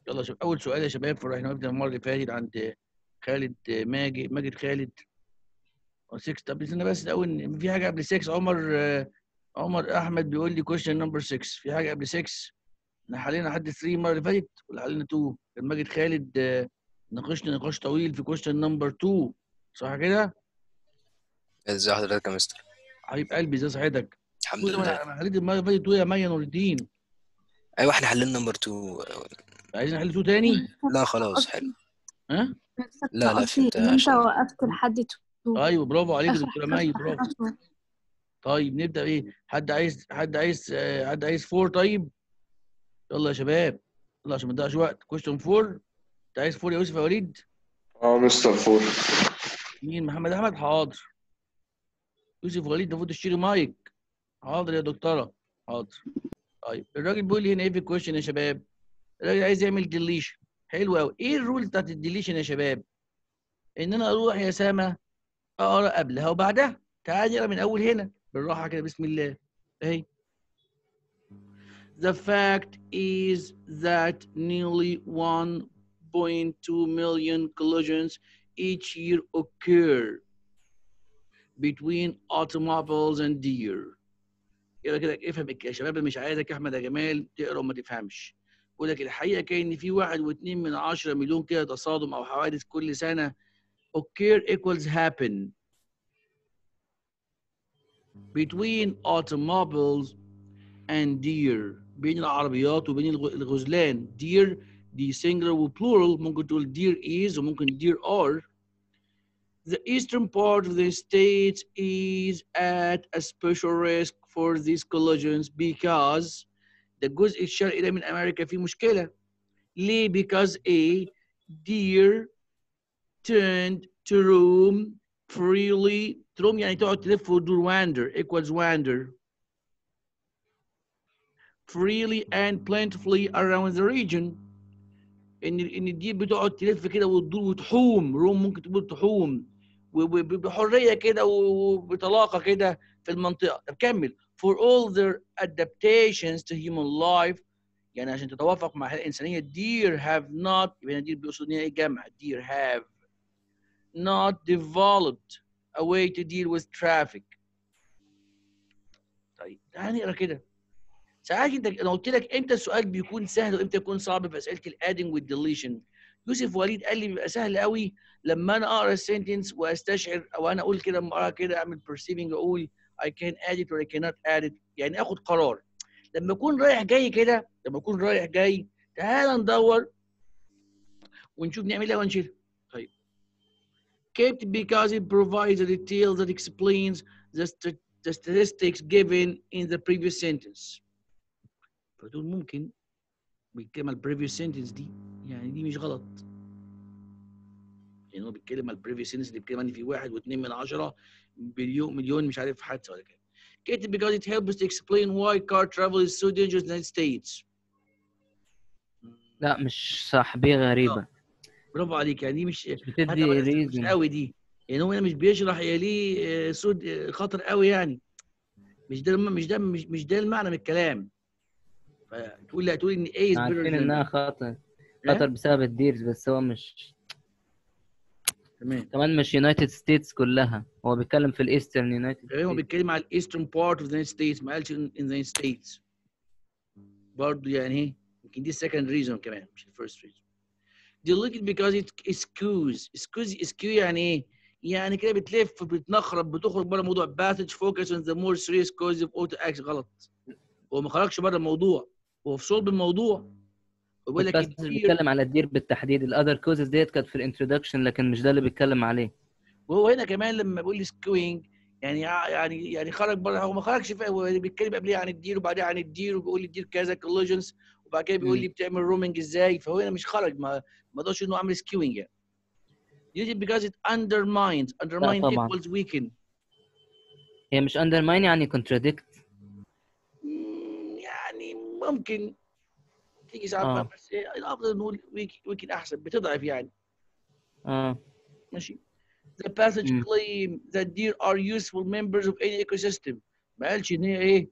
يلا شوف اول سؤال يا شباب فرحنا نبدا المره اللي فاتت عند خالد ماجد ماجد خالد 6 طب استنى بس الاول في حاجه قبل 6 عمر آه، عمر احمد بيقول لي كويشن نمبر 6 في حاجه قبل 6 احنا حلينا لحد 3 المره اللي فاتت ولا حلينا 2 كان ماجد خالد آه، ناقشنا نقاش طويل في كويشن نمبر 2 صح كده؟ ازي حضرتك يا مستر حبيب قلبي ازي صحتك؟ الحمد قول لله انا حليت المره اللي فاتت 2 يا مي نور الدين ايوه احنا حلينا نمبر 2 عايزين نحل 2 تاني؟ لا خلاص حلو ها؟ لا، لا، فهمت، انت عشان- وقفت لحد تو ايوه برافو عليك يا آخر دكتوره مي برافو خطوة. طيب نبدا ايه حد عايز حد عايز آه، حد عايز فور طيب يلا يا شباب يلا عشان ما نضيعش وقت كويشن فور انت عايز فور يا يوسف يا وليد اه مستر فور مين محمد احمد حاضر يوسف وليد المفروض تشتري مايك حاضر يا دكتوره حاضر طيب الراجل بيقول لي هنا ايه في الكويشن يا شباب الراجل عايز يعمل ديليشن حلو قوي ايه الرول بتاعت الديليشن يا شباب ان انا اروح يا سما اقرا قبلها وبعدها تعالى نقرا من اول هنا بالراحه كده بسم الله اهي The fact is that nearly 1.2 million collisions each year occur between automobiles and deer. يلا كده افهم يا شباب مش عايزك يا احمد يا جمال تقرا وما تفهمش. بقول لك الحقيقه كان ان في واحد واتنين من عشرة مليون كده تصادم او حوادث كل سنه occur equals happen between automobiles and deer بين العربيات وبين الغ- الغزلان deer دي singular وبلورال ممكن تقول deer is وممكن deer are the eastern part of the state is at a special risk for these collisions because the الجزء الشرقي ده من امريكا فيه مشكله ليه because a deer tend to roam freely تروم يعني تقعد تلف وتدور wander equals wander freely and plentifully around the region ان ان الديب بتقعد تلف كده وتدور وتحوم روم ممكن تقول تحوم و- و- بحريه كده وبطلاقه كده في المنطقه طب كمل for all their adaptations to human life يعني عشان تتوافق مع الحياه الانسانيه deer have not يبقى هنا deer بيقصد ان هي إيه جمع deer have not developed a way to deal with traffic طيب تعال نقرا كده ساعات انت انا قلت لك امتى السؤال بيكون سهل وامتى يكون صعب في اسئله الادنج والديليشن يوسف وليد قال لي بيبقى سهل قوي لما انا اقرا السنتنس واستشعر او انا اقول كده لما اقرا كده اعمل perceiving اقول I can add it or I cannot add it يعني اخد قرار لما اكون رايح جاي كده لما اكون رايح جاي تعال ندور ونشوف نعمل ايه ونشيلها طيب kept because it provides a detail that explains the, st- the statistics given in the previous sentence فدول ممكن بيتكلم على البريفيوس سنتنس دي يعني دي مش غلط يعني هو بيتكلم على البريفيوس سنتنس اللي بيتكلم ان في واحد واثنين من عشرة مليون مليون مش عارف حادثه ولا كده كاتب because it helps to explain why car travel is so dangerous in the United States لا مش صح بيه غريبة برافو عليك يعني دي مش مش حتى بتدي مش ريزن قوي دي يعني هو هنا مش بيشرح يا ليه آه، سود آه، خطر قوي يعني مش ده الم- مش ده مش, مش ده المعنى من الكلام فتقول لي هتقول ان A is better عارفين than انها خطر ها؟ خطر بسبب الديرز بس هو مش تمام كمان مش يونايتد ستيتس كلها هو بيتكلم في الايسترن يونايتد تمام هو بيتكلم على الايسترن بارت اوف ذا ستيتس ما قالش ان ذا ستيتس برضه يعني ايه يمكن دي السكند ريزون كمان مش الفيرست ريزون deleted because it skews skews skew يعني ايه؟ يعني كده بتلف بتنخرب بتخرج بره الموضوع passage focus on the more serious cause of auto accident غلط هو ما خرجش بره الموضوع هو في صلب الموضوع وبيقول لك بس الدير- بيتكلم على الدير بالتحديد الاذر كوزز ديت كانت في الانترودكشن لكن مش ده اللي بيتكلم عليه وهو هنا كمان لما بيقول لي سكوينج يعني يعني يعني خرج بره هو ما خرجش فيه هو بيتكلم قبليه عن الدير وبعدين عن الدير وبيقول لي الدير كذا كولوجنز وبعد كده بيقول مم. لي بتعمل رومنج ازاي فهو هنا مش خرج ما ما قدرش انه عامل سكيوينج يعني Usually because it undermines undermine طبعاً. equals weaken هي مش اندرماين يعني كونتراديكت مم، يعني ممكن تيجي ساعات آه. بس إيه، الافضل نقول ويك- ويكن احسن بتضعف يعني اه ماشي The passage مم. claim that deer are useful members of any ecosystem ما قالش ان هي ايه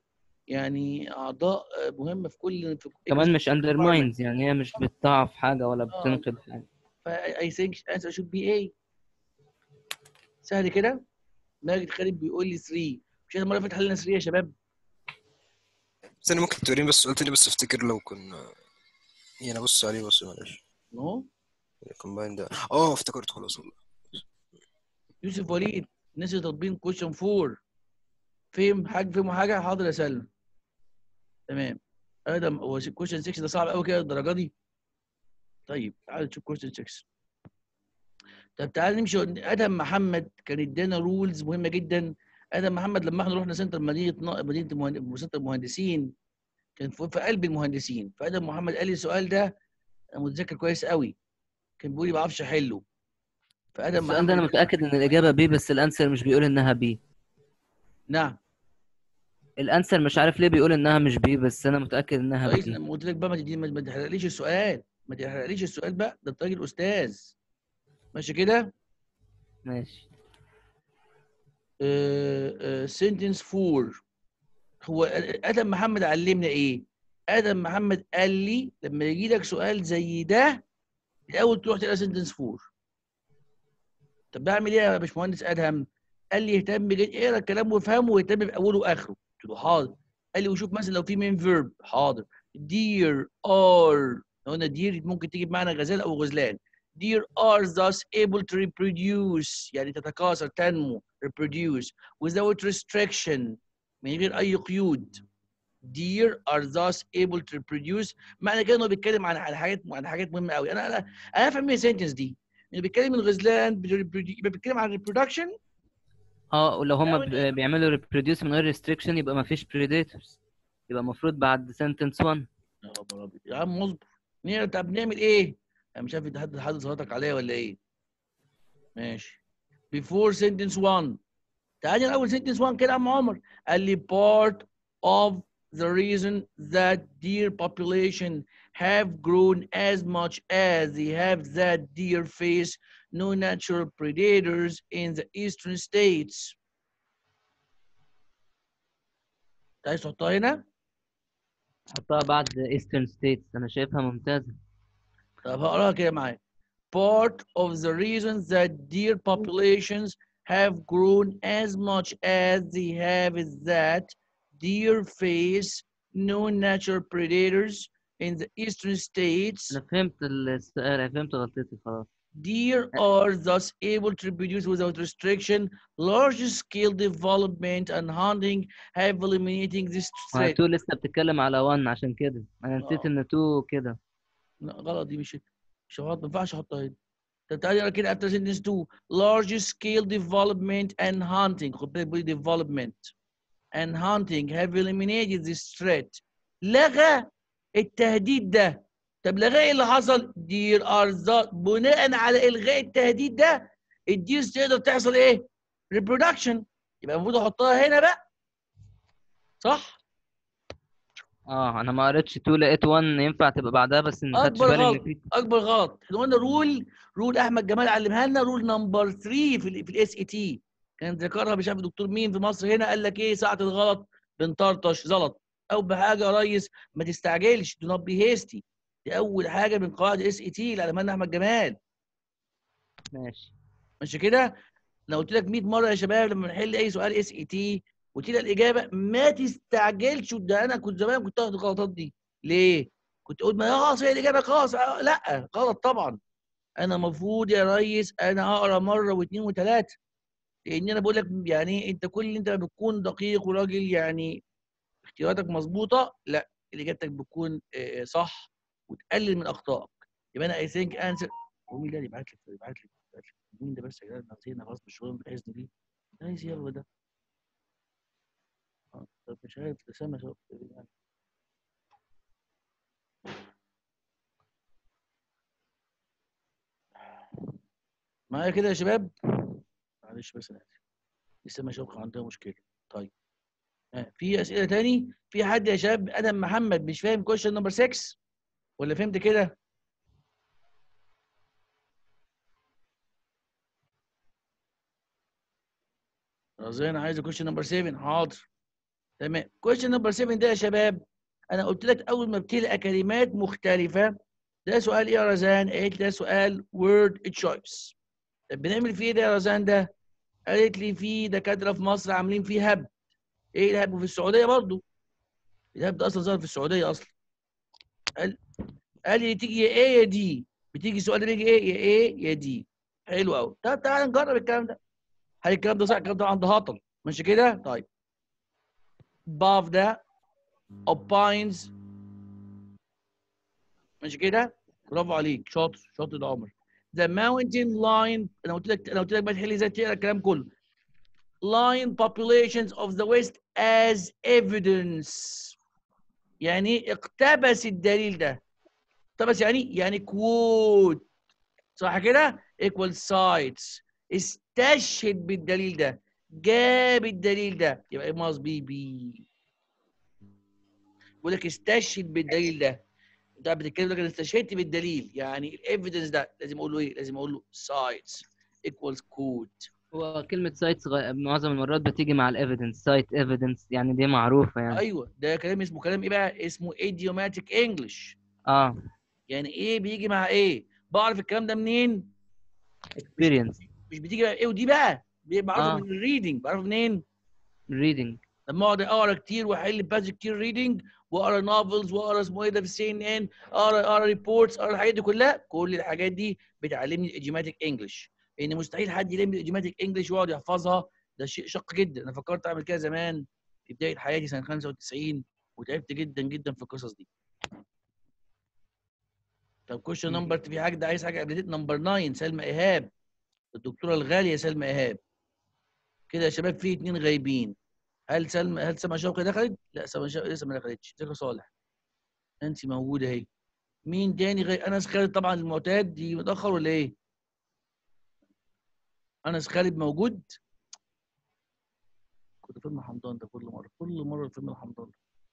يعني اعضاء آه، مهمه في كل في كمان مش department. undermines يعني هي مش بتضعف حاجة ولا آه. بتنقد حاجة فاي ثينك answer should be A سهل كده ماجد خالد بيقول لي 3 مش احنا المره اللي فاتت حلينا 3 يا شباب بس انا ممكن توريني بس قلت لي بس افتكر لو كنا يعني بص عليه بص معلش اهو كومباين ده اه افتكرت خلاص والله يوسف وليد نسي تطبيق كويشن 4 فهم حاجه فهموا حاجه حاضر يا سلمى تمام ادم هو كويشن 6 ده صعب قوي كده الدرجه دي طيب تعال نشوف كويشن 6 طب تعال نمشي ادم محمد كان ادانا رولز مهمه جدا ادم محمد لما احنا رحنا سنتر مدينه نا- مدينه المهند- سنتر المهندسين كان في في قلب المهندسين فادم محمد قال لي السؤال ده انا متذكر كويس قوي كان بيقول لي ما بعرفش احله فادم السؤال ده انا محمد متأكد ان الإجابة بي بس الأنسر مش بيقول انها بي نعم الأنسر مش عارف ليه بيقول انها مش بي بس انا متأكد انها كويس بي لما قلت لك بقى ما تديني ما ما تحرقليش السؤال ما تحرقليش السؤال بقى ده انت راجل استاذ ماشي كده ماشي سنتنس 4 هو ادم محمد علمنا ايه ادم محمد قال لي لما يجي لك سؤال زي ده الاول تروح تقرا سنتنس 4 طب بعمل ايه يا باشمهندس ادهم قال لي اهتم جدا اقرا الكلام وافهمه واهتم باوله واخره قلت له حاضر قال لي وشوف مثلا لو في مين فيرب حاضر deer are قلنا deer ممكن تيجي بمعنى غزال او غزلان deer are thus able to reproduce يعني تتكاثر تنمو reproduce without restriction من غير اي قيود deer are thus able to reproduce معنى كده انه بيتكلم عن عن حاجات عن حاجات مهمه قوي انا انا انا افهم من السنتنس دي انه بيتكلم من الغزلان بيربرودي- يبقى بيتكلم عن reproduction اه ولو هم أول- بيعملوا reproduce من غير restriction يبقى ما فيش predators يبقى المفروض بعد sentence 1 يا خبر أبيض. يا عم اصبر نقرا طب نعمل ايه؟ انا مش عارف انت حد حد صوتك عليا ولا ايه؟ ماشي before sentence 1 تعالى الاول sentence 1 كده يا عم عمر قال لي part of the reason that deer population have grown as much as they have that deer face no natural predators in the eastern states. أنت عايز تحطها هنا؟ حطها بعد eastern states انا شايفها ممتازة طب هقراها كده معايا. Part of the reasons that deer populations have grown as much as they have is that deer face no natural predators in the eastern states. انا فهمت السؤال أنا فهمت غلطتي خلاص Deer are thus able to reproduce without restriction. Large-scale development and hunting have eliminating this ما threat. 2 لسه بتتكلم على 1 عشان كده انا نسيت آه. ان 2 كده لا غلط دي مش مش غلط ما ينفعش احطها هنا طب تعالى نقرا كده after sentence 2 large scale development and hunting خد بالك بيقول development and hunting have eliminated this threat لغى التهديد ده طب لغى ايه اللي حصل؟ دير ار بناء على الغاء التهديد ده الديرز تقدر تحصل ايه؟ reproduction يبقى المفروض احطها هنا بقى صح؟ اه انا ما قريتش 2 لقيت 1 ينفع تبقى بعدها بس ما خدتش أكبر بالي غلط. ان في اكبر غلط احنا قلنا رول رول احمد جمال علمها لنا رول نمبر 3 في ال في الاس اي تي كان ذكرها مش عارف الدكتور مين في مصر هنا قال لك ايه ساعه الغلط بنطرطش زلط او بحاجه يا ريس ما تستعجلش دو نوت بي هيستي دي اول حاجه من قواعد الاس اي تي اللي علمها لنا احمد جمال ماشي ماشي كده انا قلت لك 100 مره يا شباب لما نحل اي سؤال اس اي تي قلت لك الاجابه ما تستعجلش ده انا كنت زمان كنت اخد الغلطات دي ليه؟ كنت اقول ما خلاص هي الاجابه خلاص آه، لا غلط طبعا انا المفروض يا ريس انا اقرا مره واثنين وثلاثه لان انا بقول لك يعني انت كل انت بتكون دقيق وراجل يعني اختياراتك مظبوطه لا اجابتك بتكون آه، صح وتقلل من اخطائك يبقى انا اي ثينك انسر هو مين ده اللي يبعت لك يبعت لك يبعت لك مين ده بس يا جدعان نسينا غصب الشغل باذن دي عايز يلا ده آه، طب مش عارف اسامه شو- يعني معايا كده يا شباب معلش بس انا اسف لسه ما شوقي عندها مشكله طيب آه، في اسئله تاني في حد يا شباب ادم محمد مش فاهم كويشن نمبر 6 ولا فهمت كده رزان عايز كويشن نمبر 7 حاضر تمام question number 7 ده يا شباب انا قلت لك اول ما بتلاقي كلمات مختلفه ده سؤال ايه يا رزان قالت لي ده سؤال word choice طب بنعمل فيه ايه ده يا رزان ده قالت لي في دكاتره في مصر عاملين فيه هبد ايه الهبد وفي السعوديه برضو الهبد اصلا ظهر في السعوديه اصلا قال قال لي تيجي يا ايه يا دي بتيجي السؤال ده بيجي ايه يا ايه يا دي حلو قوي طب تعالى نجرب الكلام ده هل الكلام ده صح الكلام ده عند هطل ماشي كده طيب باف ده opines ماشي كده برافو عليك شاطر شاطر يا عمر the mountain line انا قلت لك انا قلت لك بقى تحل ازاي تقرا الكلام كله line populations of the west as evidence يعني اقتبس الدليل ده اقتبس يعني يعني quote صح كده equal sites استشهد بالدليل ده جاب الدليل ده يبقى it must be B بيقول لك استشهد بالدليل ده انت بتتكلم لك انا استشهدت بالدليل يعني الايفيدنس ده لازم اقول له ايه؟ لازم اقول له sites equals code هو كلمة سايتس معظم المرات بتيجي مع الايفيدنس سايت ايفيدنس يعني دي معروفة يعني ايوه ده كلام اسمه كلام ايه بقى؟ اسمه idiomatic English اه يعني ايه بيجي مع ايه؟ بعرف الكلام ده منين؟ experience مش بتيجي بقى ايه ودي بقى؟ بعرفه آه. من الريدنج بعرفه منين؟ reading لما اقعد اقرا كتير واحل باسج كتير ريدنج واقرا نوفلز واقرا اسمه ايه ده في السي ان ان اقرا اقرا ريبورتس اقرا الحاجات دي كلها كل الحاجات دي بتعلمني الايديوماتيك انجلش لان مستحيل حد يلم الايديوماتيك انجلش ويقعد يحفظها ده شيء شق جدا انا فكرت اعمل كده زمان في بدايه حياتي سنه 95 وتعبت جدا جدا في القصص دي طب كويشن نمبر في حاجه ده عايز حاجه قبل نمبر 9 سلمى ايهاب الدكتوره الغاليه سلمى ايهاب كده يا شباب في اتنين غايبين هل سلمى هل سلمى شوقي دخلت؟ لا سلمى شوقي لسه ما دخلتش ازيك يا صالح انت موجوده اهي مين تاني غير انس خالد طبعا المعتاد دي متاخر ولا ايه؟ انس خالد موجود كنت فيلم حمضان ده كل مره كل مره فيلم الحمضان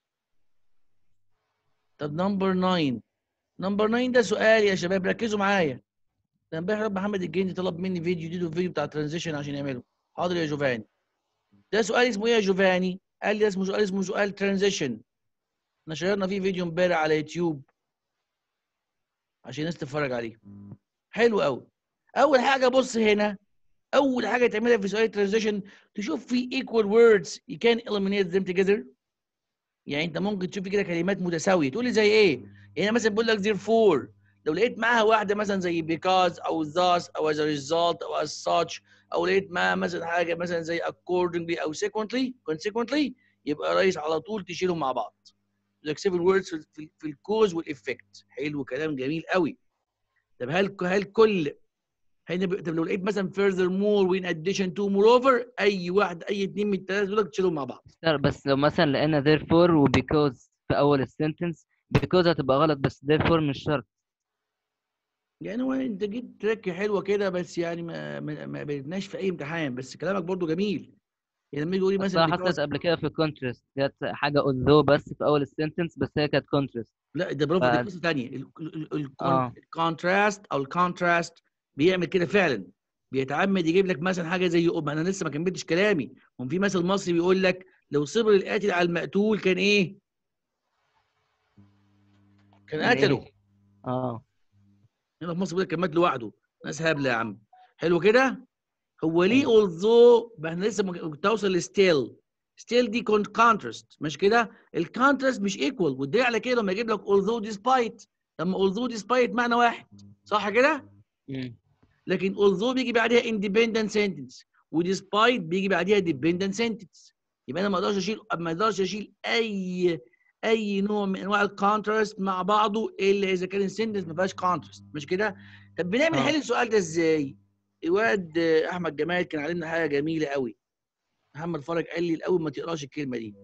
طب نمبر 9 نمبر 9 ده سؤال يا شباب ركزوا معايا ده امبارح رب محمد الجندي طلب مني فيديو دي فيديو بتاع ترانزيشن عشان يعمله حاضر يا جوفاني ده سؤال اسمه ايه يا جوفاني؟ قال لي اسمه سؤال اسمه سؤال ترانزيشن نشرنا فيه فيديو امبارح على يوتيوب عشان الناس تتفرج عليه حلو قوي اول حاجه بص هنا اول حاجه تعملها في سؤال ترانزيشن تشوف في equal words you can eliminate them together يعني انت ممكن تشوف كده كلمات متساويه تقول لي زي ايه يعني مثلا بقول لك therefore لو لقيت معاها واحده مثلا زي because او thus او as a result او as such او لقيت معاها مثلا حاجه مثلا زي accordingly او sequently consequently يبقى رئيس على طول تشيلهم مع بعض لك seven words في, في, في الكوز والافكت حلو كلام جميل قوي طب هل هل كل هنا ب- طب لو لقيت مثلا furthermore وin addition to moreover اي واحد اي اثنين من الثلاثه دول تشيلهم مع بعض لا، بس لو مثلا لقينا therefore و because في أول السنتنس because هتبقى غلط بس therefore مش شرط يعني هو انت جيت تركي حلوه كده بس يعني ما ما, ما قابلتناش في اي امتحان بس كلامك برضو جميل يعني لما يجي يقول لي مثلا أصلها حصلت because- قبل كده في contrast جت حاجة although بس في أول السنتنس بس هي كانت contrast لا ده برافو دي ف- قصه ثانيه آه. الكونتراست او الكونتراست بيعمل كده فعلا بيتعمد يجيب لك مثلا حاجه زي ما انا لسه ما كملتش كلامي هم في مثل مصري بيقول لك لو صبر القاتل على المقتول كان ايه؟ كان يعني إيه؟ قتله اه هنا في مصر بيقول لك كان مات لوحده ناس هبله يا عم حلو كده هو ليه although ما احنا لسه ما كنت اوصل لستيل ستيل دي كونت كونتراست مش كده الكونتراست مش ايكوال والدليل على كده لما يجيب لك although despite لما although despite معنى واحد صح كده مم. لكن although بيجي بعدها independent sentence وديسبايت بيجي بعدها dependent sentence يبقى انا ما اقدرش اشيل ما اقدرش اشيل اي اي نوع من انواع الكونتراست مع بعضه الا اذا كان السنتنس ما فيهاش كونتراست مش كده؟ طب بنعمل آه. حل السؤال ده ازاي؟ الواد آه، احمد جمال كان علمنا حاجه جميله قوي محمد فرج قال لي الاول ما تقراش الكلمه دي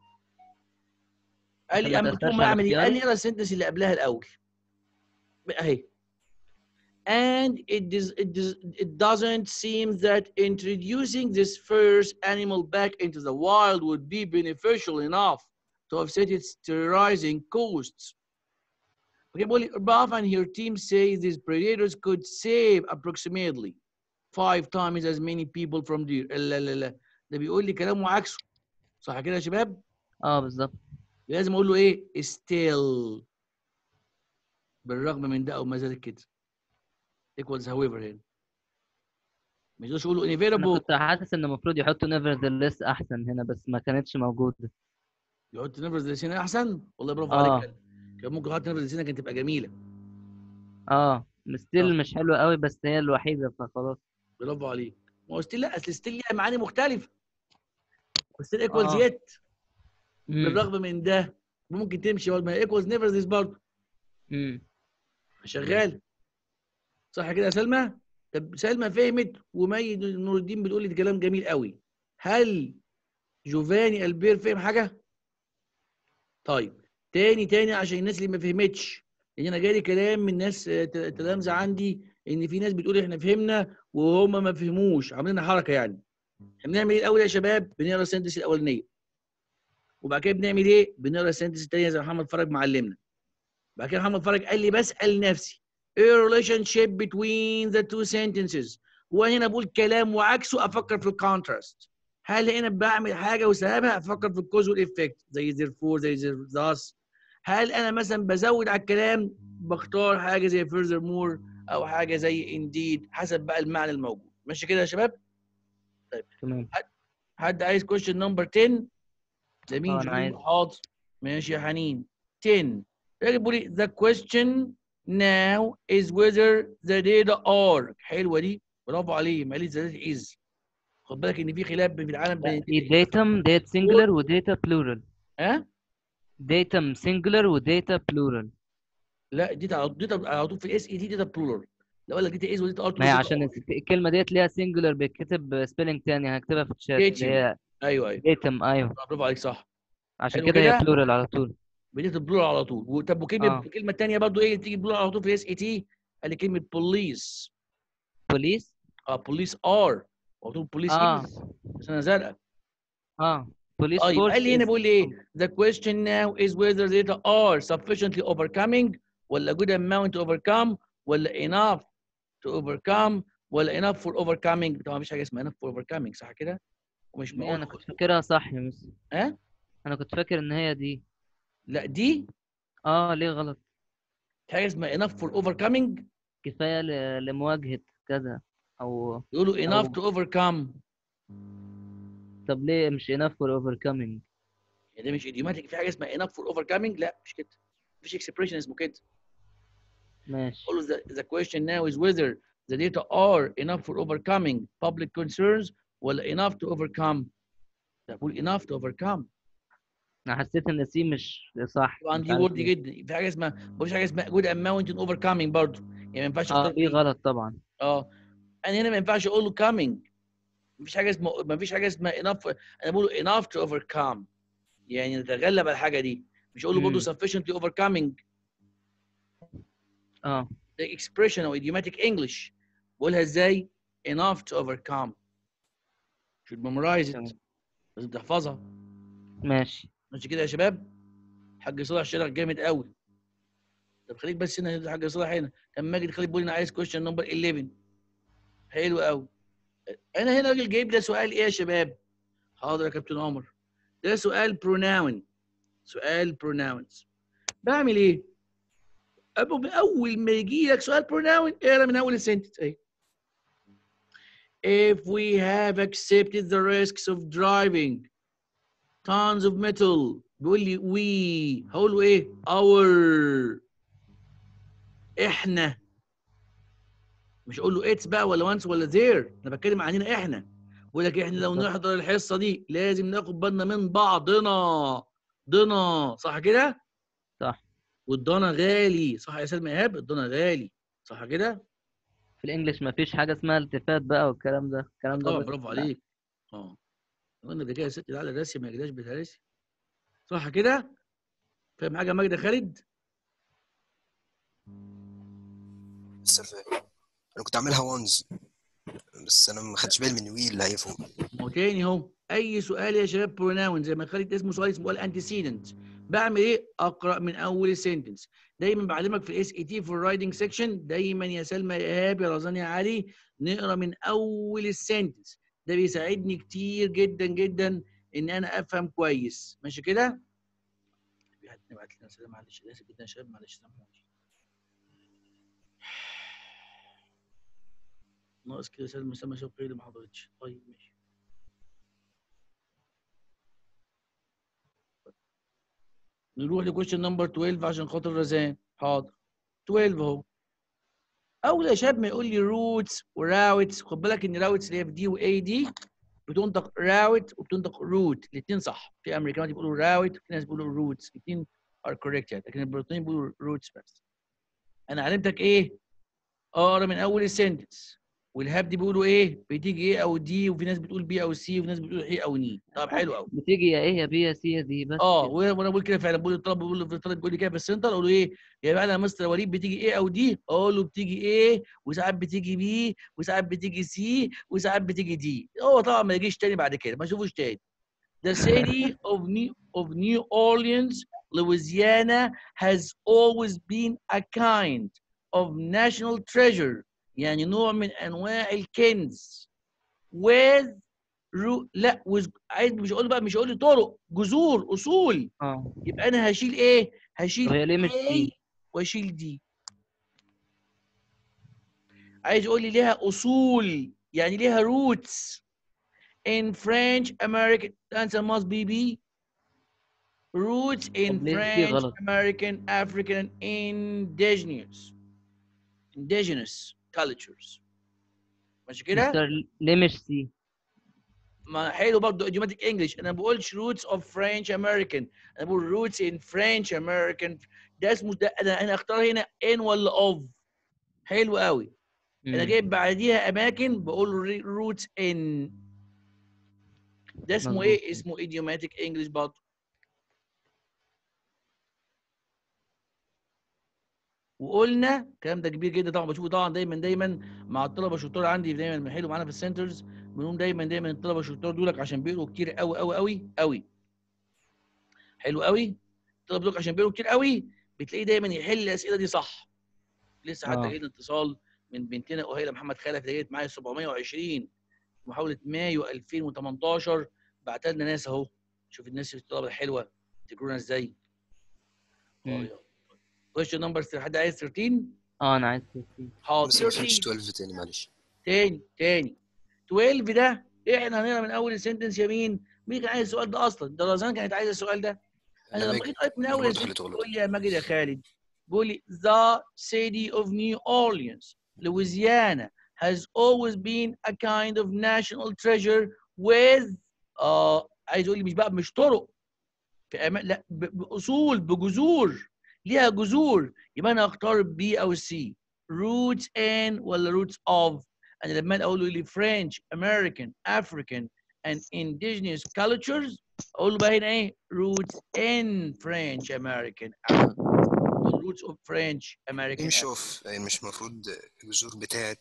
قال عشان لي ما اما تأثرش تقوم على اعمل ايه؟ قال لي اختياري؟ اقرا السنتنس اللي قبلها الاول اهي and it, does, it, does, it doesn't seem that introducing this first animal back into the wild would be beneficial enough to offset its terrorizing costs. Okay, بقول لي Buff and her team say these predators could save approximately five times as many people from deer. لا لا لا ده بيقول لي كلام وعكسه. صح كده يا شباب؟ اه بالظبط لازم اقول له ايه still بالرغم من ده او ما زالت كده equals however هنا مش يقدرش يقولوا انا inevitable كنت حاسس ان المفروض يحطوا nevertheless احسن هنا بس ما كانتش موجوده يحط نفرز لسينا احسن والله برافو آه. عليك كان ممكن يحط نفرز لسينا كانت تبقى جميله اه ستيل آه. مش حلوه قوي بس هي الوحيده فخلاص برافو عليك ما هو ستيل لا اصل ستيل ليها معاني مختلفه ستيل ايكوالز آه. يت مم. بالرغم من ده ممكن تمشي برضه ما هي ايكوالز نيفرز برضه مم. شغال صح كده يا سلمى؟ طب سلمى فهمت ومي نور الدين بتقول لي ده كلام جميل قوي هل جوفاني البير فهم حاجه؟ طيب تاني تاني عشان الناس اللي ما فهمتش لان انا جالي كلام من ناس آه، ت- تلامذه عندي ان في ناس بتقول احنا فهمنا وهم ما فهموش عاملين حركه يعني احنا بنعمل ايه الاول يا شباب؟ بنقرا السنتنس الاولانيه وبعد كده بنعمل ايه؟ بنقرا السنتنس الثانيه زي ما محمد فرج معلمنا بعد كده محمد فرج قال لي بسال نفسي ايه relationship between the two sentences وانا هنا بقول كلام وعكسه افكر في الكونتراست هل هنا بعمل حاجه وسببها افكر في الكوز والافكت زي therefore زي thus هل انا مثلا بزود على الكلام بختار حاجه زي furthermore او حاجه زي indeed حسب بقى المعنى الموجود ماشي كده يا شباب تمام حد عايز question number 10 ده مين آه، أنا جميل؟ عايز. حاضر ماشي يا حنين 10 راجل بيقول لي the question now is whether the data are حلوه دي برافو عليه ما قالش the data is خد بالك ان في خلاف في العالم لا بين في ديتم ديت سنجلر وديتا بلورال ها ديتم سنجلر وديتا بلورال لا دي على دي على طول في الاس اي دي داتا بلورال لو قال لك داتا از وديتا ار ما هي عشان الس- الكلمه ديت ليها سنجلر بيتكتب سبيلنج تاني هكتبها في الشات Datum. اللي هي ايوه ايوه ديتم ايوه برافو عليك صح عشان حلو كده كده؟ هي بلورال على طول بديت بلورال على طول و- طب وكلمه آه. الكلمه الثانيه برضو ايه اللي تيجي بلورال على طول في الاس اي تي قال لي كلمه بوليس بوليس اه بوليس ار على طول بوليس اه از سنه زرقاء اه بوليس طيب فورس قال لي هنا بيقول لي ايه the question now is whether data are sufficiently overcoming ولا good amount to overcome ولا enough to overcome ولا enough for overcoming طبعا مفيش حاجه اسمها enough for overcoming صح كده ومش انا معقول كنت فاكرها صح يا مس ها انا كنت فاكر ان هي دي لا دي اه ليه غلط في حاجه اسمها enough for overcoming كفايه ل- لمواجهه كذا او يقولوا enough أو- to overcome طب ليه مش enough for overcoming يعني ده مش idiomatic في حاجه اسمها enough for overcoming لا مش كده مفيش expression اسمه كده ماشي All of the, the question now is whether the data are enough for overcoming public concerns ولا enough to overcome ده بقول enough to overcome انا حسيت ان سي مش صح طبعا مش دي عارف وورد ليه. جدا في حاجه اسمها مفيش حاجه اسمها good amount in overcoming برضه يعني ما ينفعش اه اختار دي دي. غلط طبعا اه انا هنا ما ينفعش اقول له coming مفيش حاجه اسمها مفيش حاجه اسمها enough انا بقول له enough to overcome يعني نتغلب على الحاجه دي مش اقول له برضه مم. sufficiently overcoming اه the expression او idiomatic English بقولها ازاي enough to overcome should memorize it تمام. لازم تحفظها ماشي ماشي كده يا شباب حاج صلاح شرح جامد قوي طب خليك بس هنا يا حاج صلاح هنا كان ماجد خالد بيقول لي انا عايز question نمبر 11 حلو قوي انا هنا راجل جايب ده سؤال ايه يا شباب حاضر يا كابتن عمر ده سؤال pronoun سؤال pronouns بعمل ايه أبو اول ما يجي لك سؤال pronoun اقرا من اول السنتنس اهي If we have accepted the risks of driving tons of metal بيقول لي we هقول له ايه our احنا مش اقول له اتس بقى ولا once ولا there انا بتكلم عننا احنا بقول لك احنا لو بالظبط. نحضر الحصه دي لازم ناخد بالنا من بعضنا ضنا صح كده صح والضنا غالي صح يا سلمى ايهاب الضنا غالي صح كده في الانجليش ما فيش حاجه اسمها التفات بقى والكلام ده الكلام ده طبعا بس برافو لا. عليك اه قلنا ده كده يا ستي تعالى الرسم ما يجيش بترسم صح كده فاهم حاجه ماجده خالد لسه فاهم انا كنت عاملها وانز بس انا ما خدتش بالي من وي اللي هيفهم ما هو تاني اهو اي سؤال يا شباب بروناون زي ما خالد اسمه سؤال اسمه الانتيسيدنت بعمل ايه اقرا من اول السنتنس دايما بعلمك في الاس اي تي في الرايدنج سيكشن دايما يا سلمى يا ايهاب يا رزان يا علي نقرا من اول السنتنس ده بيساعدني كتير جدا جدا ان انا افهم كويس ماشي كده في حد بعت لنا سلام معلش اسف جدا يا شباب معلش سامحوني ناقص كده سلمى سلمى شوقي اللي ما حضرتش طيب ماشي نروح لكويشن نمبر 12 عشان خاطر رزان حاضر 12 اهو اول يا شباب ما يقول لي روتس وراوتس خد بالك ان راوتس اللي هي في دي واي دي بتنطق راوت وبتنطق روت الاثنين صح في امريكانات بيقولوا راوت وفي ناس بيقولوا روتس الاثنين ار كوريكت يعني لكن البريطانيين بيقولوا روتس بس انا علمتك ايه اقرا من اول السنتنس والهاب دي بيقولوا ايه بتيجي ايه او دي وفي ناس بتقول بي او سي وفي ناس بتقول ايه او ني طب حلو قوي بتيجي يا ايه يا بي يا سي يا دي بس اه كده. وانا وأنا بقول كده فعلا بقول للطلبه بقول للطالب بيقول لي كده في السنتر اقول له ايه يا جماعه يا مستر وليد بتيجي ايه او دي اقول له بتيجي ايه وساعات بتيجي بي وساعات بتيجي سي وساعات بتيجي دي هو طبعا ما يجيش تاني بعد كده ما اشوفوش تاني The city of New, of New Orleans, Louisiana has always been a kind of national treasure يعني نوع من انواع الكنز with رو... لا with... عايز مش هقول بقى مش هقول لي طرق جذور اصول اه يبقى انا هشيل ايه؟ هشيل طب هي ليه مش A دي؟ واشيل دي عايز يقول لي ليها اصول يعني ليها roots in French American answer must be B roots in طب ليه دي French غلط؟ American African indigenous indigenous cultures ماشي كده؟ مستر ليه مش سي؟ ما حلو برضه idiomatic English انا ما بقولش roots of French American انا بقول roots in French American ده اسمه ده انا انا اختار هنا in ولا of حلو قوي انا مم. جايب بعديها اماكن بقول له roots in ده اسمه مظبوط. ايه اسمه idiomatic English برضه وقلنا الكلام ده كبير جدا طبعا بشوفه طبعا دايما دايما مع الطلبه الشطار عندي دايما حلو معانا في السنترز بنقوم دايما دايما الطلبه الشطار دولك عشان بيقروا كتير قوي قوي قوي قوي حلو قوي الطلبه دول عشان بيقروا كتير قوي بتلاقيه دايما يحل الاسئله دي صح لسه حتى آه. جاي لنا اتصال من بنتنا اهيله محمد خلف اللي جت معايا 720 محاوله مايو 2018 بعتها لنا ناس اهو شوف الناس الطلبه الحلوه تجرونا ازاي مم. كويشن نمبر حد عايز 13 اه انا عايز سي حاضر بس ما 13 فهمتش 12 تاني معلش تاني تاني 12 ده احنا هنقرا من اول السنتنس يمين مين كان عايز السؤال ده اصلا ده رزان كانت عايزه السؤال ده انا أنا لما ماجد. جيت قريت من أنا اول برضه السنتنس خليته غلط. بيقول لي يا ماجد يا خالد بيقول لي the city of New Orleans Louisiana has always been a kind of national treasure with آه عايز يقول لي مش بقى مش طرق في أما... لا ب... باصول بجذور ليها جذور يبقى انا اختار بي او سي roots in ولا roots of انا لما أنا اقول له لي French American African and indigenous cultures اقول له بقى هنا ايه roots in French American African the roots of French American مش African. اوف يعني مش المفروض الجذور بتاعت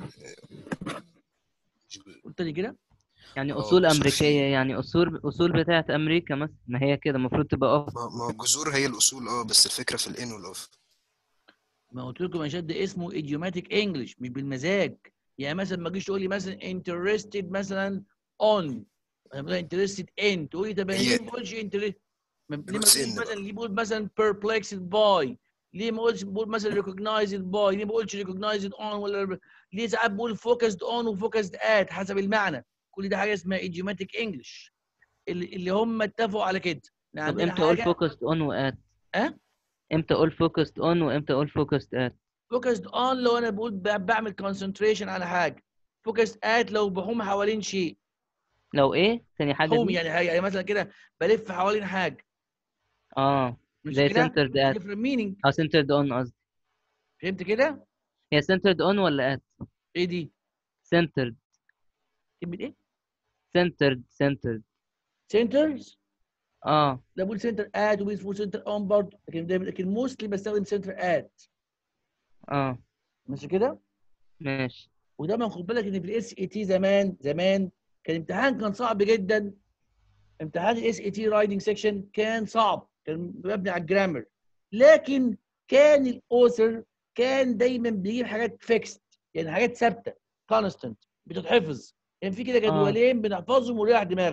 مش جذور. قلت لي كده يعني آه، اصول أصول امريكيه فيه. يعني اصول اصول بتاعت امريكا مثلا ما هي كده المفروض تبقى اوف ما ما هو الجذور هي الاصول اه بس الفكره في الان والاوف ما قلت لكم يا شد اسمه idiomatic English مش بالمزاج يعني مثلا ما تجيش تقول لي مثلا interested مثلا on انا بقول interested in تقول لي طب أنا هي- ليه ما بقولش interested ما- ليه ما roots بقولش in مثلا بقى. ليه بقول مثلا perplexed by ليه ما بقولش بقول مثلا recognized by ليه ما بقولش recognized on ولا ليه ساعات بقول focused on و focused at حسب المعنى كل ده حاجه اسمها idiomatic English اللي, اللي هم اتفقوا على كده إن طب عندنا امتى اقول حاجه فوكست اون وات أه؟ امتى اقول فوكست اون وامتى اقول فوكست ات focused on لو انا بقول ب- بعمل concentration على حاجه focused at لو بحوم حوالين شيء لو ايه تاني حاجه حوم دي يعني يعني مثلا كده بلف حوالين حاجه اه مش زي كده centered at different meaning اه centered on قصدي فهمت كده هي centered on ولا at ايه دي centered كلمه ايه centered centered centers اه لا بقول center at وبقول center on برضه لكن دايما لكن mostly بستخدم center at اه ماشي كده ماشي ودايما خد بالك ان في الاس اي تي زمان زمان كان امتحان كان صعب جدا امتحان الاس اي تي رايدنج سيكشن كان صعب كان مبني على الجرامر لكن كان الاوثر كان دايما بيجيب حاجات فيكست يعني حاجات ثابته كونستنت بتتحفظ يعني في كده جدولين بنحفظهم ونريح دماغنا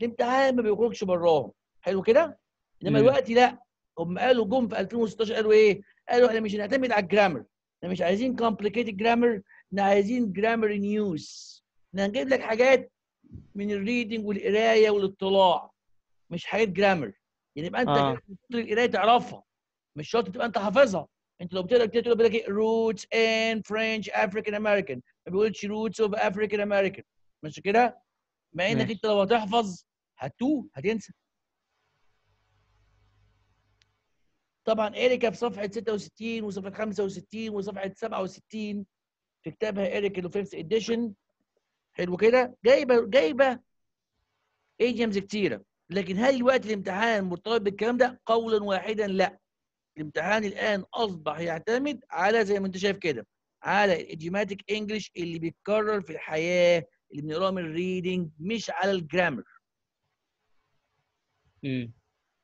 الامتحان ما بيخرجش براهم حلو كده انما مم. دلوقتي لا هم قالوا جم في 2016 قالوا ايه قالوا احنا مش هنعتمد على الجرامر احنا مش عايزين complicated grammar احنا عايزين grammar news احنا هنجيب لك حاجات من الريدنج والقرايه والاطلاع مش حاجات جرامر يعني يبقى انت آه. كده من كتر القرايه تعرفها مش شرط تبقى انت حافظها انت لو بتقرا كتير تقول لك ايه roots in French African American ما بيقولش roots of African American مش كده مع انك ماشي. انت لو هتحفظ هتوه هتنسى طبعا اريكا في صفحه 66 وصفحه 65 وصفحه 67 في كتابها اريكا اللي فيفث اديشن حلو كده جايبه جايبه ايديمز كتيره لكن هل الوقت الامتحان مرتبط بالكلام ده قولا واحدا لا الامتحان الان اصبح يعتمد على زي ما انت شايف كده على الايديوماتيك انجلش اللي بيتكرر في الحياه اللي بنقراه من الريدنج مش على الجرامر مم.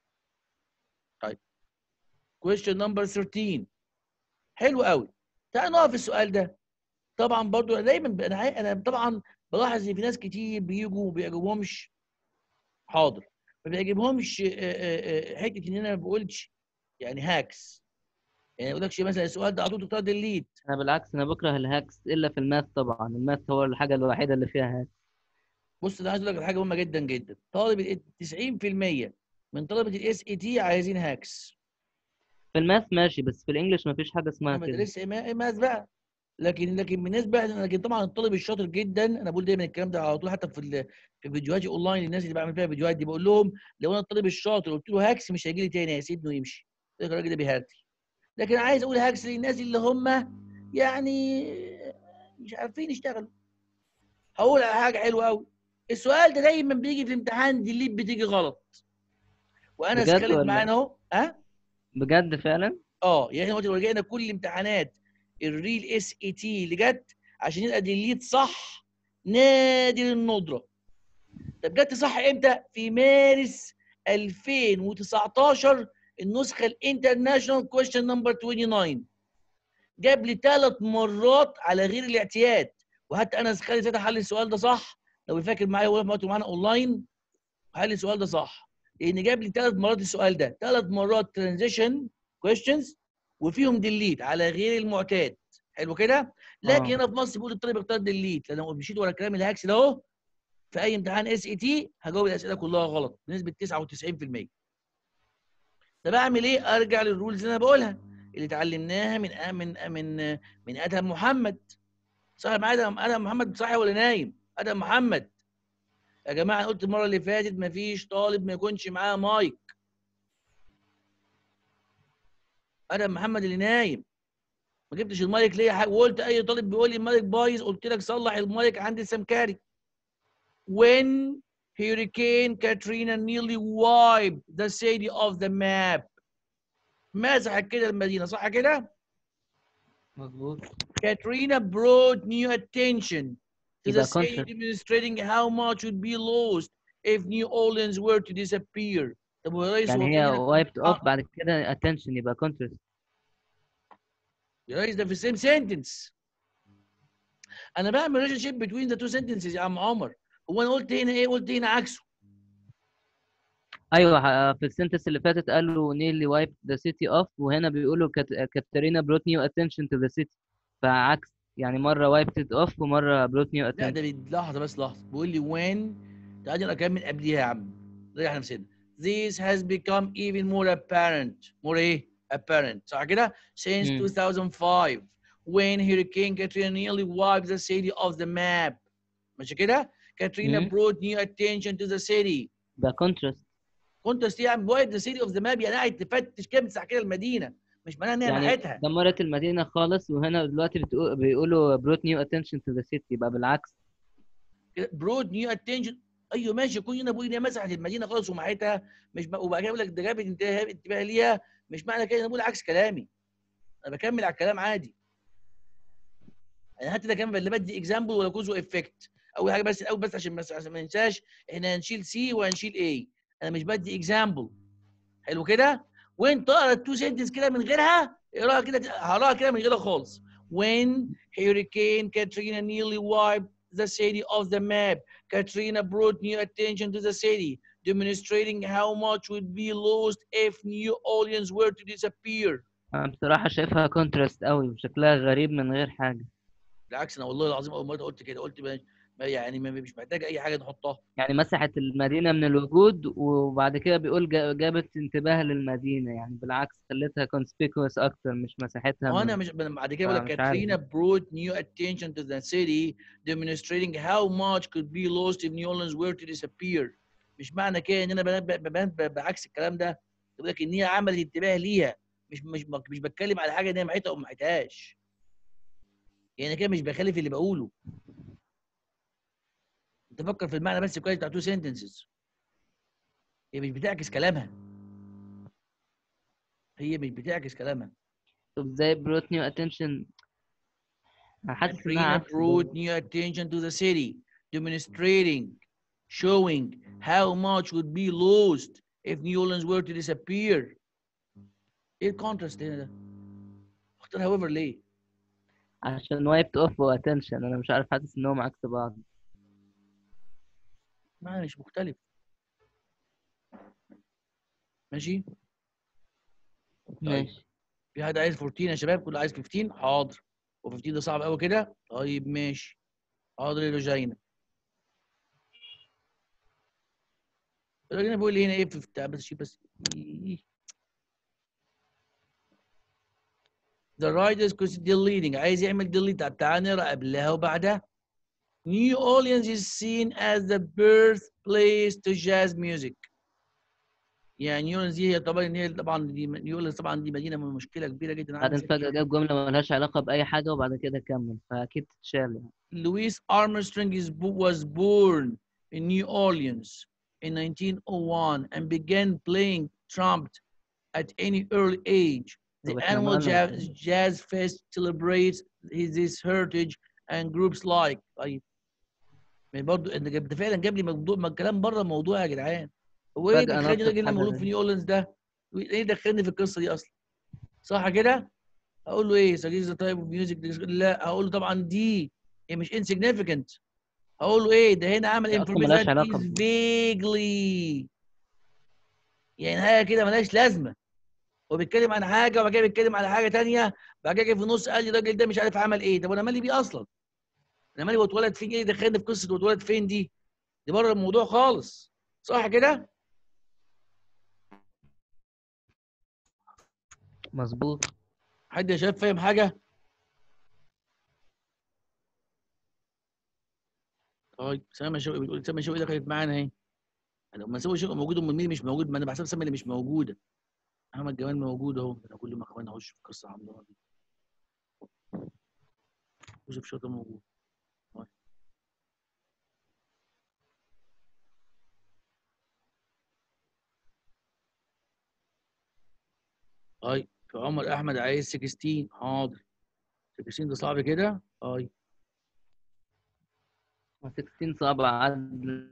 question number 13 حلو قوي تعال نقف في السؤال ده طبعا برضو انا دايما ب- انا عاي- انا طبعا بلاحظ ان في ناس كتير بيجوا وما بيعجبهمش حاضر ما بيعجبهمش آه، آه، آه، حته ان انا ما بقولش يعني هاكس يعني ما بقولكش مثلا السؤال ده على طول تختار ديليت انا بالعكس انا بكره الهاكس الا في الماث طبعا الماث هو الحاجه الوحيده اللي فيها هاكس بص انا عايز اقول لك على حاجه مهمه جدا جدا طالب ال 90% من طلبه الاس اي تي عايزين هاكس في الماث ماشي بس في الانجليش مفيش حاجه اسمها ما كده لسه ماس بقى لكن لكن بالنسبه لكن طبعا الطالب الشاطر جدا انا بقول دايما الكلام ده على طول حتى في ال- في فيديوهاتي اونلاين الناس اللي بعمل فيها فيديوهات دي بقول لهم لو انا الطالب الشاطر قلت له هاكس مش هيجي لي تاني هيسيبني ويمشي يقول لك الراجل ده بيهرتي لكن عايز اقول هاكس للناس اللي هم يعني مش عارفين يشتغلوا هقول على حاجه حلوه قوي السؤال ده دايما بيجي في الامتحان دي اللي بتيجي غلط وانا بجد خالد ولا؟ معانا اهو ها يعني بجد فعلا اه يعني احنا دلوقتي ورجعنا كل الامتحانات الريل اس اي تي اللي جت عشان يبقى ديليت صح نادر الندره طب جت صح امتى؟ في مارس 2019 النسخه الانترناشونال كويشن نمبر 29 جاب لي ثلاث مرات على غير الاعتياد وحتى انا خالد ساعتها حل السؤال ده صح لو فاكر معايا ولا وقته معانا اونلاين حل السؤال ده صح لان جاب لي ثلاث مرات السؤال ده ثلاث مرات ترانزيشن كويشنز وفيهم ديليت على غير المعتاد حلو كده لكن آه. هنا في مصر بيقول الطالب يختار ديليت لان لو مشيت ورا كلام الهاكس ده اهو في اي امتحان اس اي تي هجاوب الاسئله كلها غلط بنسبه 99% طب اعمل ايه؟ ارجع للرولز اللي انا بقولها اللي اتعلمناها من آ- من آ- من آ- من ادهم محمد صاحب ادهم ادهم محمد صاحي ولا نايم؟ ادهم محمد يا جماعه انا قلت المره اللي فاتت مفيش طالب ما يكونش معاه مايك ادهم محمد اللي نايم ما جبتش المايك ليه يا حاج وقلت اي طالب بيقول لي المايك بايظ قلت لك صلح المايك عند السمكاري when Hurricane Katrina nearly wiped the city of the map مسحت كده المدينه صح كده مظبوط Katrina brought new attention to the يبقى city contrast. demonstrating how much would be lost if New Orleans were to disappear طب هو يا ريس يعني هو هي فين- وايبت اوف آه. بعد كده attention يبقى contrast يا ريس ده في السيم سنتنس انا بعمل ريليشن شيب بتوين ذا تو سنتنسز يا عم عمر هو انا قلت هنا ايه قلت هنا عكسه ايوه ح- في السنتس اللي فاتت قالوا nearly wiped the city off وهنا بيقولوا كات- كاترينا brought new attention to the city فعكس يعني مره wiped it off ومره brought new لا attention ده بي- لحظه بس لحظه بيقول لي when تعالى نقرا كلام من قبليها يا عم ريح نفسنا this has become even more apparent more ايه apparent صح كده since مم. 2005 when hurricane Katrina nearly wiped the city off the map ماشي كده Katrina مم. brought new attention to the city ده contrast كنت يعني وايد ذا سيتي اوف ذا ماب يعني قاعد تفتش كده تمسح كده المدينه مش معناها ان هي يعني ناحيتها دمرت المدينه خالص وهنا دلوقتي بتقول بيقولوا brought new attention to the city يبقى بالعكس برود نيو اتنشن ايوه ماشي يكون هنا بيقول ان هي مسحت المدينه خالص ومحيتها مش ب... وبعد كده يقول لك ده جابت انتباه انتباه ليها مش معنى كده انا بقول عكس كلامي انا بكمل على الكلام عادي انا حتى ده كان اللي بدي اكزامبل ولا كوز افكت اول حاجه بس الاول بس عشان بس عشان ما ننساش احنا هنشيل سي وهنشيل اي انا مش بدي اكزامبل حلو كده وانت تقرا التو سنتنس كده من غيرها اقراها كده هقراها كده من غيرها خالص when hurricane Katrina nearly wiped the city of the map. Katrina brought new attention to the city, demonstrating how much would be lost if New Orleans were to disappear. انا بصراحة شايفها كونتراست قوي وشكلها غريب من غير حاجة بالعكس انا والله العظيم اول مره قلت كده قلت ما ما- يعني ما- مش محتاج اي حاجه نحطها يعني مسحت المدينة من الوجود وبعد كده بيقول جا- جابت انتباه للمدينة يعني بالعكس خلتها conspicuous أكتر مش مسحتها وانا من مش بعد كده بقول آه، لك مش عارف. كاترينا brought new attention to the city demonstrating how much could be lost if New Orleans were to disappear مش معنى كده ان انا بنا- ب- ب- ب- بعكس الكلام ده بقول لك ان هي عملت انتباه ليها مش مش مش بتكلم على حاجه ان هي محيتها او ما محيتهاش يعني كده مش بخالف اللي بقوله انت فكر في المعنى بس كويس بتاع تو sentences هي مش بتعكس كلامها هي مش بتعكس كلامها طب ازاي brought new attention أنا حاسس إنها Katrina عكس brought برضه. new attention to the city, demonstrating, showing how much would be lost if New Orleans were to disappear. ايه الكونتراست هنا ده؟ اختار however ليه؟ عشان wiped off و attention أنا مش عارف حاسس إنهم عكس بعض معنى مش مختلف. ماشي؟ ماشي في حد عايز 14 يا شباب؟ كله عايز 15؟ حاضر. هو 15 ده صعب قوي كده؟ طيب ماشي. حاضر يا رجعينا. رجعينا بيقول لي هنا ايه في بتاع بس شيء بس إيه. The riders could deleting عايز يعمل delete طب تعال نقرا قبلها وبعدها New Orleans is seen as the birthplace to jazz music يعني نيو اورلينز دي هي طبعا إن هي طبعا دي نيو اورلينز طبعا دي مدينه من مشكله كبيره جدا بعدين عندنا فجأة جاب جملة ملهاش علاقة بأي حاجة وبعد كده كمل فأكيد تتشال يعني. Louis Armstrong is bo- was born in New Orleans in 1901 and began playing trumpet at any early age. The طب إحنا annual مالنا؟ jazz, jazz fest celebrates his, his heritage and groups like طيب ما برضه انت جاب- ده فعلا جاب لي موضوع ما الكلام بره الموضوع يا جدعان هو ايه فجأة دخلني نط في الراجل اللي حاجة مولود في غير. نيو اورلينز ده؟ ايه دخلني في القصه دي اصلا؟ صح كده؟ اقول له ايه؟ سجيز ذا تايب اوف ميوزك لا هقول له طبعا دي هي مش insignificant هقول له ايه ده هنا عمل هي أصلاً information ملهاش that علاقة is ب- vaguely يعني حاجه كده ملهاش لازمه هو بيتكلم عن حاجه وبعد كده بيتكلم على حاجه تانية بعد كده جه في النص قال لي الراجل ده مش عارف عمل ايه طب انا مالي بيه اصلا انا مالي هو اتولد فين ايه دخلني في قصه هو اتولد فين دي دي بره الموضوع خالص صح كده مظبوط حد يا شباب فاهم حاجه طيب سامة شوقي بتقول سامة شوقي دخلت معانا اهي لو ما سامة شوقي موجود امال مين مش موجود ما انا بحسب سامة اللي مش موجوده احمد جمال موجود اهو انا كل ما اخوان اخش في قصه عمرها دي يوسف شاطر موجود طيب. طيب في عمر احمد عايز 16 حاضر 16 ده صعب كده طيب 16 صعب عد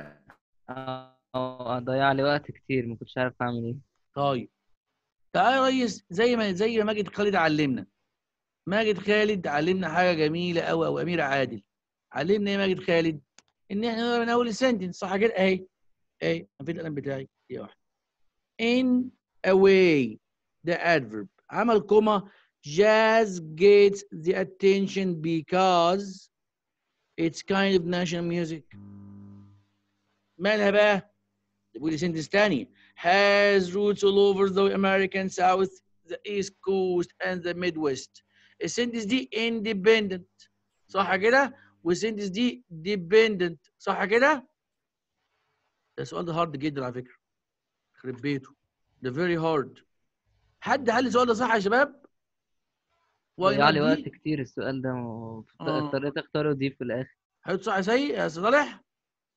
اه ضيع لي وقت كتير ما كنتش عارف اعمل ايه طيب تعالى يا ريس زي ما زي ما ماجد خالد علمنا ماجد خالد علمنا حاجه جميله قوي او امير عادل علمنا ايه ماجد خالد ان احنا نقرا من اول السنتنس صح كده اهي اهي أنا فين القلم بتاعي دي واحده in a way the adverb عمل كوما jazz gets the attention because it's kind of national music مالها بقى بيقول لي سنتنس تاني has roots all over the American South, the East Coast, and the Midwest. السنتنس دي independent صح كده؟ والسنتنس دي dependent صح كده؟ ده السؤال ده هارد جدا على فكرة. يخرب بيته. ده very hard. حد حل السؤال ده صح يا شباب؟ Why ضيع not لي وقت دي؟ كتير السؤال ده آه. واضطريت اختاره دي في الاخر حلو صح يا سيء يا صالح؟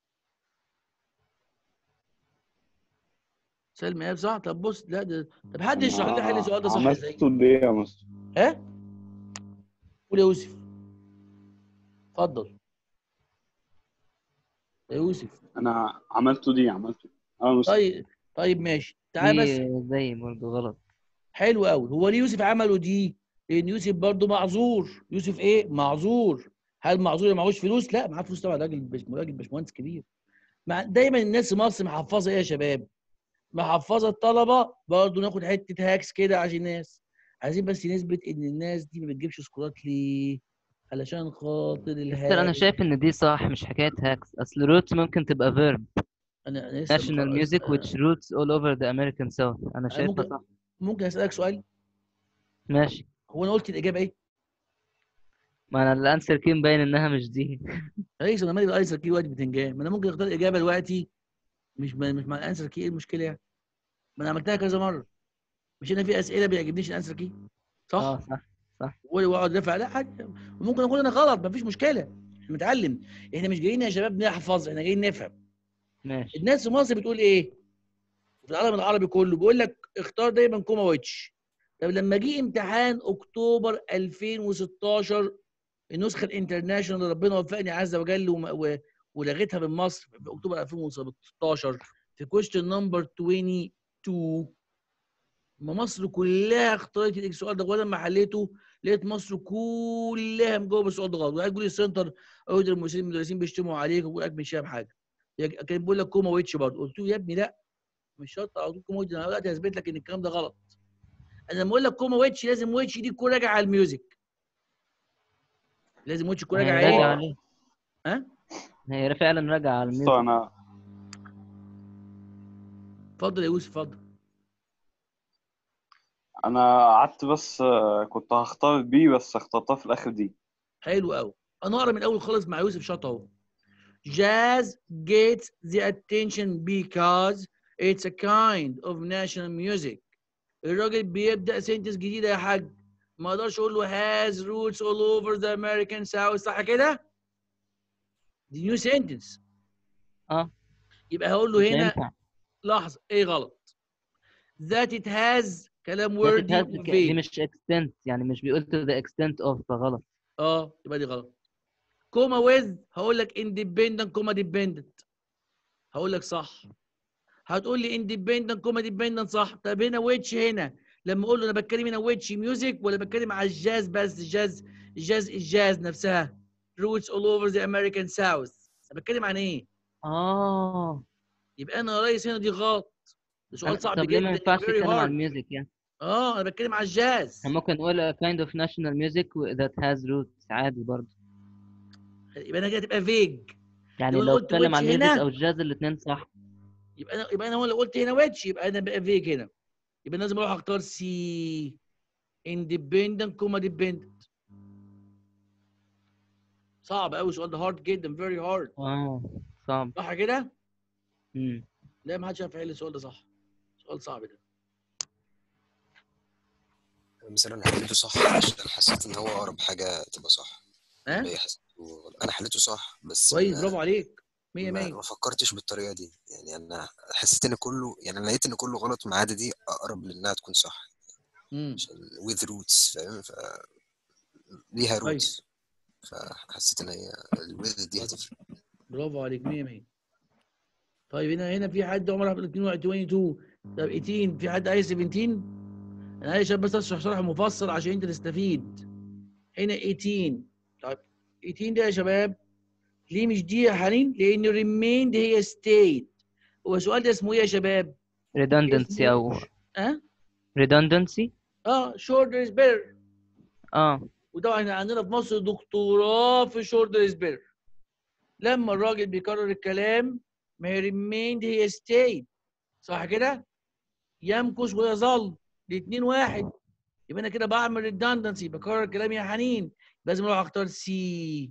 سلمى ايهاب صح؟ طب بص لا ده طب حد يشرح لي حل السؤال ده صح ازاي؟ عملته ليه يا مستر؟ ها؟ قول يا يوسف اتفضل يا يوسف انا عملته دي عملته اه مستر طيب طيب ماشي تعال بس دي زي برضه غلط حلو قوي هو ليه يوسف عمله دي؟ لان يوسف برضه معذور يوسف ايه؟ معذور هل معذور معهوش فلوس؟ لا معاه فلوس طبعا راجل بش- راجل باشمهندس كبير مع دايما الناس في مصر محفظه ايه يا شباب؟ محفظه الطلبه برضه ناخد حته هاكس كده عشان الناس عايزين بس نثبت ان الناس دي ما بتجيبش سكورات ليه؟ علشان خاطر مستر انا الهاك شايف ان دي صح مش حكايه هاكس اصل روتس ممكن تبقى فيرب انا أنا لسه national مخ- music which roots all over the American South انا شايفها ممكن- صح ممكن اسالك سؤال ماشي هو انا قلت الاجابه ايه؟ ما انا الانسر كي مبين انها مش دي رئيس انا مالي الانسر كي وقت بتنجان ما انا ممكن اختار الاجابه دلوقتي مش ما مش مع الانسر كي ايه المشكله يعني؟ ما انا عملتها كذا مره مش انا في اسئله بيعجبنيش الانسر كي صح؟ اه صح واقعد ادافع لا حاجه وممكن اقول انا غلط مفيش مشكله احنا بنتعلم احنا مش جايين يا شباب نحفظ احنا جايين نفهم ماشي الناس في مصر بتقول ايه؟ في العالم العربي كله بيقول لك اختار دايما كوما ويتش طب لما جه امتحان اكتوبر 2016 النسخه الانترناشونال اللي ربنا وفقني عز وجل وم- و- ولغيتها من مصر في اكتوبر 2016 في كويشن نمبر 22 ما مصر كلها اختارت السؤال ده وانا لما حليته لقيت مصر كلها مجاوبه السؤال ده غلط وقاعد يقول لي السنتر اقعد المدرسين المدرسين بيشتموا عليك وبيقول لك مش فاهم حاجه يا- كان بيقول لك كوما ويتش برضه قلت له يا ابني لا مش شرط على طول كوما ويتش انا دلوقتي هثبت لك ان الكلام ده غلط انا لما اقول لك كوما ويتش لازم ويتش دي تكون راجعه على الميوزك لازم ويتش تكون هي راجعه راجعة ايه؟ عليه ها؟ هي فعلا راجعة على مستر الميوزك انا اتفضل يا يوسف اتفضل انا قعدت بس آه، كنت هختار بي بس اخترتها في الاخر دي حلو قوي انا اقرا من الاول خالص مع يوسف شاطر اهو jazz gets the attention because it's a kind of national music الراجل بيبدا سنتنس جديده يا حاج ما اقدرش اقول له has roots all over the American South صح كده دي نيو سنتنس اه يبقى هقول له مش هنا هينفع لحظه ايه غلط that it has كلام That it وردي has- دي وفيج مش extent يعني مش بيقول to the extent of فغلط اه يبقى دي غلط كوما ويز هقول لك اندبندنت كوما ديبندنت هقول لك صح هتقول لي اندبندنت كوما ديبندنت صح طب هنا ويتش هنا لما اقول له انا بتكلم هنا ويتش ميوزك ولا بتكلم على الجاز بس الجاز الجاز الجاز نفسها روتس اول اوفر ذا امريكان ساوث انا بتكلم عن ايه اه يبقى انا يا ريس هنا دي غلط ده سؤال أنا- صعب طب ليه ما جدا ينفعش very نتكلم عن hard. الميوزك يعني اه انا بتكلم على الجاز احنا ممكن نقول a kind of national music that has roots عادي برضه يبقى انا كده تبقى فيج يعني لو أنا لو قلت اتكلم عن which الميوزك هنا- او الجاز الاثنين صح يبقى انا يبقى انا هو لو قلت هنا ويتش يبقى انا بقى فيج هنا يبقى لازم اروح اختار سي اندبندنت كوما ديبندنت صعب قوي السؤال ده هارد جدا فيري هارد اه صعب صح كده؟ مم. لا ما حدش عارف يحل السؤال ده صح سؤال صعب ده مثلا انا حليته صح عشان حسيت ان هو اقرب حاجه تبقى صح ها اللي هي حسيته غلط. انا حليته صح بس كويس ما- برافو عليك 100 ما 100 ما فكرتش بالطريقه دي يعني انا حسيت ان كله يعني انا لقيت ان كله غلط ما عدا دي اقرب لانها تكون صح امم عشان with roots فاهم ف ليها كويس. roots فحسيت ان هي ال with دي هتفرق برافو عليك 100 100 طيب هنا هنا في حد عمر عبد 22 طب 18 في حد عايز 17 انا عايز بس اشرح شرح مفصل عشان انت تستفيد هنا 18 طيب 18 ده يا شباب ليه مش دي يا حنين؟ لان remained هي stayed هو السؤال ده اسمه ايه يا شباب؟ redundancy اسمه- او ها؟ redundancy اه shorter is better اه وطبعا احنا عندنا في مصر دكتوراه في shorter is better لما الراجل بيكرر الكلام ما هي remained هي stayed صح كده؟ يمكث ويظل الاثنين واحد يبقى انا كده بعمل redundancy بكرر كلامي يا حنين لازم اروح اختار سي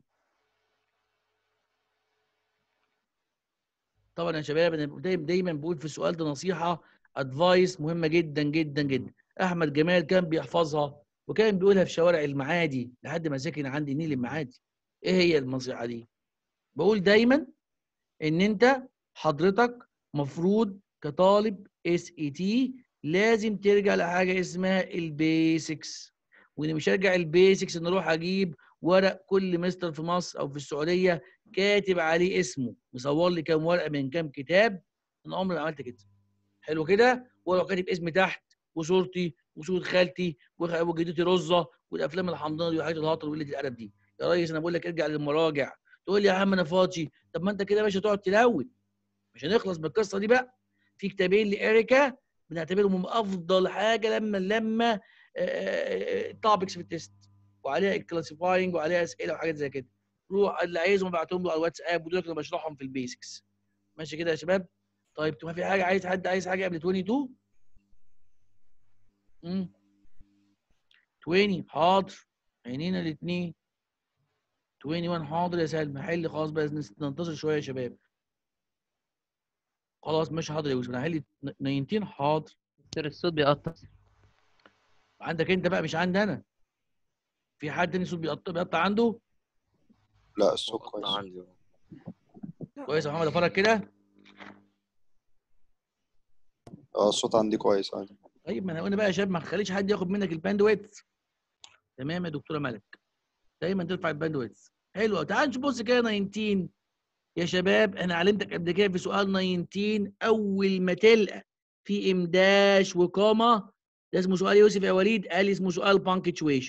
طبعا يا شباب انا دايما دايما بقول في السؤال ده نصيحه ادفايس مهمه جدا جدا جدا احمد جمال كان بيحفظها وكان بيقولها في شوارع المعادي لحد ما سكن عندي نيل المعادي ايه هي النصيحه دي بقول دايما ان انت حضرتك مفروض كطالب اس اي تي لازم ترجع لحاجه اسمها البيسكس وان مش هرجع البيسكس ان اروح اجيب ورق كل مستر في مصر او في السعوديه كاتب عليه اسمه مصور لي كام ورقه من كام كتاب انا عمري ما عملت كده حلو كده ولو كاتب اسمي تحت وصورتي وصوره خالتي وخ- وجدتي رزه والافلام الحمضانه دي والحاجات الهاطل وقله الادب دي يا ريس انا بقول لك ارجع للمراجع تقول لي يا عم انا فاضي طب ما انت كده يا باشا تقعد تلون مش هنخلص من القصه دي بقى في كتابين لاريكا بنعتبرهم افضل حاجه لما لما توبكس في التيست وعليها الكلاسيفاينج وعليها اسئله وحاجات زي كده روح اللي عايزهم ابعتهم له على الواتساب ودول انا بشرحهم في البيسكس ماشي كده يا شباب طيب ما في حاجه عايز حد عايز حاجه قبل 22 امم 20 حاضر عينينا الاثنين 21 حاضر يا سلمى حل خلاص بقى ننتظر شويه يا شباب خلاص مش حاضر يا يوسف انا هحل 19 حاضر سر الصوت بيقطع عندك انت بقى مش عندي انا في حد تاني صوت بيقطع بيقطع عنده لا الصوت كويس عندي كويس يا محمد افرج كده اه الصوت عندي كويس عادي طيب ما انا قلنا بقى يا شباب ما تخليش حد ياخد منك الباندويت تمام يا دكتوره ملك دايما ترفع الباندويت حلو تعال نبص كده 19 يا شباب انا علمتك قبل كده في سؤال 19 اول ما تلقى في امداش وقامه ده اسمه سؤال يوسف يا وليد قال لي اسمه سؤال بانكتشويشن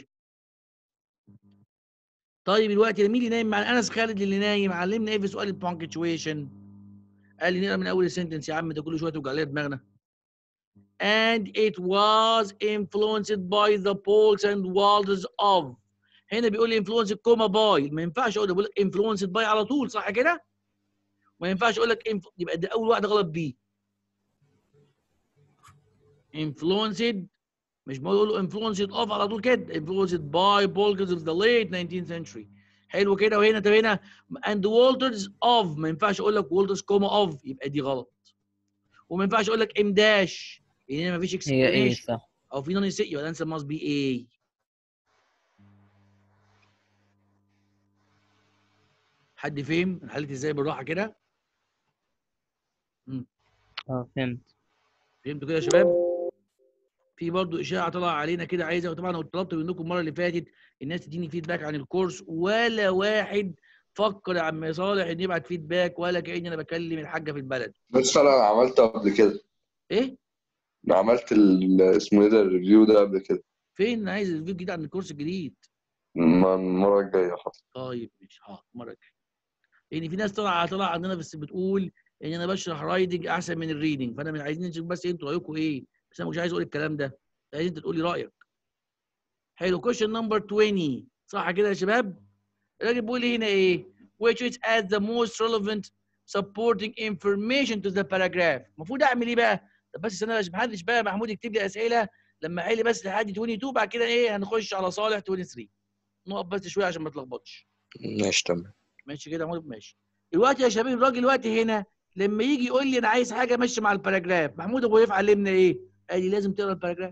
طيب دلوقتي مين اللي نايم مع انس خالد اللي نايم علمنا ايه في سؤال البانكتشويشن قال لي نقرا من اول السنتنس يا عم ده كل شويه توجع لنا دماغنا and it was influenced by the poles and walls of هنا بيقول لي influenced كوما باي ما ينفعش اقول بقول لك influenced by على طول صح كده؟ ما ينفعش اقول لك inf... يبقى ده اول واحده غلط بي influenced مش بقول له influenced of على طول كده influenced by Balkans of the late 19th century حلو كده وهنا طب هنا and Walters of ما ينفعش اقول لك Walters كوما of يبقى دي غلط وما ينفعش اقول لك امداش لان هنا مفيش هي ايه explanation صح او في نون يبقى الانسر must be A حد فهم انا حليت ازاي بالراحه كده اه فهمت فهمتوا كده يا شباب في برضو اشاعه طلع علينا كده عايزه طبعا انا طلبت منكم المره اللي فاتت الناس تديني فيدباك عن الكورس ولا واحد فكر يا عم صالح ان يبعت فيدباك ولا كاني انا بكلم الحاجه في البلد بس انا عملته قبل كده ايه انا عملت ال- اسمه ايه ده الريفيو ده قبل كده فين انا عايز الفيديو جديد عن الكورس الجديد الم- المره الجايه حاضر طيب مش اه المره الجايه لان في ناس طلع طلع عندنا بس بتقول ان انا بشرح رايدنج احسن من الريدنج فانا مش عايزين نشوف بس انتوا رايكم ايه بس انا مش عايز اقول الكلام ده عايز انت تقول لي رايك حلو كويشن نمبر 20 صح كده يا شباب الراجل بيقول لي هنا ايه which is as the most relevant supporting information to the paragraph المفروض اعمل ايه بقى طب بس انا مش محدش بقى محمود يكتب لي اسئله لما احل بس لحد 22 بعد كده ايه هنخش على صالح 23 نقف بس شويه عشان ما تلخبطش ماشي تمام ماشي كده يا محمود ماشي دلوقتي يا شباب الراجل دلوقتي هنا لما يجي يقول لي انا عايز حاجه ماشيه مع الباراجراف محمود ابو يف علمنا ايه قال لي لازم تقرا الباراجراف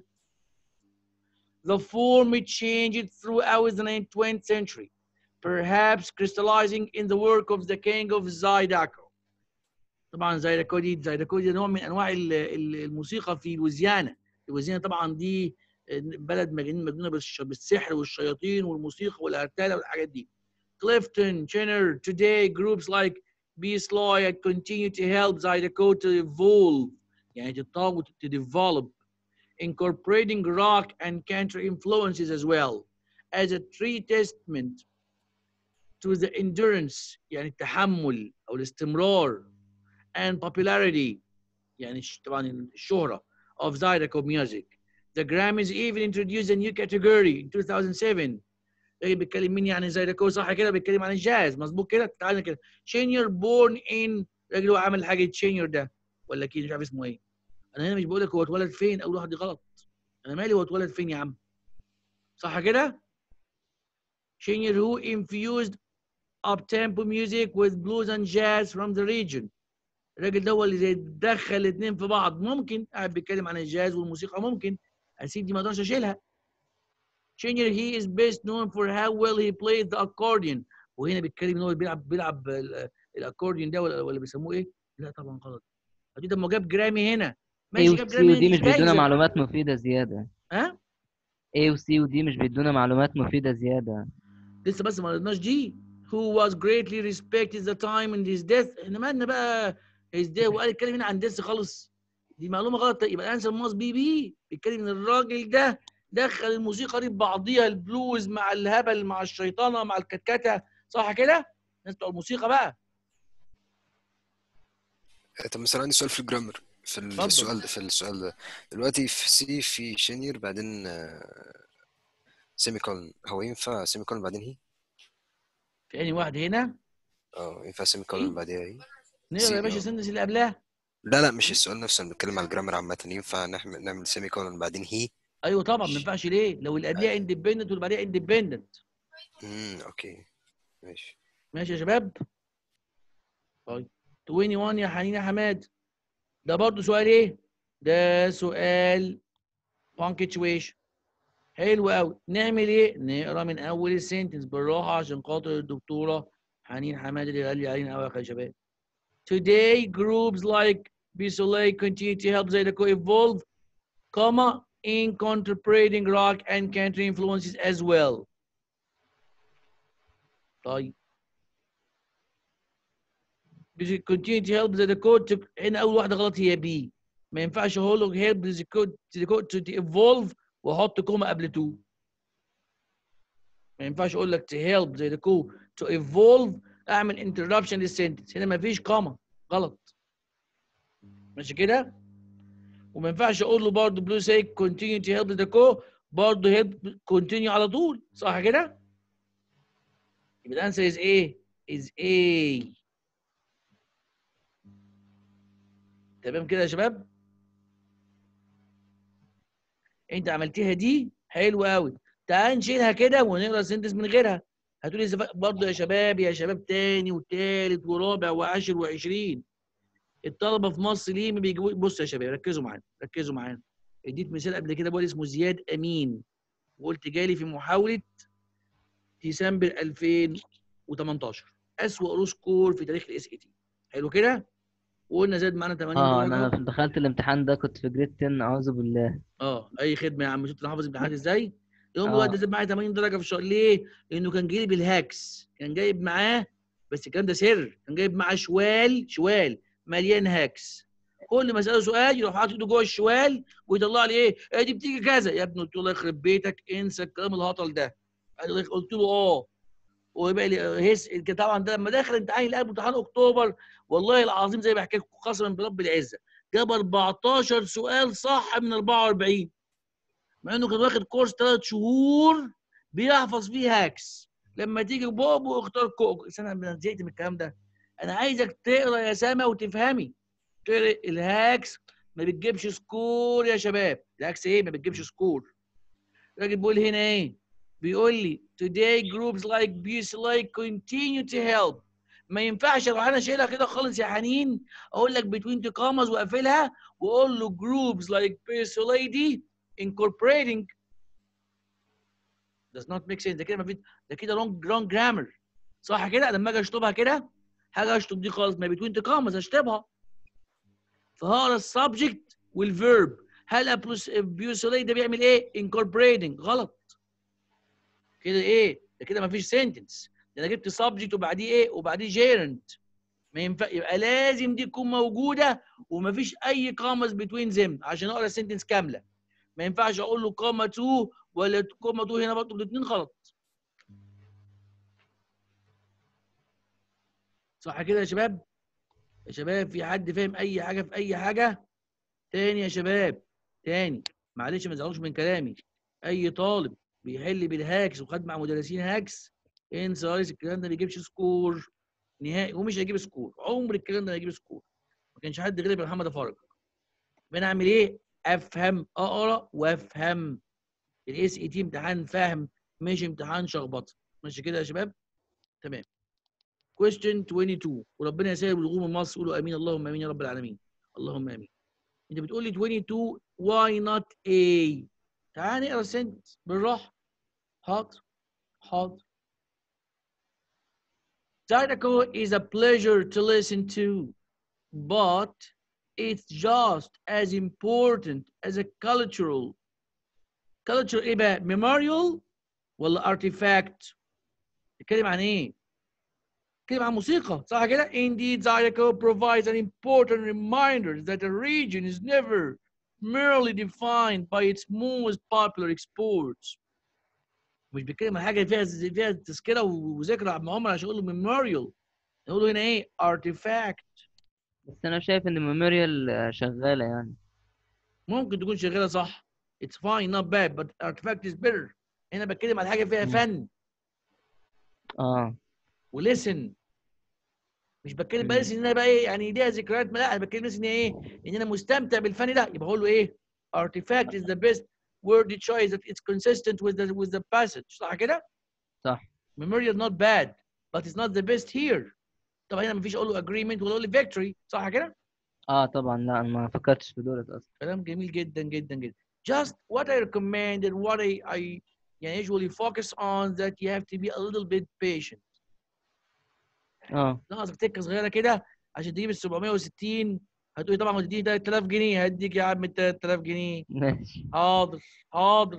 The form changed throughout the 20th century, perhaps crystallizing in the work of the king of Zydeco. طبعا زايداكودي زايداكودي نوع من انواع ال- ال- الموسيقى في لويزيانا لويزيانا طبعا دي بلد مجنون مجنونه بالش- بالسحر والشياطين والموسيقى والارتاله والحاجات دي Clifton, Jenner, today groups like Beast Lloyd continue to help Zydeco to evolve يعني تتطور to develop incorporating rock and country influences as well as a tree testament to the endurance يعني التحمل او الاستمرار and popularity يعني ش- طبعا الشهرة of Zydeco music. The Grammys even introduced a new category in 2007 ايه بيتكلم مين يعني زايدكو صح كده بيتكلم عن الجاز مظبوط كده تعالى كده شينيور بورن ان راجل هو عامل حاجه شينيور ده ولا كده مش عارف اسمه ايه انا هنا مش بقول لك هو اتولد فين اول واحد دي غلط انا مالي هو اتولد فين يا عم صح كده شينيور who infused up tempo music with blues and jazz from the region الراجل ده هو اللي زي دخل الاثنين في بعض ممكن قاعد بيتكلم عن الجاز والموسيقى ممكن اسيب دي ما اقدرش اشيلها Junior he is best known for how well he plays the accordion وهنا بيتكلم ان هو بيلعب بيلعب ال- الاكورديون ده ولا ولا بيسموه ايه؟ لا طبعا غلط اكيد لما جاب جرامي هنا اي ماشي جاب وسي جرامي ودي مش بيدونا جايزة. معلومات مفيدة زيادة ها؟ اي وسي ودي مش بيدونا معلومات مفيدة زيادة لسه بس ما قلناش دي who was greatly respected the time in his death احنا مالنا بقى his death وقال يتكلم هنا عن death خالص دي معلومه غلط يبقى الانسر ماست بي بي بيتكلم ان الراجل ده دخل الموسيقى دي ببعضيها البلوز مع الهبل مع الشيطانه مع الكتكته صح كده؟ الناس بتوع الموسيقى بقى آه، طب مثلا عندي سؤال في الجرامر في ال- في اتفضل. السؤال ده في السؤال ده دلوقتي في سي في شينير بعدين سيمي كولن هو ينفع سيمي كولن بعدين هي؟ في انهي واحد هنا اه ينفع سيمي كولن بعديها هي؟ نقرا يا سي- باشا آه. السنتنس اللي قبلها لا لا مش السؤال نفسه انا بتكلم على الجرامر عامة ينفع نعمل نعمل سيمي كولن بعدين هي؟ ايوه طبعا ما ينفعش ليه؟ لو اللي قبلها اندبندنت واللي بعديها اندبندنت امم اوكي ماشي ماشي يا شباب؟ طيب 21 يا حنين يا حماد ده برضه سؤال ايه؟ ده سؤال punctuation حلو قوي نعمل ايه؟ نقرا من اول السنتنس بالراحه عشان خاطر الدكتوره حنين حماد اللي غالي علينا قوي يا شباب. Today groups like Bisoleil continue to help Zydeco evolve, comma, incorporating rock and country influences as well. طيب بيجي continue to help the code to هنا اول واحده غلط هي بي ما ينفعش اقول له help the code the code to evolve واحط كوما قبل تو ما ينفعش اقول لك to help زي the code to evolve اعمل interruption للسنتنس هنا ما فيش كوما غلط ماشي كده وما ينفعش اقول له برضه بلو سي continue to help the code برضه help continue على طول صح كده يبقى الانسر is ايه is A تمام كده يا شباب انت عملتيها دي حلو قوي تعال نشيلها كده ونقرا السنتنس من غيرها هتقولي زف- برضه يا شباب يا شباب تاني وتالت ورابع وعاشر وعشرين الطلبه في مصر ليه ما بيجيبوا بص يا شباب ركزوا معانا ركزوا معانا اديت مثال قبل كده بقول اسمه زياد امين وقلت جالي في محاوله ديسمبر 2018 اسوأ رو سكور في تاريخ الاس اي تي حلو كده وقلنا زاد معانا 80 اه درجه انا دخلت الامتحان ده كنت في جريد 10 اعوذ بالله اه اي خدمه يا عم شفت انا حافظ امتحانات ازاي؟ يوم آه. الوقت ده زاد معايا 80 درجه في الشهر ليه؟ لانه كان جايب الهاكس كان جايب معاه بس الكلام ده سر كان جايب معاه شوال شوال مليان هاكس كل ما اساله سؤال يروح حاطط ايده جوه الشوال ويطلع لي ايه؟ ايه دي بتيجي كذا يا ابني قلت له الله يخرب بيتك انسى الكلام الهطل ده قال لي قلت له اه ويبقى لي هس طبعا ده لما دخل امتحان الاب امتحان اكتوبر والله العظيم زي ما بحكي لكم قسما برب العزه جاب 14 سؤال صح من 44 مع انه كان واخد كورس ثلاث شهور بيحفظ فيه هاكس لما تيجي بوبو اختار كوكو بس انا زهقت من الكلام ده انا عايزك تقرا يا سما وتفهمي تقرا الهاكس ما بتجيبش سكور يا شباب الهاكس ايه ما بتجيبش سكور الراجل بيقول هنا ايه بيقول لي today groups like BSLA continue to help ما ينفعش لو انا شايلها كده خالص يا حنين اقول لك between two commas واقفلها واقول له groups like BSLA دي incorporating does not make sense ده كده ما في ده كده wrong wrong grammar صح كده لما اجي اشطبها كده حاجه اشطب دي خالص ما between two commas اشطبها فهقرا السبجكت والفيرب هل BSLA ده بيعمل ايه incorporating غلط كده ايه ده كده ما فيش سنتنس ده انا جبت سبجكت وبعديه ايه وبعديه جيرنت ما ينفع يبقى لازم دي تكون موجوده وما فيش اي كوماس بتوين زم عشان اقرا السنتنس كامله ما ينفعش اقول له كوما 2 ولا كوما 2 هنا برضه الاثنين غلط صح كده يا شباب يا شباب في حد فاهم اي حاجه في اي حاجه تاني يا شباب تاني معلش ما تزعلوش من كلامي اي طالب بيحل بالهاكس وخد مع مدرسين هاكس انسى يا ريس الكلام ده ما بيجيبش سكور نهائي ومش هيجيب سكور عمر الكلام ده ما هيجيب سكور ما كانش حد غير محمد فرج انا اعمل ايه افهم اقرا وافهم الاس اي تي امتحان فهم مش امتحان شخبطه ماشي كده يا شباب تمام question 22 وربنا يسهل بالغوم من مصر قولوا امين اللهم امين يا رب العالمين اللهم امين انت بتقول لي 22 why not A تعال نقرا السنتنس بالراحه حاضر حاضر Zydeco is a pleasure to listen to, but it's just as important as a cultural cultural ايه بقى؟ memorial ولا artifact؟ بيتكلم عن ايه؟ بيتكلم عن موسيقى صح كده؟ Indeed, Zydeco provides an important reminder that a region is never merely defined by its most popular exports مش بيتكلم عن حاجه فيها فيها تذكره وذكرى عم عمر عشان اقول له memorial نقول له هنا ايه artifact بس انا شايف ان ميموريال شغاله يعني ممكن تكون شغاله صح it's fine not bad but artifact is better هنا بتكلم على حاجه فيها مم. فن اه ولسن مش بتكلم مم. بقى ان انا بقى ايه يعني ليها ذكريات لا انا بتكلم بس ان ايه ان انا مستمتع بالفن ده يبقى اقول له ايه artifact is the best word choice that it's consistent with the with the passage صح كده؟ صح memorial not bad but it's not the best here طبعا هنا مفيش اقول له agreement ولا اقول له victory صح كده؟ اه طبعا لا انا ما فكرتش في دولت اصلا كلام جميل جدا جدا جدا just what I recommend and what I, I يعني usually focus on that you have to be a little bit patient اه ناقصك تكه صغيره كده عشان تجيب ال 760 هتقولي طبعا هتديني 3000 جنيه هديك يا عم ال 3000 جنيه ماشي حاضر حاضر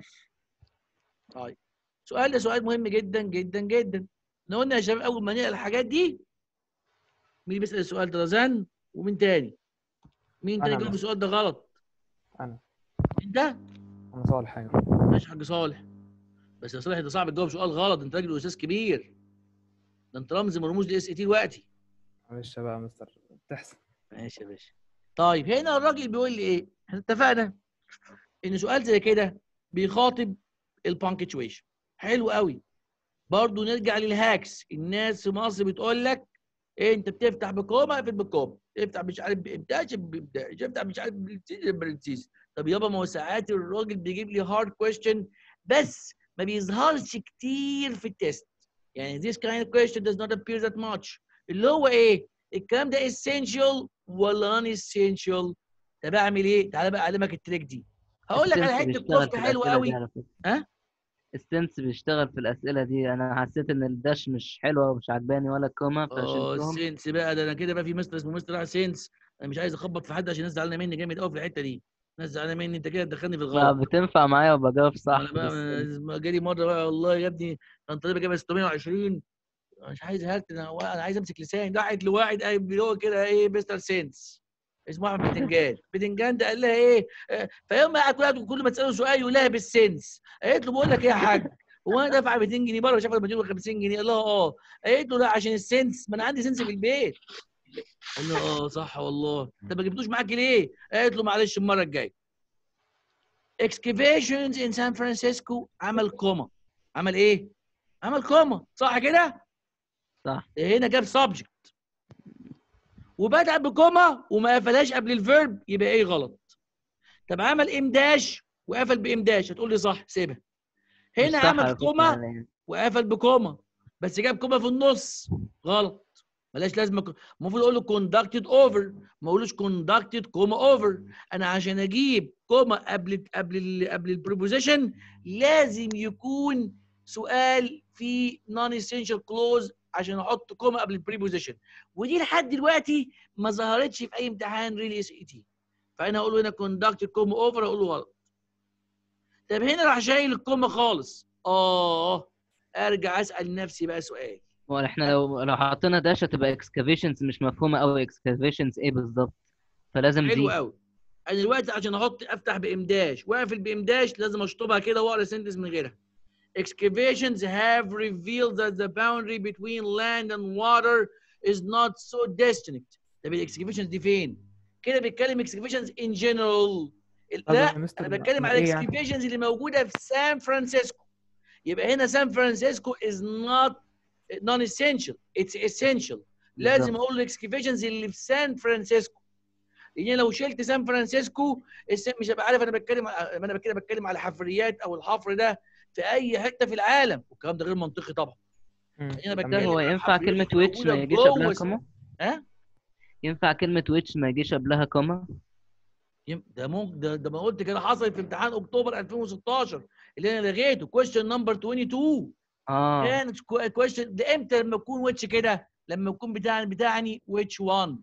طيب السؤال ده سؤال مهم جدا جدا جدا احنا قلنا يا شباب اول ما نقرا الحاجات دي مين اللي بيسال السؤال ده رزان ومين تاني؟ مين تاني أنا جاوب مثلا. السؤال ده غلط؟ انا انت؟ انا صالح ايوه ماشي يا حاج صالح بس يا صالح ده صعب تجاوب سؤال غلط انت راجل استاذ كبير ده انت رمز من رموز الاس اي تي دلوقتي معلش بقى يا مستر تحصل ماشي يا باشا طيب هنا الراجل بيقول لي ايه؟ احنا اتفقنا ان سؤال زي كده بيخاطب البانكتويشن حلو قوي برضه نرجع للهاكس الناس في مصر بتقول لك إيه انت بتفتح بكوما اقفل بكوما افتح مش عارف بامداش بامداش افتح مش عارف برنسيس برنسيس طب يابا ما هو ساعات الراجل بيجيب لي هارد كويستشن بس ما بيظهرش كتير في التست يعني this kind of question does not appear that much اللي هو ايه الكلام ده essential ولا non essential طب اعمل ايه تعالى بقى اعلمك التريك دي هقول لك على السنس حته بيشتغل كفته في حلوه الأسئلة قوي دي على فكرة. ها؟ السنس بيشتغل في الاسئله دي انا حسيت ان الداش مش حلوه ومش عجباني ولا الكوما اه فشلتهم سينس بقى ده انا كده بقى في مستر اسمه مستر سينس انا مش عايز اخبط في حد عشان الناس زعلانه مني جامد قوي في الحته دي الناس زعلانه مني انت كده تدخلني في لا الغلط بتنفع معايا وبجاوب صح انا بقى بس ما جالي مره بقى والله يا ابني انا طالب جايبه 620 مش عايز هات انا انا عايز امسك لساني راحت لواحد قايم بيقول كده ايه مستر سينس اسمه احمد بتنجان بتنجان ده قال لها ايه آه، فيوم قاعد كل كل ما تساله سؤال يقول لها بالسنس قالت له بقول لك ايه يا حاج هو انا دافع 200 جنيه بره شاف 250 جنيه قال لها اه قالت له لا عشان السنس ما انا عندي سنس في البيت قال له اه صح والله طب ما جبتوش معاكي ليه؟ قالت له معلش المره الجايه excavations in San Francisco عمل كوما عمل ايه؟ عمل كوما صح كده؟ صح هنا جاب subject وبدأ بكوما وما قفلهاش قبل الفيرب يبقى ايه غلط طب عمل امداش وقفل بامداش هتقول لي صح سيبها مش هنا صح على عمل فكرة كوما يعني. وقفل بكوما بس جاب كوما في النص غلط ملاش لازمه ك- المفروض اقول له conducted over ما اقولوش conducted كوما over انا عشان اجيب كوما قبل قبل ال قبل البريبوزيشن لازم يكون سؤال في non essential clause عشان احط كوما قبل البريبوزيشن ودي لحد دلوقتي ما ظهرتش في اي امتحان ريلي اس اي تي فانا اقول له هنا conducted كوما over اقول له غلط طب هنا راح شايل الكوما خالص اه ارجع اسال نفسي بقى سؤال هو احنا لو لو حطينا داش هتبقى اكسكافيشنز مش مفهومه قوي اكسكافيشنز ايه بالظبط فلازم حلو دي قوي انا دلوقتي عشان احط افتح بامداش واقفل بامداش لازم اشطبها كده واقرا سنتنس من غيرها excavations have revealed that the boundary between land and water is not so distinct طب الاكسكافيشنز دي فين؟ كده بيتكلم excavations in general طب يا لا مستر انا ما- بتكلم ما على إيه يعني؟ الاكسكافيشنز اللي موجوده في سان فرانسيسكو يبقى هنا سان فرانسيسكو is not non essential it's essential لازم بالظبط. اقول الاكسكافيشنز اللي في سان فرانسيسكو لان لو شلت سان فرانسيسكو الس- مش هبقى عارف انا بتكلم ع- انا كده بتكلم على حفريات او الحفر ده في اي حته في العالم والكلام ده غير منطقي طبعا مم. انا تمام. بتكلم هو على ينفع الحفريات كلمه اللي ويتش ما موجودة يجيش جوه قبلها الس- كوما ها ينفع كلمه ويتش ما يجيش قبلها كوما يم- ده ممكن ده, ده ما قلت كده حصل في امتحان اكتوبر 2016 اللي انا لغيته كويشن نمبر 22 اه كانت كويشن ده امتى لما يكون ويتش كده لما يكون بتاعني بتاعني which one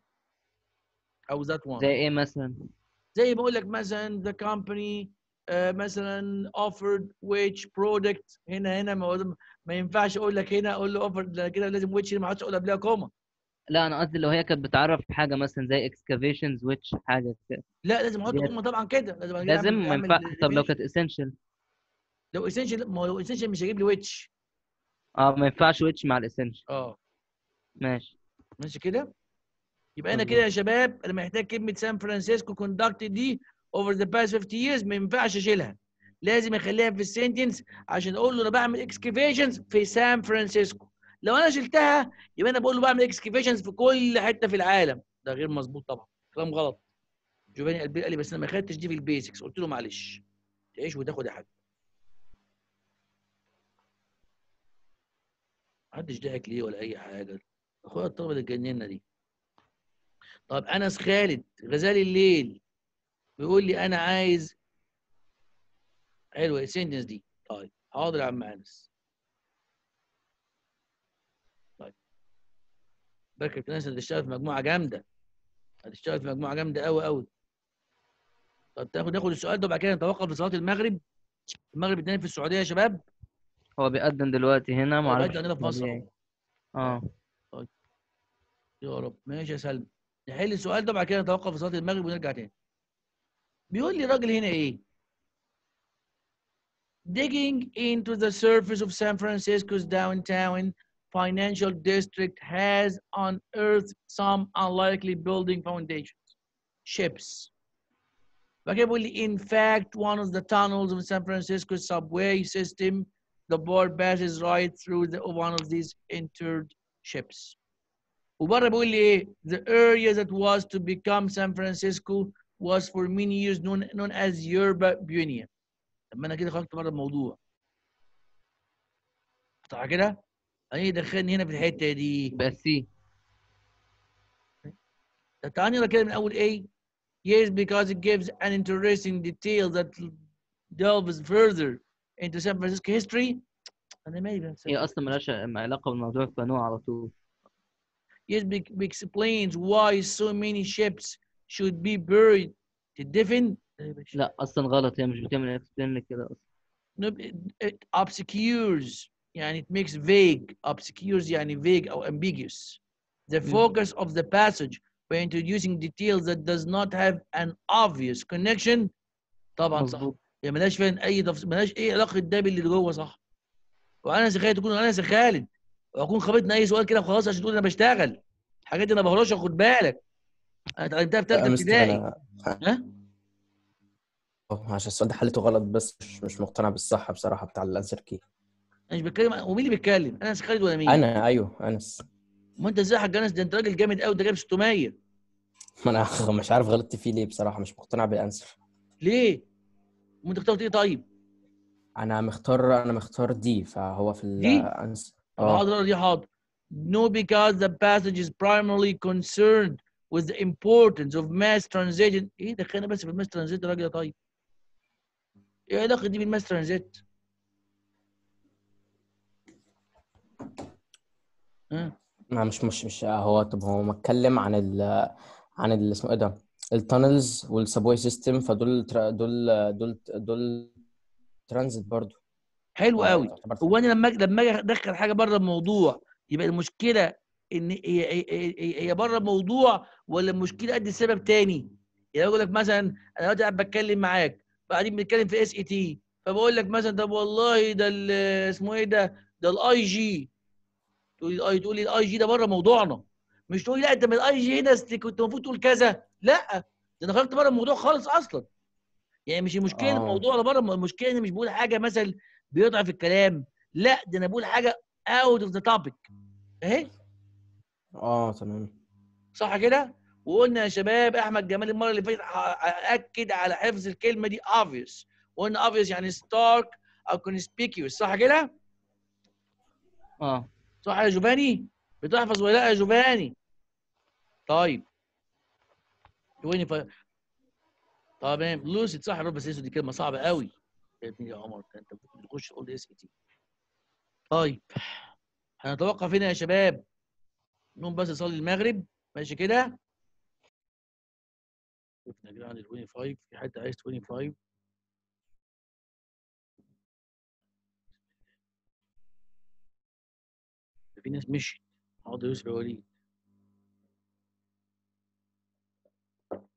او that one زي ايه مثلا زي ما اقول لك مثلا the company آه، مثلا offered which product هنا هنا ما, ما ينفعش اقول لك هنا اقول له offered ده كده لازم which ما اقعدش اقول قبلها كوما لا انا قصدي لو هي كانت بتعرف حاجه مثلا زي اكسكافيشنز ويتش حاجه كده لا لازم احط ديت- قمه طبعا كده لازم أجي لازم أعمل- ما أعمل ينفع طب لو definition. كانت اسينشال لو اسينشال ما هو لو اسينشال مش هيجيب لي ويتش اه ما ينفعش ويتش مع الاسينشال اه ماشي ماشي كده يبقى انا مظبوط. كده يا شباب انا محتاج كلمه سان فرانسيسكو كوندكتد دي اوفر ذا باست 50 years ما ينفعش اشيلها لازم اخليها في السنتنس عشان اقول له انا بعمل اكسكيفيشنز في سان فرانسيسكو لو انا شلتها يبقى انا بقول له بعمل اكسكيفيشنز في كل حته في العالم ده غير مظبوط طبعا كلام غلط جوفاني قال قال لي بس انا ما خدتش دي في البيزكس قلت له معلش تعيش وتاخد يا حاج محدش ضحك ليه ولا اي حاجه اخويا الطلبه اللي اتجننا دي طب انس خالد غزال الليل بيقول لي انا عايز حلوه السنتنس دي طيب حاضر يا عم انس طيب بكر ناس هتشتغل في مجموعه جامده هتشتغل في مجموعه جامده قوي قوي طب تاخد ناخد السؤال ده وبعد كده نتوقف لصلاه المغرب المغرب اتنين في السعوديه يا شباب هو بيقدم دلوقتي هنا ما هو اعرفش بيقدم عندنا في مصر طبيعي. أهو. اه يا رب ماشي يا سلمى نحل السؤال ده وبعد كده نتوقف لصلاه المغرب ونرجع تاني بيقول لي الراجل هنا ايه digging into the surface of San Francisco's downtown financial district has unearthed some unlikely building foundations, ships. بعد كده بيقول لي in fact one of the tunnels of San Francisco's subway system the board passes right through the, one of these interred ships. وبره بيقول لي ايه the area that was to become San Francisco was for many years known, known as Yerba Buena. طب ما انا كده خرجت بره الموضوع صح كده؟ ايه دخلني هنا في الحته دي يبقى سي طب تعالى نقرا كده من اول ايه yes because it gives an interesting detail that delves further into San Francisco history انا مالي بنسى هي اصلا ملهاش علاقه بالموضوع فنوع على طول yes be- be- explains why so many ships should be buried تدفن لا اصلا غلط هي مش بتعمل اكسبلين لك كده اصلا No, it, it obscures يعني it makes vague obscures يعني vague أو ambiguous the Mm. focus of the passage by introducing details that does not have an obvious connection طبعا صح مظبوط يعني ملهاش فين اي تفصيل ملهاش ايه علاقه ده باللي جوه صح وانا خالد تكون انا خالد واكون خابطني اي سؤال كده وخلاص عشان تقول انا بشتغل الحاجات دي انا بهرشها خد بالك انا اتعلمتها في لا ثالثه مستر ابتدائي انا ها أه، عشان السؤال ده حليته غلط بس مش مش مقتنع بالصحة بصراحة بتاع الانسر كي انا مش بتكلم ومين اللي بيتكلم انس خالد ولا مين انا ايوه انس ما انت ازاي يا حاج انس ده انت راجل جامد قوي ده جايب 600 ما انا مش عارف غلطت فيه ليه بصراحة مش مقتنع بالانسر ليه؟ وانت اخترت ايه طيب؟ انا مختار انا مختار دي فهو في دي؟ الانسر طب اه حاضر دي حاضر. No, because the passage is primarily concerned with the importance of mass transit. ايه دخلنا بس في الماس ترانزيت يا راجل يا طيب؟ ايه علاقه دي بالماس ترانزيت؟ ها؟ ما مش مش مش هو طب هو متكلم عن ال عن ال اسمه ايه ده التانلز والسبوي سيستم فدول ترا- دول دول دول ترانزيت برضو حلو آه، قوي. تعتبر هو انا لما لما اجي ادخل حاجه بره الموضوع يبقى المشكله ان هي هي, هي, هي بره الموضوع ولا المشكله قد السبب تاني؟ يعني اقول لك مثلا انا دلوقتي قاعد بتكلم معاك بعدين بنتكلم في اس اي تي فبقول لك مثلا طب والله ده ال- اسمه ايه ده؟ ده الاي جي تقول لي الاي تقول لي الاي جي ده بره موضوعنا مش تقول لي لا انت من الاي جي هنا أصل كنت المفروض تقول كذا لا ده انا خرجت بره الموضوع خالص اصلا يعني مش المشكله آه. الموضوع اللي بره المشكله اني مش بقول حاجه مثلا بيضعف الكلام لا ده انا بقول حاجه اوت اوف ذا توبيك اهي اه تمام صح كده وقلنا يا شباب احمد جمال المره اللي فاتت ه- اكد على حفظ الكلمه دي obvious وقلنا obvious يعني stark او conspicuous صح كده اه صح يا جوفاني بتحفظ ولا لا يا جوفاني طيب جوفاني ف... تمام لوسيد صح الرب بس دي كلمه صعبه قوي يا ابني يا عمر انت بتخش تقول اس تي طيب هنتوقف هنا يا شباب نقوم بس نصلي المغرب ماشي كده شفنا كده عندي 25 في حد عايز 25 ده في ناس مشيت حاضر يوسف يا وليد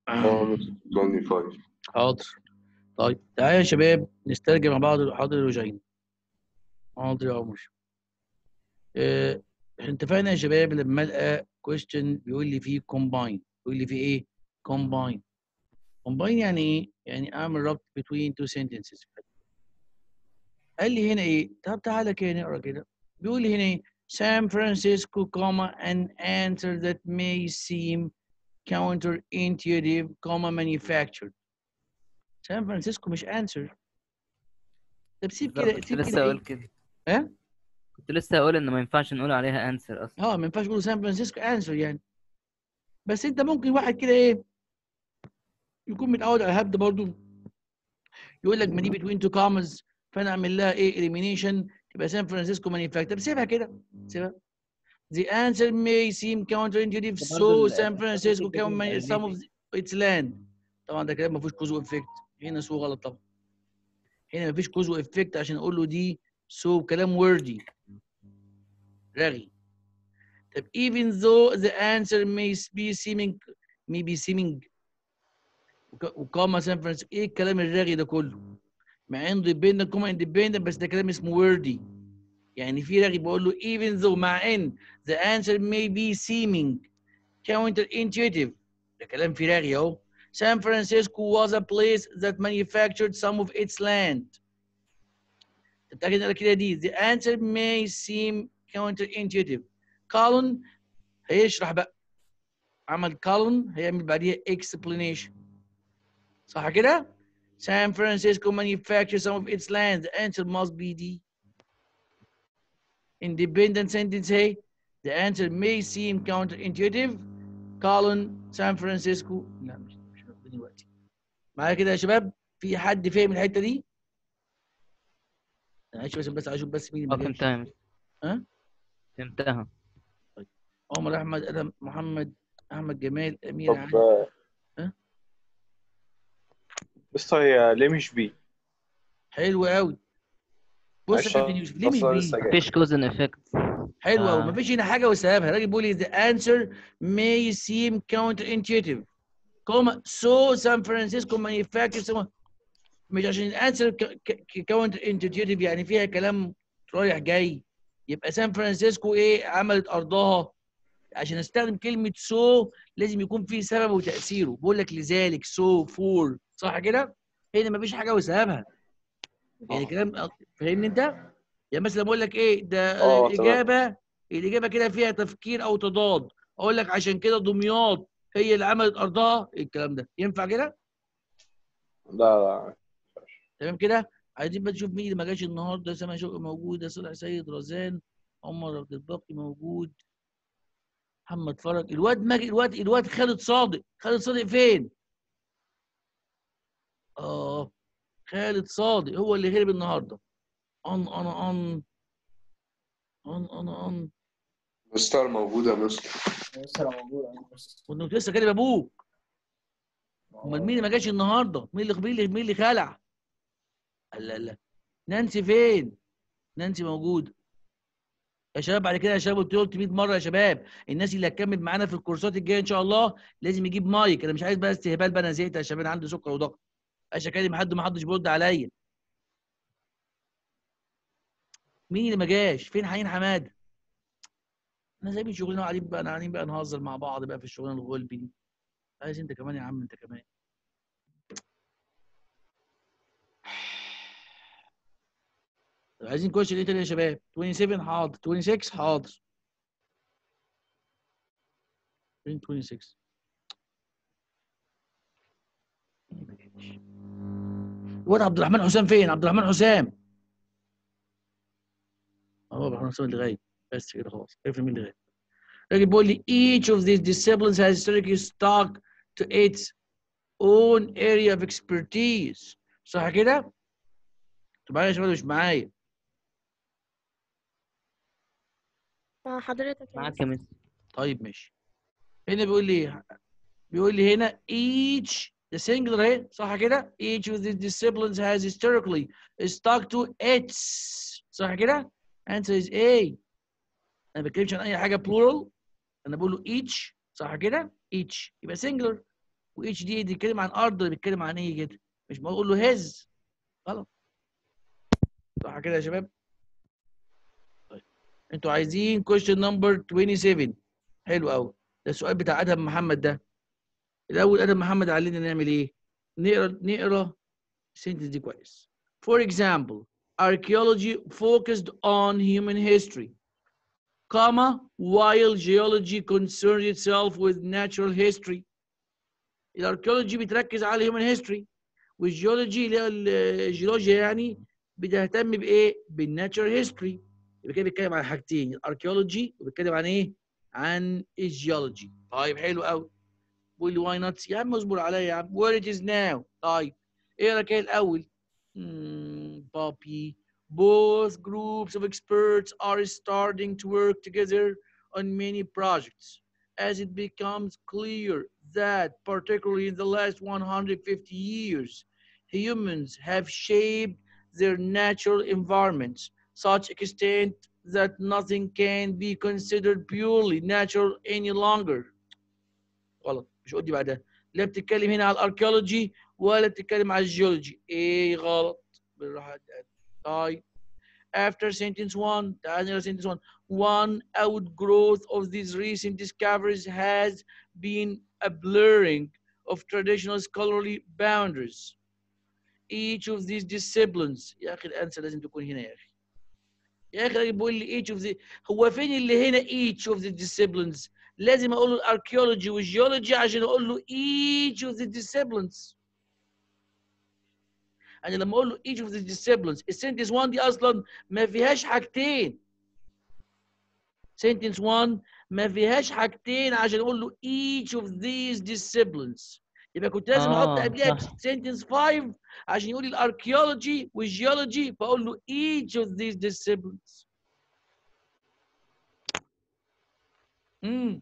اه ضلني فايف حاضر طيب تعالى يا شباب نسترجع مع بعض حاضر الوجعين حاضر يا عمر آه، احنا اتفقنا يا شباب لما القى كويستشن بيقول لي فيه كومباين بيقول لي فيه ايه كومباين كومباين يعني ايه يعني اعمل ربط between two sentences قال لي هنا ايه طب تعالى كده نقرا كده بيقول لي هنا ايه San Francisco, comma, an answer that may seem counterintuitive, comma, manufactured. سان فرانسيسكو مش answer. طب سيب بالظبط، كده كنت سيب لسه كده اقول إيه؟ كده ها؟ كنت لسه اقول ان ما ينفعش نقول عليها انسر اصلا اه ما ينفعش تقول سان فرانسيسكو answer يعني. بس انت ممكن واحد كده ايه يكون متعود على الهبد برضو يقول لك ما دي between two commas فانا اعمل لها ايه elimination تبقى سان فرانسيسكو مانيفاكتشر سيبها كده سيبها The answer may seem counterintuitive so San Francisco can manage some of its land طبعا ده كلام ما فيهوش كوز افكت هنا سو غلط طبعا هنا ما فيش كوز افكت عشان اقول له دي سو كلام وردي رغي طب even though the answer may be seeming may be seeming وك- وكاما سان فرانسيسكو ايه الكلام الرغي ده كله مع انه ديبندنت كوما اندبندنت بس ده كلام اسمه وردي يعني في رغي بقول له even though مع ان the answer may be seeming counterintuitive ده كلام في رغي اهو San Francisco was a place that manufactured some of its land تتأكد ان كده دي the answer may seem counterintuitive كولن هيشرح بقى عمل كولن هيعمل بعديها explanation صح كده؟ San Francisco manufactures some of its land. The answer must be D. Independent sentence hey. The answer may seem counterintuitive. Colin San Francisco لا مش مش موجود دلوقتي. معايا كده يا شباب؟ في حد فاهم الحتة دي؟ أنا عايش بس بس اشوف بس مين اه اللي ما جاش. فهمتها يا مستر. ها؟ فهمتها عمر احمد ادم محمد احمد جمال امير طب علي آه، ها؟ بس هي ليه مش بي؟ حلو قوي. بص معلش يا كابتن يوسف ليه مش أصلاً بي؟ لسه جاي. مفيش كوز ان افكت حلو قوي آه. مفيش هنا حاجه وسببها الراجل بيقول لي the answer may seem counterintuitive كوما so San Francisco manufactures some مش عشان الانسر كاونتر انتوتيف يعني فيها كلام رايح جاي يبقى سان فرانسيسكو ايه عملت ارضها عشان استخدم كلمه سو لازم يكون في سبب وتاثيره بقول لك لذلك سو فور صح كده هنا مفيش حاجه وسببها يعني كلام فاهمني انت يعني مثلا بقول لك ايه ده آه، الاجابه الاجابه كده فيها تفكير او تضاد اقول لك عشان كده دمياط هي اللي عملت ارضها إيه الكلام ده ينفع كده لا لا تمام كده عايزين بقى نشوف مين اللي ما جاش النهارده سامع شوقي موجود صالح سيد رزان عمر عبد الباقي موجود محمد فرج الواد ماجد الواد الواد خالد صادق خالد صادق فين؟ اه خالد صادق هو اللي غلب النهارده ان انا ان ان انا ان مستر موجود يا مستر كنت لسه كاتب ابوك امال مين اللي ما جاش النهارده؟ مين اللي مين اللي مين اللي خلع؟ لا لا نانسي فين؟ نانسي موجوده يا شباب بعد كده يا شباب قلت قلت 100 مره يا شباب الناس اللي هتكمل معانا في الكورسات الجايه ان شاء الله لازم يجيب مايك انا مش عايز بقى استهبال بقى انا زهقت يا شباب انا عندي سكر وضغط عشان اكلم حد ما حدش بيرد عليا مين اللي ما جاش؟ فين حنين حماده؟ احنا سايبين شغلنا وقاعدين بقى قاعدين بقى نهزر مع بعض بقى في الشغلانه الغلبي دي عايز انت كمان يا عم انت كمان طب عايزين كويشن ايه تاني يا شباب 27 حاضر 26 حاضر فين 26 الواد عبد الرحمن حسام فين عبد الرحمن حسام اهو عبد الرحمن حسام اللي غايب بس كده خلاص عرفنا مين اللي غايب الراجل بيقول لي each of these disciplines has historically stuck to its own area of expertise صح كده؟ انتوا معايا يا شباب ولا مش معايا؟ مع حضرتك يا معاك مستر. يا مستر طيب ماشي هنا بيقول لي بيقول لي هنا each the singular اهي صح كده each of these disciplines has historically stuck to its صح كده answer is A انا ما بتكلمش عن اي حاجه plural انا بقول له each صح كده each يبقى singular واتش دي بيتكلم عن ارض ولا بيتكلم عن ايه كده مش بقول له هز غلط صح كده يا شباب طيب انتوا عايزين question number 27 حلو قوي ده السؤال بتاع ادهم محمد ده الاول ادهم محمد علمنا نعمل ايه نقرا نقرا السنتنس دي كويس for example archaeology focused on human history comma while geology concerned itself with natural history الاركيولوجي بتركز على الهيومن هيستوري والجيولوجي اللي هي الجيولوجيا يعني بتهتم بايه؟ بالناتشرال هيستوري يبقى كده بيتكلم عن حاجتين الاركيولوجي وبيتكلم عن ايه؟ عن الجيولوجي طيب حلو قوي بيقول لي واي نوت يا عم اصبر عليا يا عم وير ات از ناو طيب اقرا كده الاول بابي both groups of experts are starting to work together on many projects as it becomes clear that particularly in the last 150 years humans have shaped their natural environments such extent that nothing can be considered purely natural any longer غلط مش قلت بعدها لا بتتكلم هنا على الاركيولوجي ولا بتتكلم على الجيولوجي ايه غلط بالراحه طيب after sentence 1 تعال نقرا sentence 1 one outgrowth of these recent discoveries has been a blurring of traditional scholarly boundaries each of these disciplines يا اخي الانسر لازم تكون هنا يا اخي يا اخي الراجل بيقول لي each of the هو فين اللي هنا each of the disciplines لازم اقول له الاركيولوجي والجيولوجي عشان اقول له each of the disciplines انا لما اقول له each of the disciplines السنتنس 1 دي اصلا ما فيهاش حاجتين sentence 1 ما فيهاش حاجتين عشان اقول له each of these disciplines يبقى كنت لازم احط آه، قبلها صح. sentence 5 عشان يقول لي الاركيولوجي والجيولوجي فاقول له each of these disciplines امم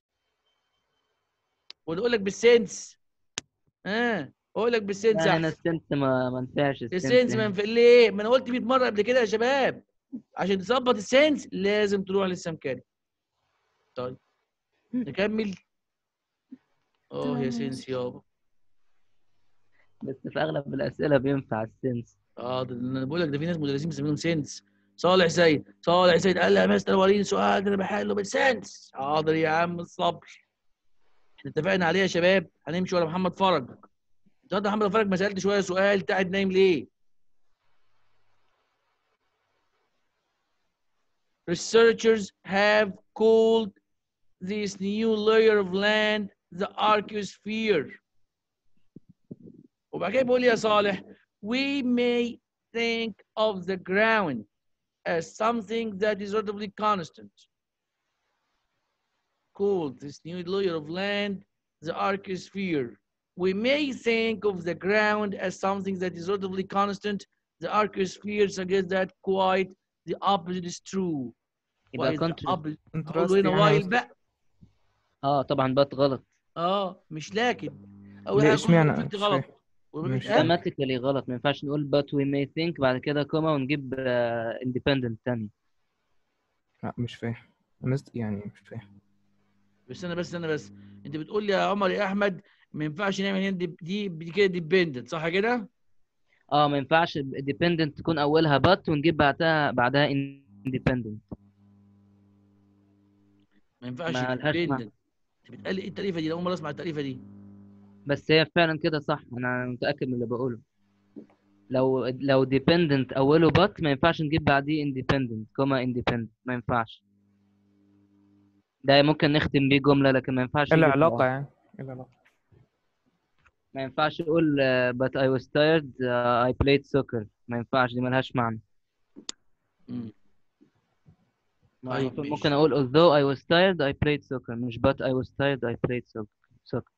ونقول لك بالسنس اه اقول لك بالسنس لا هنا احسن السنس ما ما نفعش السنس السنس ما هنا. ينفع ليه؟ ما انا قلت 100 مره قبل كده يا شباب عشان تظبط السنس لازم تروح للسمكري طيب نكمل اه يا سنس يابا بس في اغلب الاسئله بينفع السنس اه ده انا بقول لك ده في ناس مدرسين بيسميهم سنس صالح سيد صالح سيد قال لي يا مستر وريني سؤال ده انا بحله بالسنس حاضر يا عم الصبر احنا اتفقنا عليه يا شباب هنمشي ورا محمد فرج النهارده محمد فرج ما سالت شويه سؤال انت قاعد نايم ليه؟ Researchers have called this new layer of land the archosphere. وبعد كده بيقول لي يا صالح we may think of the ground as something that is relatively constant. Called this new layer of land the archosphere. We may think of the ground as something that is relatively constant. The archosphere suggests that quite the opposite is true. يبقى Why is the country opposite- انت اقول له هنا يعني وايل قصدك- بقى اه طبعا بات غلط اه مش لكن اول ليه حاجه اشمعنى؟ كنت مش غلط فاهم. وما مش بيتقال. فاهم. جراماتيكالي غلط ما ينفعش نقول but we may think بعد كده كوما ونجيب اندبندنت تاني لا مش فاهم مست- يعني مش فاهم بس انا بس انا بس انت بتقول لي يا عمر يا احمد ما ينفعش نعمل هنا دي دي دي كده ديبندنت صح كده؟ اه ما ينفعش dependent تكون اولها but ونجيب بعدها بعدها independent ما ينفعش ما لهاش معنى. ديبندنت انت بتقال لي ايه التأليفة دي؟ أنا اول مره اسمع التأليفة دي بس هي فعلا كده صح انا متاكد من اللي بقوله لو لو dependent اوله but ما ينفعش نجيب بعديه independent كوما independent ما ينفعش ده ممكن نختم بيه جمله لكن ما ينفعش ايه نجيب- العلاقة يعني؟ ايه العلاقة؟ ما ينفعش اقول uh, but I was tired uh, I played soccer ما ينفعش دي ملهاش معنى مم. ما طيب، المفروض ماشي. ممكن اقول although I was tired I played soccer مش but I was tired I played soccer soccer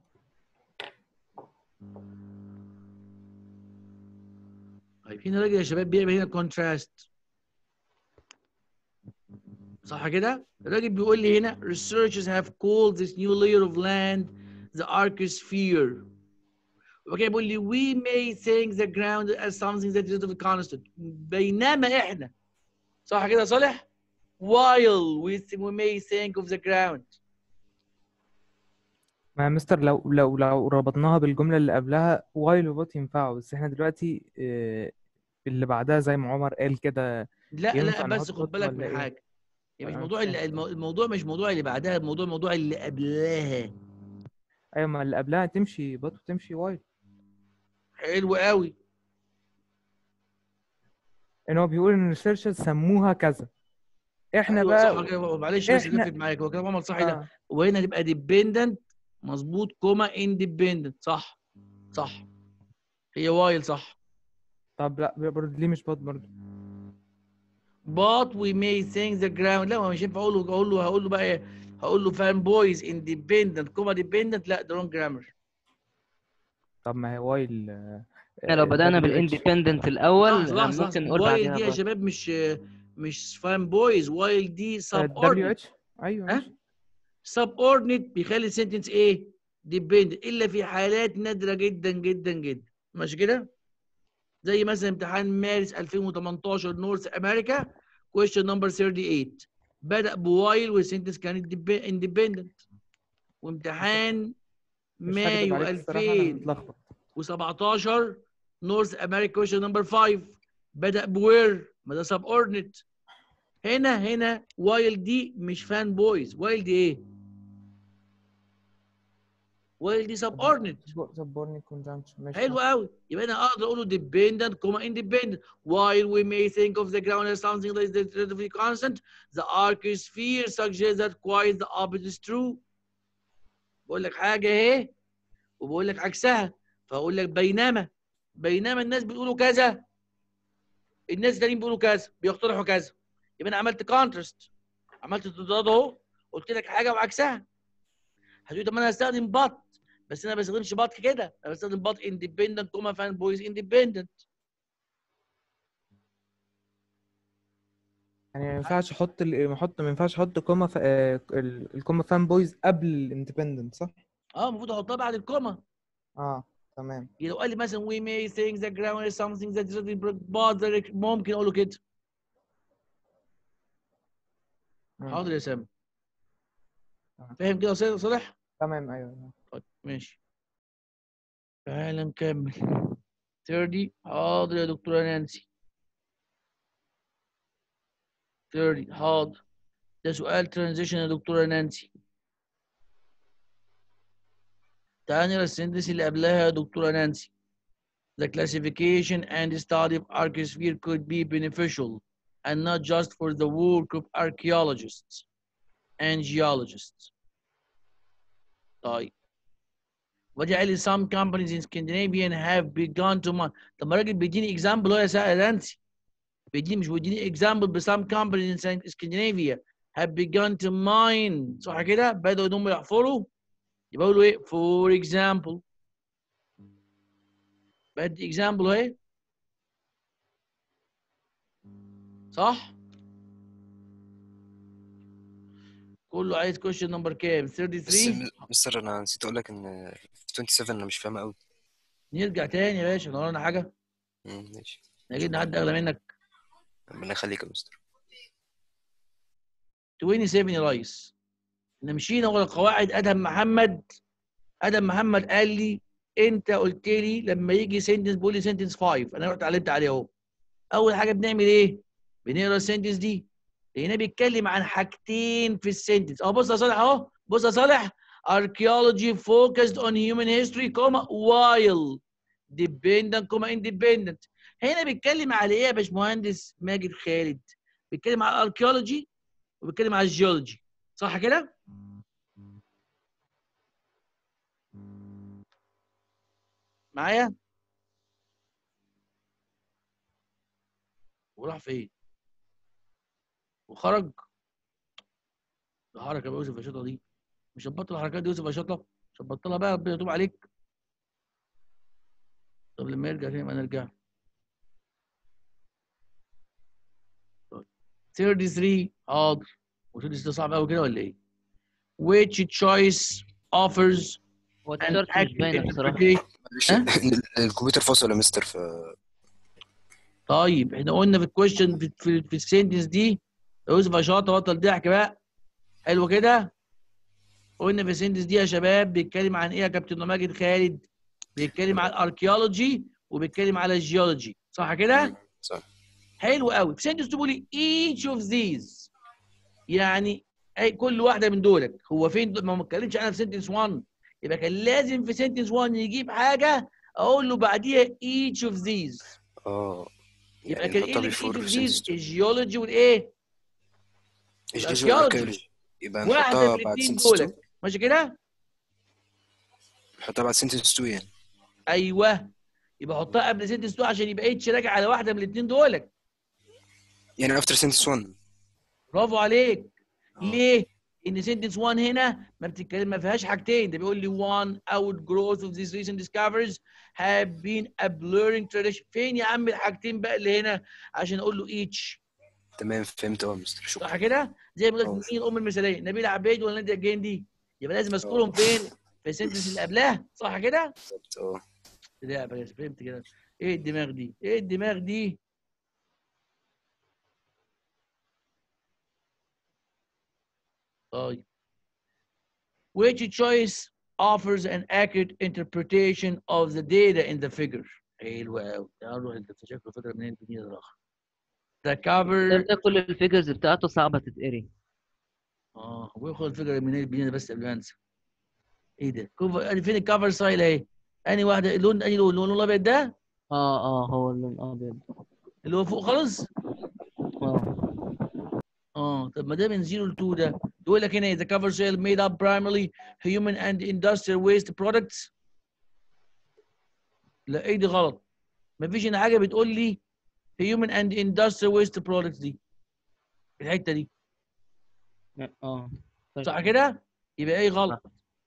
طيب هنا راجل يا شباب بيعمل هنا كونتراست صح كده؟ الراجل بيقول لي هنا researchers have called this new layer of land the archosphere وكده بيقول لي we may think the ground as something that is relatively constant بينما احنا صح كده يا صالح؟ while we, th- we may think of the ground ما يا مستر لو لو لو ربطناها بالجملة اللي قبلها وايل وبوت ينفعوا بس احنا دلوقتي آه، اللي بعدها زي ما عمر قال كده لا ينفع لا نحط بس خد بوت بالك ولا من ايه؟ حاجه يعني مش أنا مش موضوع فاهم اللي المو- الموضوع مش موضوع اللي بعدها الموضوع الموضوع اللي قبلها ايوه ما اللي قبلها تمشي بوت وتمشي وايل حلو قوي ان هو بيقول ان الريسيرشرز سموها كذا احنا ايوه بقى صح كده معلش بس احنا اتفق معاك هو كلام عمر صح ده آه. وهنا تبقى ديبندنت مظبوط كوما اندبندنت صح صح هي وايل صح طب لا برضه ليه مش بوت برضه but we may think the ground لا ما مش ينفع اقول له اقول له هقول له بقى ايه هقول له فان بويز اندبندنت كوما ديبندنت لا ده رونج جرامر طب ما هي وايل آه، احنا لو آه، بدأنا WH. بالاندبندنت الأول لحظه لحظه ممكن لحظه نقول وايل بعدها دي يا بوت شباب مش مش فان بويز وايل دي سب دبليو اوردنت اتش ايوه ها ماشي سب اوردنت بيخلي السنتنس ايه ديبندنت الا في حالات نادره جدا جدا جدا ماشي كده زي مثلا امتحان مارس 2018 نورث امريكا question number 38 بدأ بوايل والسنتنس كانت اندبندنت وامتحان مش هكدب مايو عليك الصراحة انا متلخبط 2017 نورث امريكا question number 5 بدأ بوير ما ده سب اوردنت هنا هنا وايل دي مش فان بويز وايل دي ايه؟ وايل دي سب اوردنت سبورني كونجنكشن ماشي حلو صح. قوي يبقى انا اقدر اقول له dependent كوما independent while we may think of the ground as something that is relatively constant the arcosphere suggests that quite the opposite is true بقول لك حاجه اهي وبقول لك عكسها فاقول لك بينما بينما الناس بيقولوا كذا الناس التانيين بيقولوا كذا بيقترحوا كذا يبقى انا عملت كونتراست عملت تضاد اهو قلت لك حاجه وعكسها هتقول طب ما انا هستخدم بط بس انا ما بستخدمش بط كده انا بستخدم بط اندبندنت كوما فان بويز اندبندنت يعني ما ينفعش احط ال- احط ما ينفعش احط كوما ف... آه، ال- الكوما فان بويز قبل الاندبندنت صح؟ اه المفروض احطها بعد الكوما اه تمام يعني لو قال لي مثلا we may think the grammar is something that is really but the- ممكن اقول له كده مم. حاضر يا سامي تمام. فاهم كده يا أستاذ صالح؟ تمام ايوه طيب ماشي تعالى نكمل 30 حاضر يا دكتورة نانسي 30 حاضر ده سؤال ترانزيشن يا دكتورة نانسي تعالى نقرا السنتنس اللي قبلها يا دكتورة نانسي The classification and study of archosphere could be beneficial and not just for the work of archaeologists and geologists. طيب ودي قال لي some companies in Scandinavian have begun to mine طب ما الراجل بيديني example هو يا سا- يا نانسي بيديني مش بيديني example ب some companies in Scan- Scandinavia have begun to mine صح كده؟ بدأوا إن هم يحفروا يبقى يقولوا إيه؟ for example بدي example أهي صح؟ كله عايز question number كام؟ بس 33 م- مستر انا نسيت اقول لك ان في 27 انا مش فاهمها قوي نرجع تاني يا باشا ورانا حاجة؟ ماشي اكيد حد اغلى منك ربنا يخليك يا مستر 27 يا ريس احنا مشينا ورا قواعد ادهم محمد ادهم محمد قال لي انت قلت لي لما يجي سنتنس بقول لي سنتنس 5 انا رحت علمت عليه اهو اول حاجه بنعمل ايه بنقرا السنتنس دي هنا بيتكلم عن حاجتين في السنتنس اهو بص يا صالح اهو بص يا صالح archaeology focused on human history comma while dependent comma independent هنا بيتكلم على ايه يا باشمهندس ماجد خالد بيتكلم على الاركيولوجي وبيتكلم على الجيولوجي صح كده معايا وراح فين وخرج ده حركه بقى يوسف اشطه دي مش هتبطل الحركات دي يوسف اشطه مش هتبطلها بقى ربنا يتوب عليك طب لما يرجع تاني ما نرجع 33 حاضر و33 ده صعب قوي كده ولا ايه؟ which choice offers هو an التيشيرت مش باينه accurate بصراحه interpretation معلش ها؟ الكمبيوتر فاصل يا مستر ف طيب احنا قلنا في الكويشن في, في, في السنتنس دي يوسف يا شاطر بطل ضحك بقى حلو كده قلنا في سنتس دي يا شباب بيتكلم عن ايه يا كابتن ماجد خالد بيتكلم عن الاركيولوجي وبيتكلم على الجيولوجي صح كده صح حلو قوي في سنتس تقول لي each of these يعني اي كل واحده من دولك هو فين دول؟ ما ما اتكلمش عنها في سنتنس 1 يبقى كان لازم في سنتنس 1 يجيب حاجه اقول له بعديها each of these اه يبقى يعني كان ايه نحطها اللي في before each of sentence these two. الجيولوجي والايه ايش الأركيولوجي. جزء الاركيولوجي يبقى واحده نحطها من بعد الاثنين سنتنس 2 دولك ماشي كده نحطها بعد سنتنس 2 يعني ايوه يبقى حطها قبل سنتنس 2 عشان يبقى اتش راجع على واحده من الاثنين دولك يعني افتر سنتنس 1 برافو عليك آه. ليه؟ ان سنتنس 1 هنا ما بتتكلم ما فيهاش حاجتين ده بيقول لي one outgrowth of these recent discoveries have been a blurring tradition فين يا عم الحاجتين بقى اللي هنا عشان اقول له each تمام فهمت اه مستر شكرا صح كده؟ زي ما آه. قلت مين الام المثاليه؟ نبيل عبيد ولا ناديه الجندي؟ يبقى لازم اذكرهم فين؟ في السنتنس اللي قبلها صح كده؟ بالظبط اه لا بس فهمت كده ايه الدماغ دي؟ ايه الدماغ دي؟ طيب which choice offers an accurate interpretation of the data in the figure حلو قوي تعالوا انت شكله فكره منين الدنيا الاخر the cover ده كل الفيجرز بتاعته صعبة تتقري اه هو ياخد الفكره منين الدنيا بس قبل ما انسى ايه ده كوفر فين الكفر سايل اهي انهي واحده اللون انهي لون اللون الابيض ده اه اه هو اللون ابيض اللي هو فوق خالص اه اه طب ما ده من 0 ل 2 ده يقول لك هنا the cover soil made up primarily human and industrial waste products لا ايه دي غلط مفيش هنا حاجه بتقول لي human and industrial waste products دي الحته دي اه صح كده يبقى ايه غلط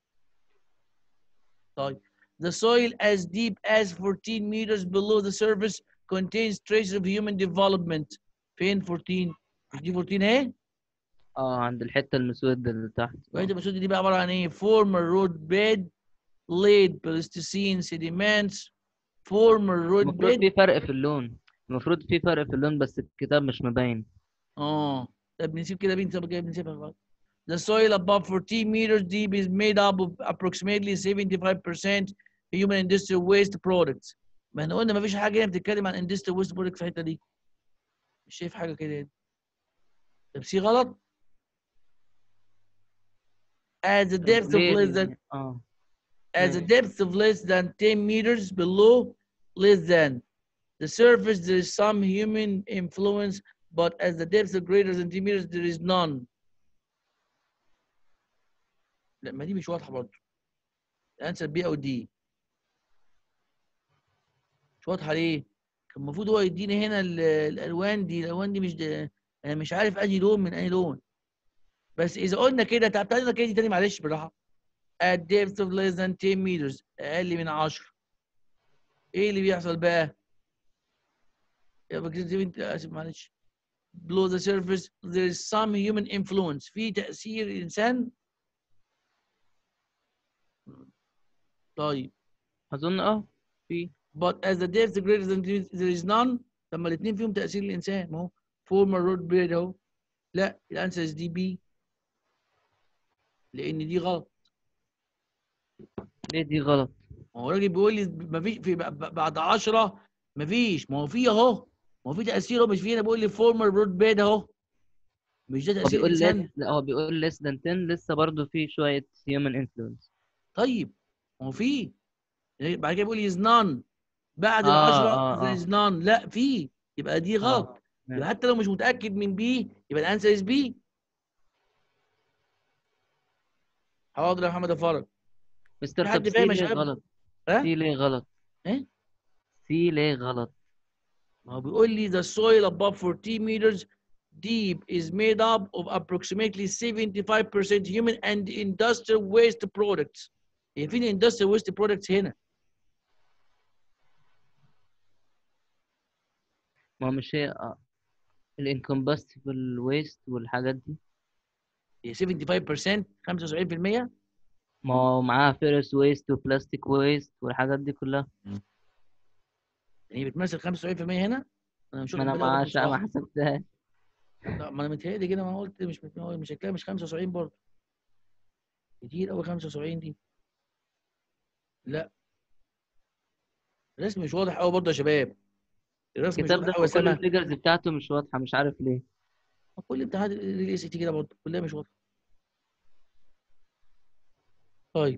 طيب the soil as deep as 14 meters below the surface contains traces of human development فين 14 مش دي 14 اهي اه عند الحتة المسودة اللي تحت وحته المسودة دي بقى عباره عن ايه former road bed laid pleistocene sediments former road المفروض bed في فرق في اللون المفروض في فرق في اللون بس الكتاب مش مبين اه طب نسيب كده بنت طب كده بنسيبها غلط The soil above 14 meters deep is made up of approximately 75% human industrial waste products. ما احنا قلنا ما فيش حاجه هنا بتتكلم عن industrial waste products في الحته دي. مش شايف حاجه كده هنا. طب سي غلط؟ At the depth of ليه less than دي؟ اه at the ماشي. depth of less than 10 meters below less than the surface there is some human influence but at the depth of greater than 10 meters there is none لا ما دي مش واضحه برضه الانسر بي او دي مش واضحه ليه كان المفروض هو يديني هنا ال- الالوان دي الالوان دي مش ده انا مش عارف انهي لون من انهي لون بس اذا قلنا كده طب تعالى كده دي تاني معلش بالراحه at depth of less than 10 meters اقل من 10 ايه اللي بيحصل بقى؟ يبقى كده زي ما انت اسف معلش below the surface there is some human influence في تأثير الإنسان طيب اظن اه في but as the depth greater than there is none طب ما الاثنين فيهم تأثير الإنسان ما هو former road bed اهو لا الانسر دي بي لأن دي غلط ليه دي غلط ما هو الراجل بيقول لي ما فيش في ب- بعد 10 ما فيش ما هو في اهو ما هو في تأثير اهو مش في هنا بيقول لي former road bed اهو مش ده هو تأثير بيقول الإنسان less لا هو بيقول less than 10 لسه برضه في شوية human influence طيب ما هو في بعد كده بيقول is none بعد ال آه، 10 آه، there آه. is none لا في يبقى دي غلط آه، يبقى حتى لو مش متأكد من بي يبقى الانسر از بي حاضر يا محمد فرج مستر في طب حد سي فاهم يا ليه شباب؟ غلط ها؟ سي ليه غلط ايه سي ليه غلط ما هو بيقول لي the soil above 14 meters deep is made up of approximately 75% human and industrial waste products هي فين industrial waste products هنا ما هو مش هي آه. الانكمبستبل ويست والحاجات دي هي 75% 75% ما هو معاها فيرس ويست وبلاستيك ويست والحاجات دي كلها هي بتمثل 75% هنا انا مش ما انا واخد بالي ما ولا عش- ما صح. حسبتهاش لا ما انا متهيألي كده ما أنا قلت مش مش هتلاقيها مش 75 برضه كتير قوي 75 دي لا الرسم مش واضح قوي برضه يا شباب الرسم مش الكتاب واضح ده قوي يا كل سما الفيجرز بتاعته مش واضحة مش عارف ليه كل امتحانات الاي سي تي كده برضه كلها مش واضحه طيب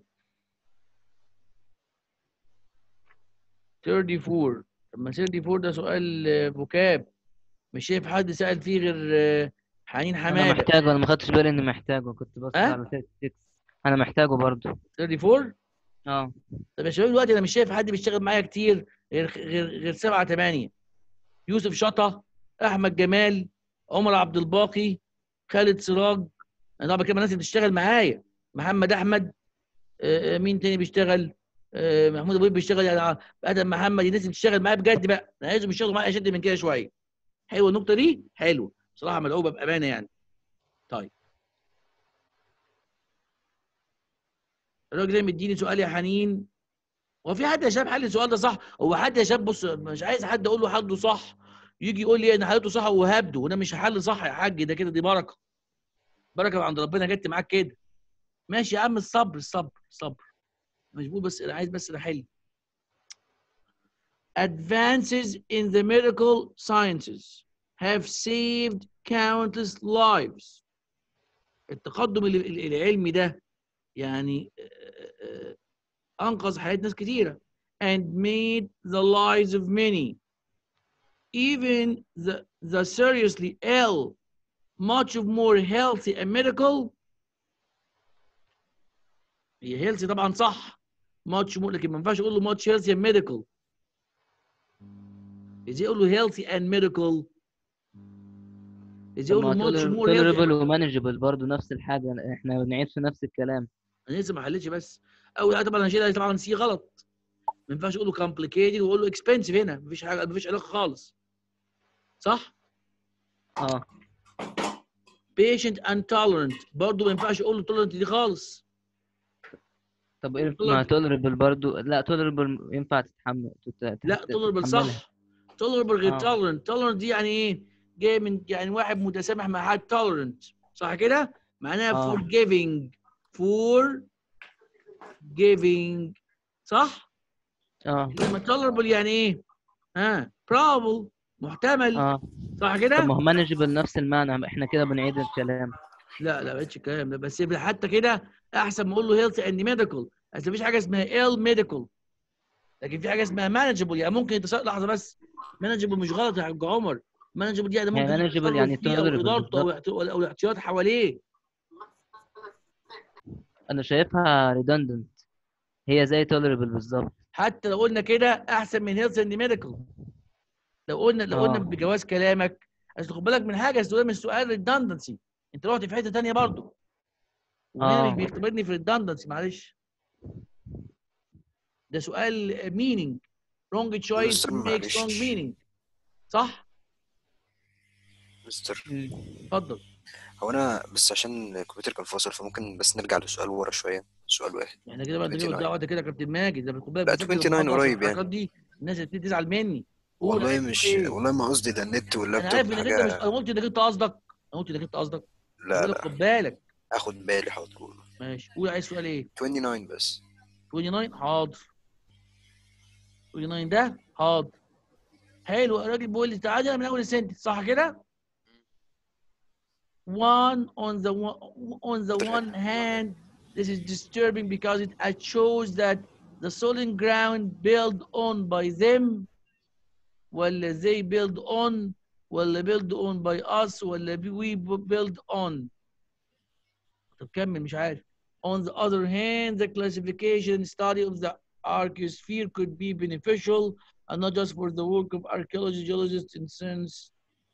34 طب ما 34 ده سؤال آه، فوكاب مش شايف حد سأل فيه غير آه، حنين انا حماده محتاجه انا ما خدتش بالي اني محتاجه كنت بص ها؟ على 36 انا محتاجه برضه 34 اه طب يا شباب دلوقتي انا مش شايف حد بيشتغل معايا كتير غير غير غير 7 8 يوسف شطه احمد جمال عمر عبد الباقي خالد سراج انا طبعا بكلم الناس اللي بتشتغل معايا محمد احمد آه، آه، مين تاني بيشتغل آه، محمود ابو بيشتغل يعني ادم محمد الناس اللي بتشتغل معايا بجد بقى انا عايزهم يشتغلوا معايا اشد من كده شويه حلوه النقطه دي حلوه بصراحه ملعوبه بامانه يعني طيب الراجل ده مديني سؤال يا حنين هو في حد يا شباب حل السؤال ده صح هو حد يا شباب بص مش عايز حد اقول له حله صح يجي يقول لي انا حلته صح وهبده وانا مش حل صح يا حاج ده كده دي بركه بركه من عند ربنا جت معاك كده ماشي يا عم الصبر الصبر الصبر مش بقول بس انا عايز بس احل Advances in the medical sciences have saved countless lives. التقدم ال- ال- العلمي ده يعني آه، آه، أنقذ حياة ناس كتيرة and made the lives of many. Even the, the seriously ill, much of more healthy and medical هي healthy طبعا صح much more لكن ما ينفعش اقول له much healthy and medical ازاي اقول له healthy and medical ازاي طب اقول ما له much more healthy tolerable ومانجبل برضه نفس الحاجه احنا بنعيد في نفس الكلام انا لسه ما حلتش بس اول حاجه طبعا هشيلها طبعا سي غلط ما ينفعش اقول له complicated واقول له expensive هنا مفيش حاجه مفيش علاقه خالص صح اه patient and tolerant برضه ما ينفعش اقول له tolerant دي خالص طب إيه ما tolerable برضه لا tolerable ينفع تتحمل تت- لا تت- tolerable تتحملها. صح tolerable غير آه. tolerant tolerant دي يعني ايه جاي من يعني واحد متسامح مع حد tolerant صح كده معناها آه. forgiving forgiving صح اه لما tolerable يعني ايه ها probable محتمل اه صح طب كده ما هو مانجبل نفس المعنى احنا كده بنعيد الكلام لا لا ما بقتش الكلام ده بس يبقى حتى كده احسن ما اقول له هيلث اند ميديكال اصل مفيش حاجه اسمها ال ميديكال لكن في حاجه اسمها مانجبل يعني ممكن يتص... لحظه بس مانجبل مش غلط يا حاج عمر مانجبل دي يعني ممكن يعني manageable يتصرف يعني فيه او tolerable ادارته او بالظبط. احت- او الاحتياط حواليه انا شايفها redundant هي زي tolerable بالظبط حتى لو قلنا كده احسن من هيلث اند ميديكال لو قلنا لو قلنا آه. بجواز كلامك اصل خد بالك من حاجه اصل ده مش سؤال ريدندنسي انت رحت في حته ثانيه برضه وهنا آه. مش بيختبرني في الريدندنسي معلش ده سؤال meaning wrong choice مستر makes wrong معلش. meaning صح؟ مستر اتفضل هو انا بس عشان الكمبيوتر كان فاصل فممكن بس نرجع لسؤال ورا شويه سؤال واحد احنا كده بعد كده 29. بتضيع وقت كده يا كابتن ماجد ده خد بالك لا، بس أكتب 29 المقاطعة قريب والحركات يعني. دي الناس هتبتدي تزعل مني قول والله عايز مش تقول إيه؟ والله ما قصدي ده النت انا واللابتوب عارف انك انت مش حاجه انا قلت انك انت قصدك انا قلت انك انت قصدك لا بقول لك لا خد بالك اخد بالي حاضر ماشي قول عايز سؤال ايه 29 بس 29 حاضر 29 ده حاضر حلو الراجل بيقول لي تعالى من اول السنتنس صح كده one on the one on the one hand this is disturbing because it it shows that the solid ground built on by them ولا they build on ولا build on by us ولا we build on طب كمل مش عارف On the other hand, the classification study of the archaeosphere could be beneficial and not just for the work of archaeologists, geologists, and since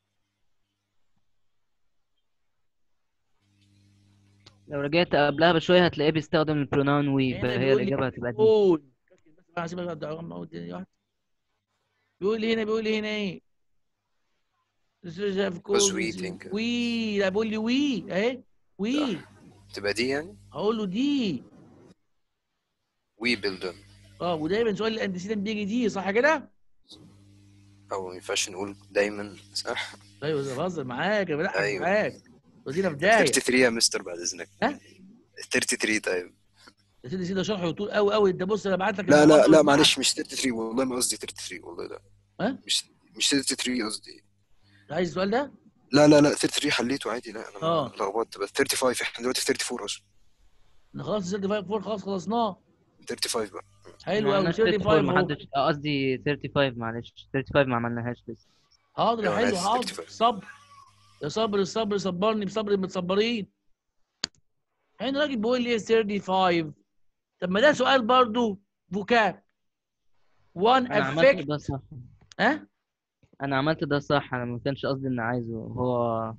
لو رجعت قبلها بشويه هتلاقيه بيستخدم البروناون وي هنا فهي بيقول لي الاجابه هتبقى دي كود بس بقى هسيبك أبدأ أغمى أقول تاني واحد. بيقول لي هنا بيقول لي هنا ايه This is of course we this is- think. وي لا بيقول لي وي اهي وي تبقى دي يعني هقول له دي وي بيلد اه ودايما سؤال الاندسيتن بيجي دي صح كده؟ او ما ينفعش نقول دايما صح ايوه ده بهزر معاك انا بلعب أيوة. معاك ودينا في داهيه 33 يا مستر بعد اذنك ها؟ 33 طيب يا سيدي سيدي شرحه طول قوي قوي انت بص انا بعت لك لا لا المحاضرة لا اسمعها. معلش مش 33 والله ما قصدي 33 والله لا ها؟ مش مش 33 قصدي عايز السؤال ده؟ لا لا لا 33 حليته عادي لا انا اه. اتلخبطت بس 35 احنا دلوقتي في 34 اصلا انا خلاص السيرتي فايف فور خلاص خلصناه 35 بقى حلو ما قوي عملناش 35 34 ما اهو حدش آه، قصدي 35 معلش 35 ما عملناش لسه حاضر يا أيوة، حلو عايز حاضر 35. صبر يا صبر الصبر صبرني بصبر المتصبرين هنا راجل بيقول لي 35 طب ما ده سؤال برضو فوكاب وان انا عملت افكت ده صح ها انا عملت ده صح انا ما كانش قصدي اني عايزه هو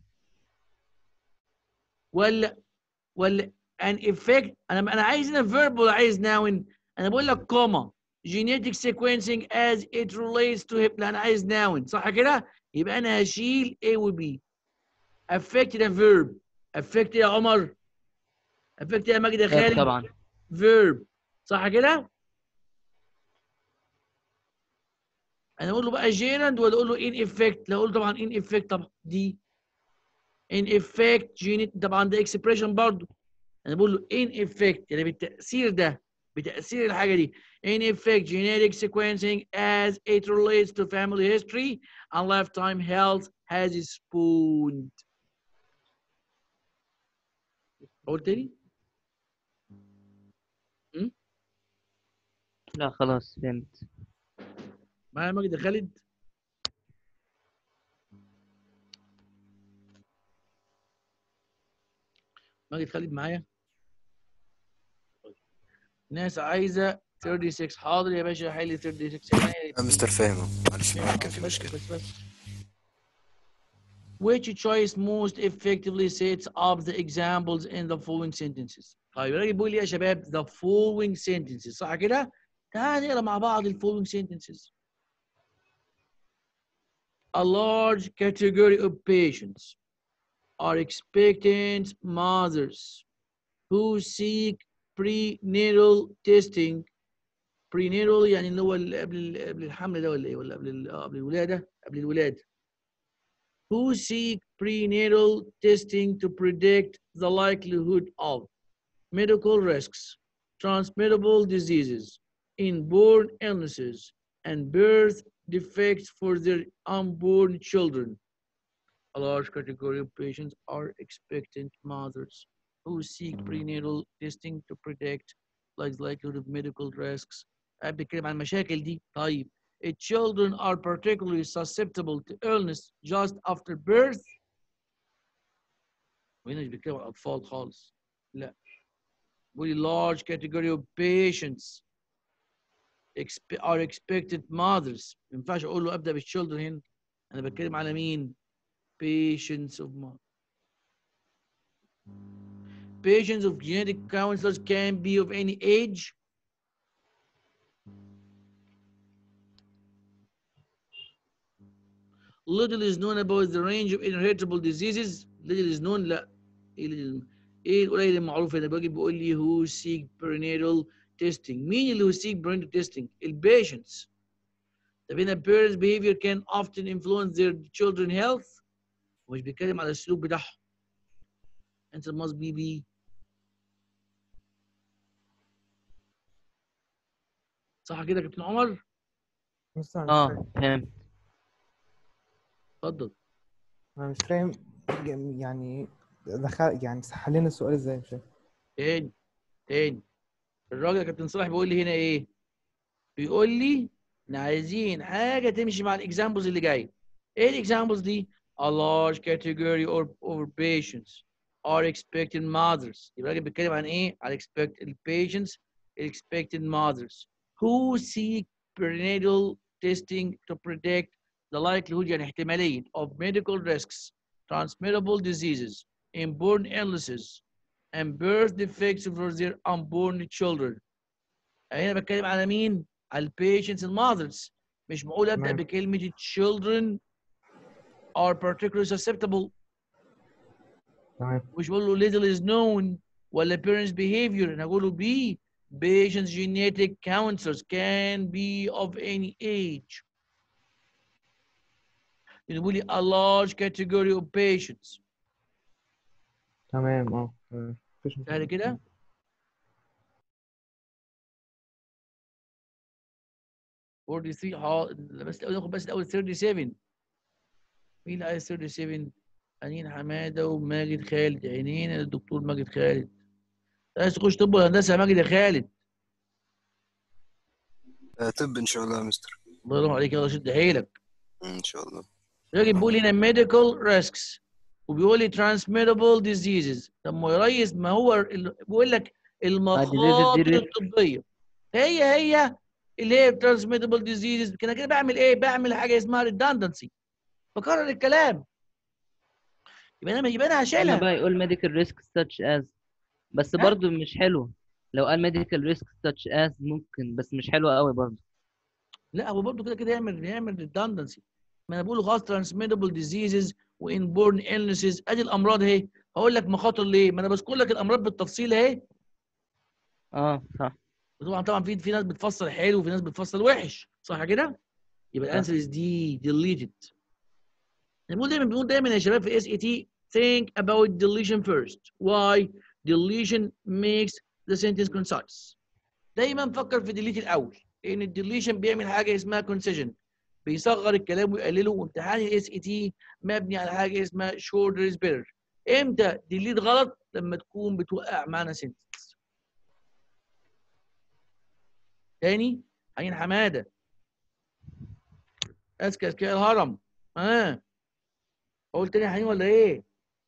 ولا ولا ان افكت انا انا عايز هنا فيرب ولا عايز ناون انا بقول لك كوما genetic sequencing as it relates to hip لا انا عايز ناون صح كده يبقى انا هشيل A و B affect ده verb affect يا عمر affect يا ماجد يا فاهم خالد طبعا verb صح كده انا اقول له بقى gerund ولا اقول له in effect لا اقول له طبعا in effect طبعا دي in effect genetic طبعا ده expression برضو انا بقول له in effect يعني بالتاثير ده بتاثير الحاجه دي in effect genetic sequencing as it relates to family history and lifetime health has spooned اقول تاني لا خلاص فهمت معايا ماجد يا خالد ماجد خالد معايا ناس عايزه 36 حاضر يا باشا حل 36 عينيا يا الاتنين. مستر فاهم أهو. معلش آه، كان في بس- مشكله بس- بس. Which choice most effectively sets up the examples in the following sentences؟ طيب الراجل بيقول لي يا شباب the following sentences صح كده؟ تعال نقرا مع بعض ال following sentences. A large category of patients are expectant mothers who seek prenatal testing prenatal يعني اللي هو اللي قبل ال- قبل الحمل ده ولا ايه ولا قبل ال- آه، قبل الولاده قبل الولاده who seek prenatal testing to predict the likelihood of medical risks, transmittable diseases, inborn illnesses, and birth defects for their unborn children. A large category of patients are expectant mothers who seek prenatal testing to predict like the likelihood of medical risks. قاعد بيتكلم عن المشاكل دي طيب Its children are particularly susceptible to illness just after birth. وهنا مش بيتكلم عن الأطفال خالص. لا. بيقول large category of patients expe- are expected mothers. ما ينفعش أقول له أبدأ بالchildren هنا. أنا بتكلم على مين؟ Patients of mother. Patients of genetic counselors can be of any age. little is known about the range of inheritable diseases little is known لا ايه little- ايه القليل المعروف هنا باجي بيقول لي who seek prenatal testing مين اللي who seek prenatal testing البيشنتس طب هنا parents behavior can often influence their children health ومش بيتكلم على السلوك بتاعهم answer must be B صح كده يا كابتن عمر بص انا مش اه فاهم فهمت اتفضل انا مش فاهم ج- يعني دخل يعني صح لنا السؤال ازاي مش فاهم تاني تاني الراجل يا كابتن صلاح بيقول لي هنا ايه؟ بيقول لي احنا عايزين حاجه تمشي مع الاكزامبلز اللي جايه. ايه الاكزامبلز دي؟ A large category of, of patients are expected mothers. يبقى الراجل بيتكلم عن ايه؟ على expect patients expected mothers who seek prenatal testing to predict the likelihood يعني احتماليه of medical risks, transmittable diseases, inborn illnesses, and birth defects for their unborn children. هنا بتكلم على مين؟ على patients and mothers. مش معقول ابدا تمام. بكلمه children are particularly susceptible. تمام مش بقول له little is known ولا parents behavior انا هقول له B patients genetic counselors can be of any age. بيقول لي a large category of patients تمام اه تمام مفيش سهل مشكلة كده فورتي 3 اه بس الأول ناخد بس الاول 37 مين اللي عايز 37 أنين حماده وماجد خالد عينين الدكتور ماجد خالد عايز تخش طب ولا هندسه يا ماجد يا خالد آه، طب ان شاء الله يا مستر الله يرحم عليك يلا شد حيلك ان شاء الله الراجل بيقول هنا medical risks وبيقول لي transmittable diseases طب ما يا ريس ما هو ال- بيقول لك المخاطر دي risk. الطبيه هي هي اللي هي transmittable diseases كده كده بعمل ايه؟ بعمل حاجه اسمها redundancy بكرر الكلام يبقى انا يبقى انا هنا هشيلها بقى يقول medical risks such as بس ها؟ برضو مش حلو لو قال medical risks such as ممكن بس مش حلوة قوي برضو لا هو برضه كده كده يعمل يعمل redundancy ما انا بقول خلاص transmittable diseases وinborn illnesses ادي الامراض اهي هقول لك مخاطر ليه؟ ما انا بذكر لك الامراض بالتفصيل اهي اه صح طبعا طبعا في في ناس بتفصل حلو وفي ناس بتفصل وحش صح كده؟ يبقى صح. الانسر از دي deleted بنقول دايما بنقول دايما يا شباب في اس اي تي think about deletion first why deletion makes the sentence concise دايما فكر في delete الاول لان الديليشن بيعمل حاجه اسمها concision بيصغر الكلام ويقلله وامتحان الاس اي تي مبني على حاجه اسمها shorter is better امتى delete غلط لما تكون بتوقع معنى sentence تاني عين حماده اذكى اذكياء الهرم ها آه. اقول تاني يا حنين ولا ايه؟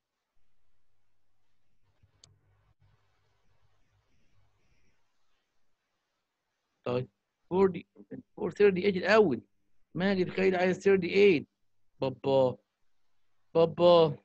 طيب 40 438 الاول ماجد خالد عايز 38 بابا بابا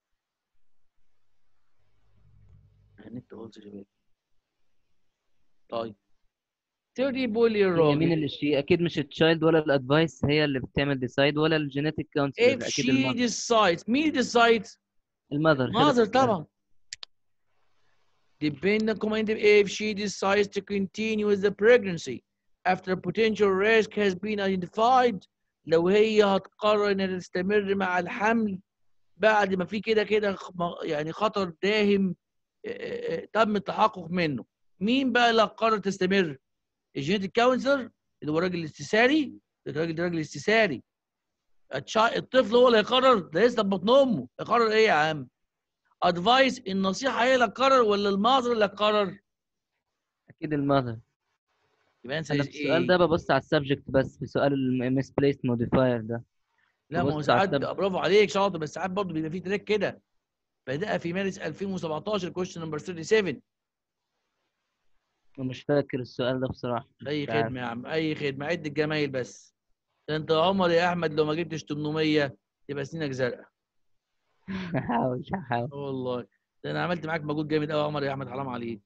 النت باظ يا شباب طيب 30 بول يا هي مين راجل اللي شي اكيد مش التشايلد ولا الادفايس هي اللي بتعمل ديسايد ولا الجينيتك كونسلر if اكيد she المذر decides مين decides المذر mother طبعا depending on command if she decides to continue with the pregnancy after potential risk has been identified لو هي هتقرر انها تستمر مع الحمل بعد ما في كده كده خ- م- يعني خطر داهم آه، آه، تم التحقق منه مين بقى اللي هتقرر تستمر الجينيتك كونسلر اللي هو الراجل الاستشاري الراجل ده راجل استشاري التشا- الطفل هو اللي هيقرر ده لسه في بطن امه يقرر ايه يا عم ادفايس النصيحه هي اللي تقرر ولا الماذر اللي تقرر اكيد المذر يبقى انسى انا في السؤال ده ببص على السبجكت بس في سؤال المسبليست موديفاير ده لا ما هو ببص على ساعات السبجكت برافو عليك شاطر بس ساعات برضه بيبقى فيه تريك كده بدأ في مارس 2017 كويشن نمبر 37 ومش فاكر السؤال ده بصراحة اي مش عارف. خدمه يا عم اي خدمه عد الجمايل بس ده انت يا عمر يا احمد لو ما جبتش 800 يبقى سنينك زرقاء هحاول هحاول اه والله ده انا عملت معاك مجهود جامد قوي يا عمر يا احمد حرام عليك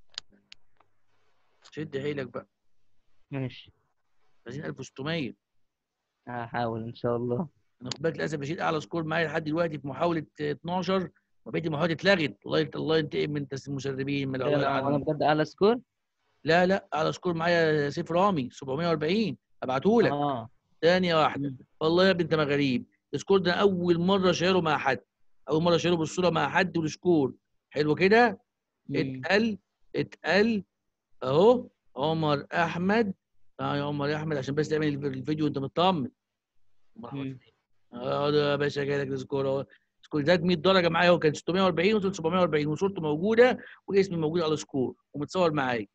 شد حيلك بقى ماشي عايزين 1600 هحاول ان شاء الله انا خد بالك للاسف بشيل اعلى سكور معايا لحد دلوقتي في محاوله 12 وبقيت المحاولات اتلغت الله يت- الله ينتقم من تس- المسربين من إيه الله انا أنا يلعنهم بجد اعلى سكور لا لا اعلى سكور معايا سيف رامي 740 ابعتهولك اه ثانيه واحده مم. والله يا ابني انت ما غريب السكور ده اول مره شيره مع حد اول مره شيره بالصوره مع حد والسكور حلو كده مم. اتقل اتقل اهو عمر احمد اه يا عمر يا احمد عشان بس تعمل الف- الفيديو وانت مطمن عمر أحمد مم. اه ده يا باشا جاي لك السكور اهو السكور زاد 100 درجه معايا هو كان 640 وصلت 740 وصورته موجوده واسمي موجود على السكور ومتصور معايا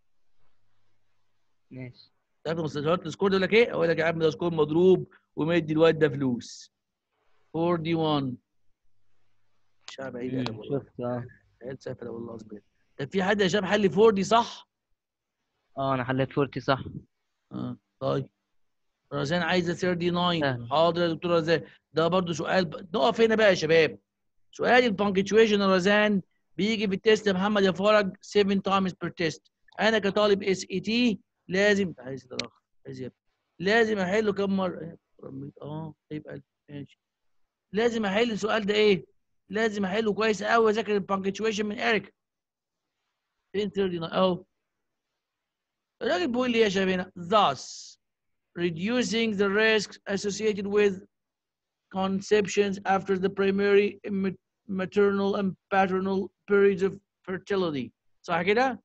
ماشي تعرف مستشفيات السكور ده يقول لك ايه؟ اقول لك يا عم ده سكور مضروب ومدي الواد ده فلوس 41 شعب عيد مم. ادب والله شفت اه عيال سافله والله اصبر طب في حد يا شباب حل 40 صح؟ اه انا حليت فورتي صح اه طيب رزان عايزه 39 سهل. حاضر يا دكتور رزان ده برضو سؤال ب... نقف هنا بقى يا شباب سؤال البانكتويشن يا رزان بيجي في التيست يا محمد يا فرج 7 تايمز بير تيست انا كطالب اس اي تي لازم عايز تراخ عايز يبقى. لازم احله كم مره اه يبقى ماشي لازم احل السؤال ده ايه لازم احله كويس قوي اذاكر البانكتويشن من اريك 1039 اهو الراجل بيقول لي إيه يا شباب هنا thus reducing the risks associated with conceptions after the primary ma- maternal and paternal periods of fertility صح كده؟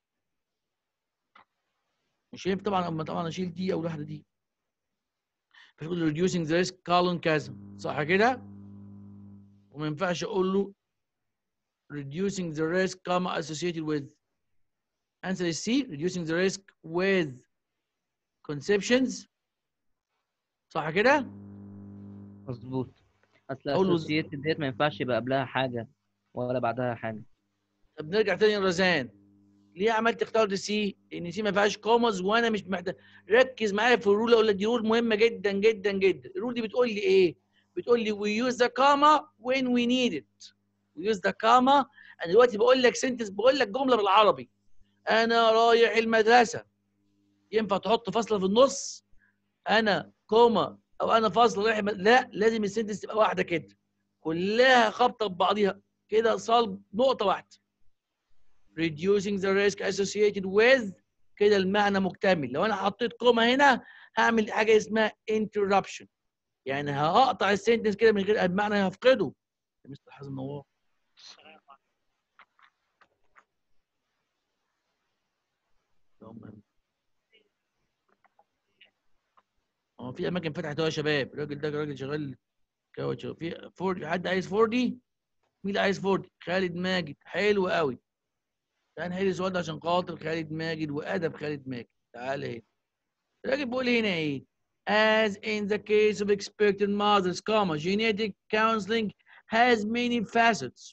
مش هينفع طبعا اما طبعا اشيل دي او واحده دي فتقول reducing the risk colon كذا صح كده؟ وما ينفعش اقول له reducing the risk comma associated with answer is C reducing the risk with conceptions صح كده؟ مظبوط اصل أقول له- associated ديت ما ينفعش يبقى قبلها حاجه ولا بعدها حاجه طب نرجع تاني لرزان ليه عملت اختار سي؟ لان سي ما فيهاش كومز وانا مش محتاج ركز معايا في الرول اقول لك دي رول مهمه جدا جدا جدا الرول دي بتقول لي ايه؟ بتقول لي we use the comma when we need it we use the comma انا دلوقتي بقول لك سنتنس بقول لك جمله بالعربي انا رايح المدرسه ينفع تحط فاصله في النص انا كوما او انا فاصله رايح الم- لا لازم السنتنس تبقى واحده كده كلها خابطه ببعضيها كده صلب نقطه واحده reducing the risk associated with كده المعنى مكتمل لو انا حطيت كوما هنا هعمل حاجه اسمها interruption يعني هقطع السنتنس كده من غير المعنى هفقده يا مستر حازم نوار هو في اماكن فتحت اهو يا شباب الراجل ده راجل شغال كاوتش في فورد حد عايز فوردي مين اللي عايز فوردي خالد ماجد حلو قوي تعال نحل السؤال ده عشان خاطر خالد ماجد وادب خالد ماجد تعال هنا الراجل بيقول هنا ايه as in the case of expected mothers comma genetic counseling has many facets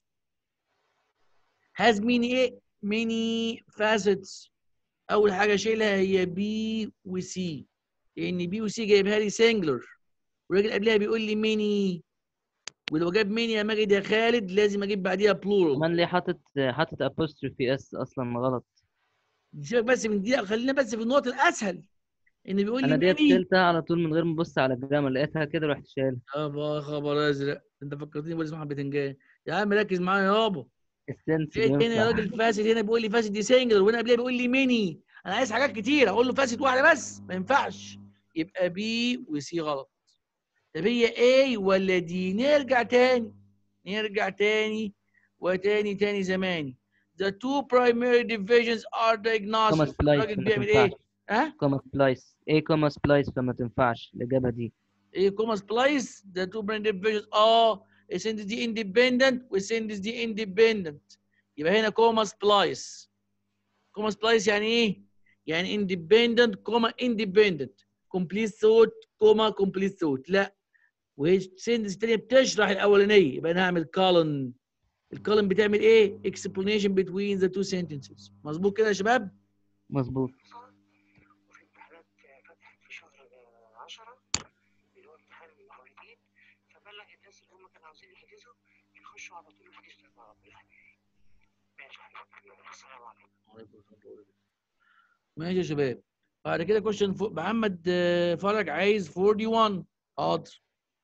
has many ايه many facets اول حاجه شيلها هي بي وسي لان بي وسي جايبها لي سنجلر والراجل قبلها بيقول لي ميني ولو جاب ميني يا ماجد يا خالد لازم اجيب بعديها بلورال كمان ليه حاطط حاطط apostrophe اس اصلا غلط سيبك بس من دي خلينا بس في النقط الاسهل ان بيقول لي انا ديت ميني شلتها على طول من غير ما ابص على الجرامر لقيتها كده رحت شايلها يابا خبر ازرق انت فكرتني بقول اسمها بتنجان يا عم ركز معايا يابا السنس لقيت هنا يا ينفع راجل فاسد هنا بيقول لي فاسد دي سنجلر وهنا قبلها بيقول لي ميني انا عايز حاجات كتير اقول له فاسد واحده بس ما ينفعش يبقى بي وسي غلط طب هي ايه ولا دي نرجع تاني نرجع تاني وتاني تاني زماني The two primary divisions are كوما diagnostic سبلايس الراجل فما بيعمل ايه؟ تنفعش ها؟ كوما سبلايس ايه كوما سبلايس فما تنفعش الاجابه دي ايه كوما سبلايس the two primary divisions اه السندس دي independent والسندس دي independent يبقى هنا كوما سبلايس كوما سبلايس يعني ايه؟ يعني independent كوما independent complete thought كوما complete thought لا وهي السندس الثانيه بتشرح الاولانيه يبقى انا هعمل كولن الكولن بتعمل ايه؟ explanation between the two sentences مظبوط كده يا شباب؟ مظبوط وفي امتحانات فتحت في شهر 10 اللي هو امتحان المحاولين فبلغ الناس اللي هم كانوا عاوزين يحجزوا يخشوا على طول الحجز على طول ماشي حبيبي السلام عليكم ماشي يا شباب بعد كده كويشن محمد آه، فرج عايز 41 حاضر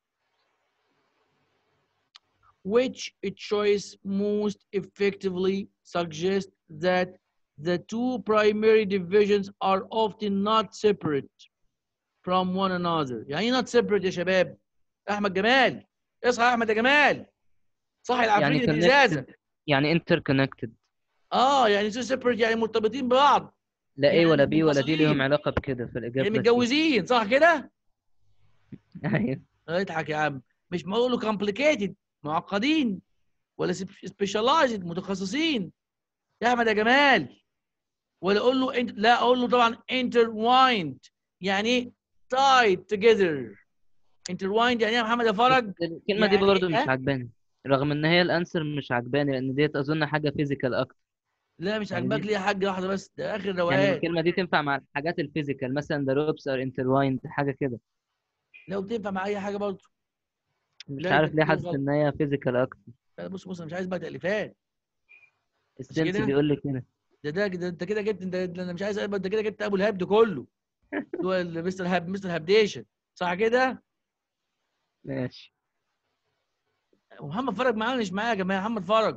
which choice most effectively suggests that the two primary divisions are often not separate from one another يعني ايه not separate يا شباب احمد جمال اصحى يا احمد يا جمال صحي يعني العفريت اللي في الازازه connected يعني interconnected اه يعني so separate يعني مرتبطين ببعض لا ايه يعني ولا بي ولا دي ليهم منفصلين. علاقه بكده فالاجابه يعني سي. متجوزين صح كده؟ ايوه اضحك يا عم مش بقول له complicated معقدين ولا سبيشاليزد متخصصين يا احمد يا جمال ولا اقول له انت لا اقول له طبعا intertwined يعني ايه tied together intertwined يعني ايه يا محمد يا فرج الكلمه دي يعني برضه مش إيه؟ عجباني رغم ان هي الانسر مش عجباني لان ديت اظن حاجه فيزيكال اكتر لا مش يعني عاجباك دي- ليه يا حاج واحده بس ده اخر يعني روقان الكلمه دي تنفع مع الحاجات الفيزيكال مثلا the ropes are intertwined حاجه كده لو بتنفع مع اي حاجه برضه مش لا، عارف ده ليه كده حاسس غلط. ان هي فيزيكال اكتر لا بص بص انا مش عايز بقى تاليفات السنس كده؟ بيقول لي كده ده ده ده انت كده جبت انت ده انا مش عايز اقبل انت كده جبت ابو الهبد كله اللي هو ال- مستر هاب مستر هبديشن صح كده؟ ماشي ومحمد فرج معانا مش معايا يا جماعه محمد فرج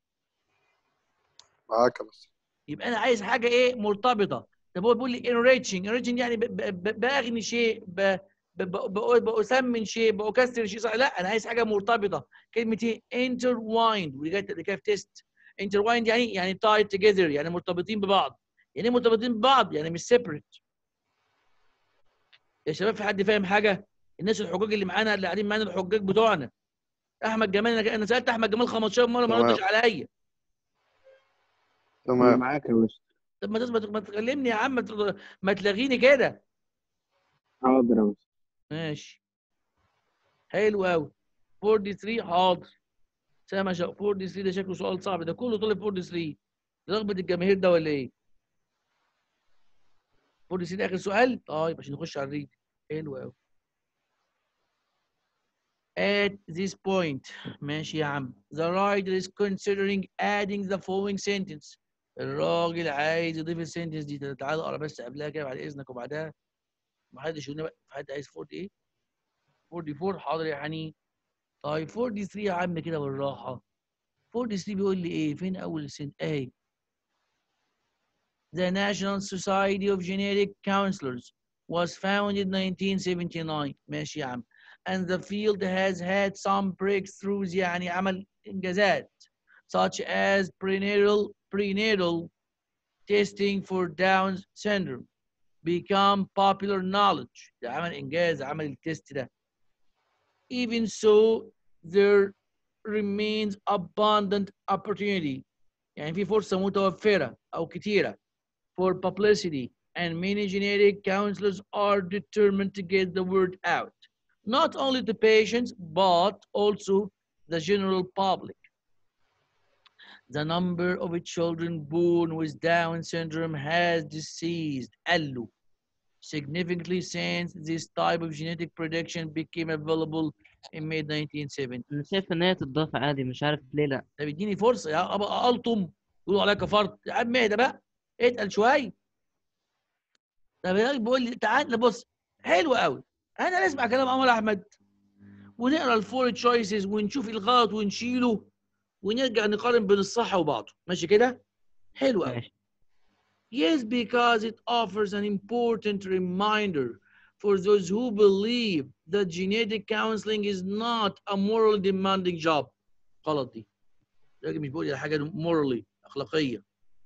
معاك يا مستر يبقى انا عايز حاجه ايه مرتبطه طب هو بيقول لي enriching enriching يعني ب- ب- ب- باغني شيء ب- ب- ب- ب- بأسمن شيء بأكسر شيء صح لا انا عايز حاجه مرتبطه كلمه ايه intertwined ودي جت اللي كانت في تيست intertwined يعني يعني tied together يعني مرتبطين ببعض يعني ايه مرتبطين ببعض يعني مش separate يا شباب في حد فاهم حاجه الناس الحجاج اللي معانا اللي قاعدين معانا الحجاج بتوعنا احمد جمال انا انا سالت احمد جمال 15 مره ما تمام. ردش عليا انا تمام معاك يا مستر طب ما تثبت ما تكلمني يا عم ما ترد- ما تلغيني كده حاضر يا مستر ماشي حلو قوي 43 حاضر سامع شا 43 ده شكله سؤال صعب ده كله طلب 43 رغبة الجماهير ده ولا ايه؟ 43 اخر سؤال؟ طيب عشان نخش على الريد حلو قوي At this point ماشي يا عم the writer is considering adding the following sentence الراجل عايز يضيف السنتنس دي تعالى اقرا بس قبلها كده بعد اذنك وبعدها ما حدش يقول لي بقى حد عايز 40 ايه 44 حاضر يا حنين طيب 43 يا عم كده بالراحه 43 بيقول لي ايه فين اول السنت اهي The National Society of Genetic Counselors was founded in 1979 ماشي يا عم and the field has had some breakthroughs يعني عمل انجازات such as prenatal prenatal testing for Down syndrome become popular knowledge ده عمل انجاز عمل التست ده even so there remains abundant opportunity يعني في فرصة متوفرة أو كتيرة for publicity and many genetic counselors are determined to get the word out not only to patients but also the general public the number of children born with Down syndrome has decreased قل significantly since this type of genetic prediction became available in mid 1970 انا شايف ان هي تتضاف عادي مش عارف ليه لا طب اديني فرصه يا ابقى الطم يقولوا عليا كفرت يا عم اهدى بقى اتقل شويه طب الراجل بيقول لي تعال بص حلو قوي انا نسمع كلام عمر احمد ونقرا الفور تشويسز ونشوف الغلط ونشيله ونرجع نقارن بين الصح وبعضه ماشي كده حلو قوي ماشي Yes, because it offers an important reminder for those who believe that genetic counseling is not a morally demanding job. غلط دي. الراجل مش بيقول حاجة morally أخلاقية.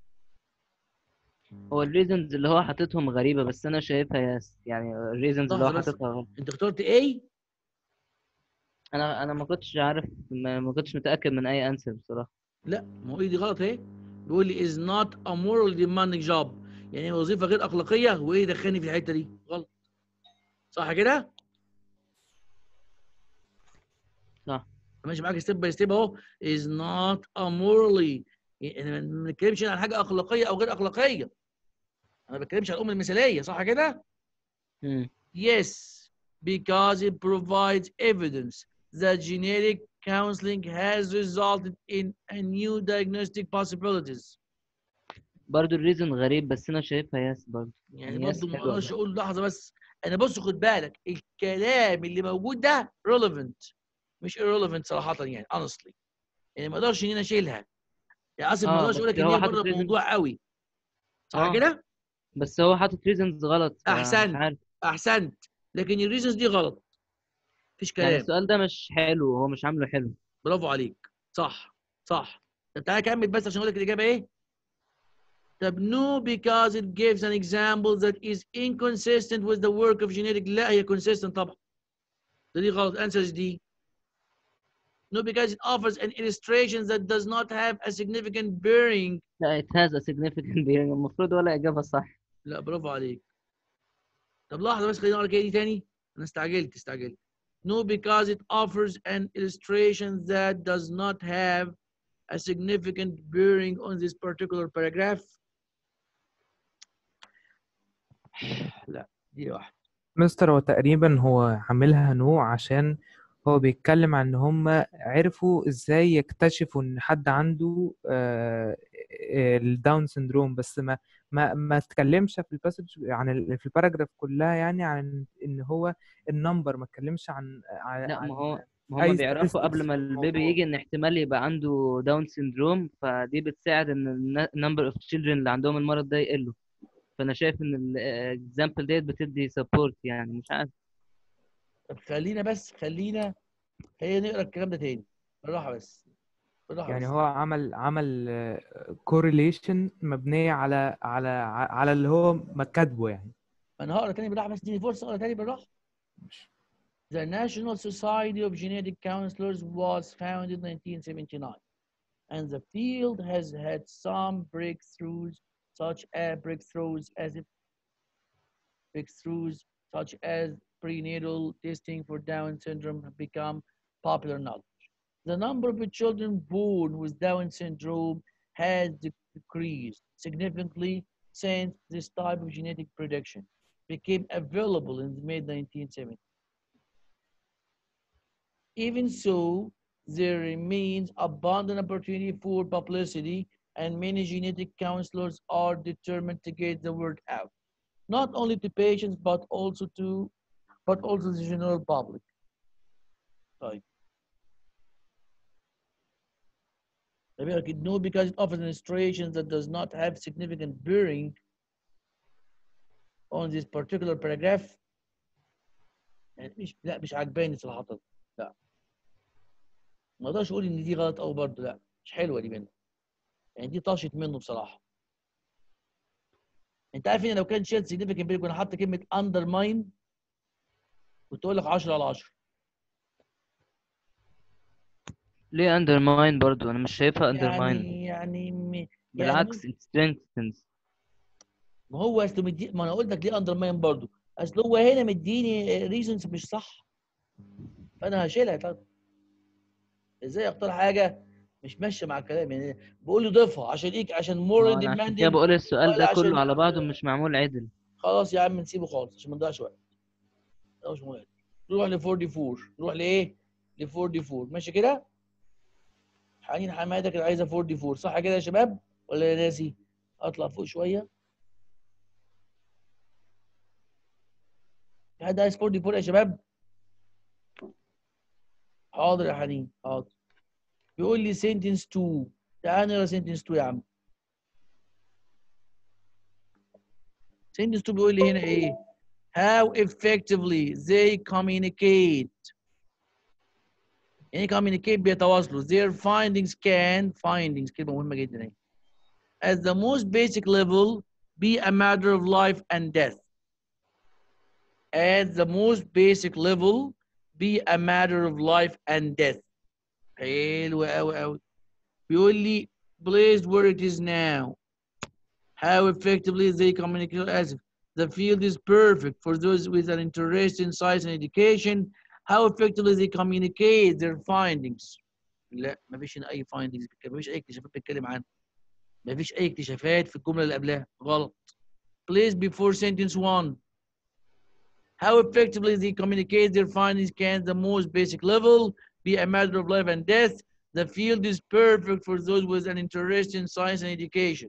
هو الريزنز اللي هو حاططهم غريبة بس أنا شايفها ياس يعني الريزنز اللي هو لحظة بس. حاططها غلط. أنت اخترت إيه؟ أنا أنا ما كنتش عارف ما, ما كنتش متأكد من أي أنسر بصراحة لا ما هو إيه دي غلط إيه؟ بيقول لي is not a morally demanding job. يعني وظيفة غير أخلاقية وإيه دخلني في الحتة دي؟ غلط. صح كده؟ صح ماشي معاك ستيب باي ستيب اهو is not a morally يعني ما بنتكلمش عن حاجه اخلاقيه او غير اخلاقيه انا ما بتكلمش عن الام المثاليه صح كده مم. yes because it provides evidence that genetic counseling has resulted in a new diagnostic possibilities برضو الريزن غريب بس أنا شايفها ياس برضو يعني ياس برضه ما حلوة اقدرش اقول لحظه بس انا بص خد بالك الكلام اللي موجود ده relevant مش irrelevant صراحه يعني honestly يعني ما اقدرش ان انا اشيلها يعني اصلا ما اه اقدرش اقول بس لك ان هو هي حاطط بره reason الموضوع قوي صح اه كده بس هو حاطط ريزنز غلط فمش احسنت عارف احسنت لكن الريزنز دي غلط مفيش يعني كلام السؤال ده مش حلو هو مش عامله حلو برافو عليك صح صح طب تعالى كمل بس عشان اقول لك الاجابه ايه طب no because it gives an example that is inconsistent with the work of genetic لا هي consistent طبعا ده دي غلط answers دي no because it offers an illustration that does not have a significant bearing لا it has a significant bearing المفروض ولا إجابة صح لا برافو عليك طب لحظه بس خليني اقرا كده دي تاني انا استعجلت استعجلت no because it offers an illustration that does not have a significant bearing on this particular paragraph لا دي واحده مستر هو تقريبا هو عاملها نوع عشان هو بيتكلم عن ان هم عرفوا ازاي يكتشفوا ان حد عنده آه، آه، الداون سندروم بس ما ما ما اتكلمش في الباسج عن ال- في الباراجراف كلها يعني عن ان هو النمبر ما اتكلمش عن عن, لا ما عن هو ما اي هم بيعرفوا statistics قبل في ما البيبي الموضوع يجي ان احتمال يبقى عنده داون سيندروم فدي بتساعد ان النمبر اوف تشيلدرن اللي عندهم المرض ده يقلوا فانا شايف ان الاكزامبل ديت بتدي سبورت يعني مش عارف طب خلينا بس خلينا خلينا نقرا الكلام ده تاني بالراحه بس بالراحه يعني بس هو عمل عمل كورليشن مبنية على على على اللي هو ما كاتبه يعني انا هقرا تاني بالراحه بس اديني فرصه اقرا تاني بالراحه The National Society of Genetic Counselors was founded in 1979, and the field has had some breakthroughs, such as breakthroughs as if breakthroughs such as prenatal testing for Down syndrome have become popular knowledge. The number of children born with Down syndrome has decreased significantly since this type of genetic prediction became available in the mid 1970s. Even so, there remains abundant opportunity for publicity, and many genetic counselors are determined to get the word out, not only to patients but also to, but also the general public. طيب. طيب you know because it offers illustrations that does not have significant bearing on this particular paragraph. يعني مش لا مش عجباني صراحة لا ما اقدرش اقول ان دي غلط او برضه لا مش حلوه دي منه يعني دي طاشت منه بصراحه انت عارف ان لو كان شيل سيجنفيكنت بيري كنا حاطط كلمه اندرماين كنت اقول لك 10 على 10 ليه اندرماين برضو انا مش شايفها اندرماين يعني يعني م- يعني بالعكس ممكن- it strengthens ما هو اصله مدي ما انا قلت لك ليه اندرماين برضه اصل هو هنا مديني ريزونز مش صح فانا هشيلها طب ازاي اختار حاجه مش ماشيه مع الكلام يعني بقول له ضيفها عشان ايه عشان ما مور هو انا عشان كده بقول السؤال ده كله على بعضه مش معمول عدل خلاص يا عم نسيبه خالص عشان ما نضيعش وقت ده مش مهم نروح ل 44 نروح لايه؟ ل 44 ماشي كده؟ حنين حماده كانت عايزه 44 صح كده يا شباب؟ ولا أنا ناسي؟ اطلع فوق شويه في حد عايز 44 يا شباب؟ حاضر يا حنين حاضر بيقول لي sentence 2 تعال نقرا sentence 2 يا عم sentence 2 بيقول لي هنا ايه؟ how effectively they communicate يعني communicate بيتواصلوا their findings can findings كلمة مهمة جدا اهي at the most basic level be a matter of life and death at the most basic level be a matter of life and death حلو قوي قوي بيقول لي placed where it is now how effectively they communicate as if the field is perfect for those with an interest in science and education how effectively they communicate their findings لا ما فيش هنا اي findings ما فيش اي اكتشافات بتتكلم عنها ما فيش اي اكتشافات في الجمله اللي قبلها غلط place before sentence one how effectively they communicate their findings can the most basic level be a matter of life and death the field is perfect for those with an interest in science and education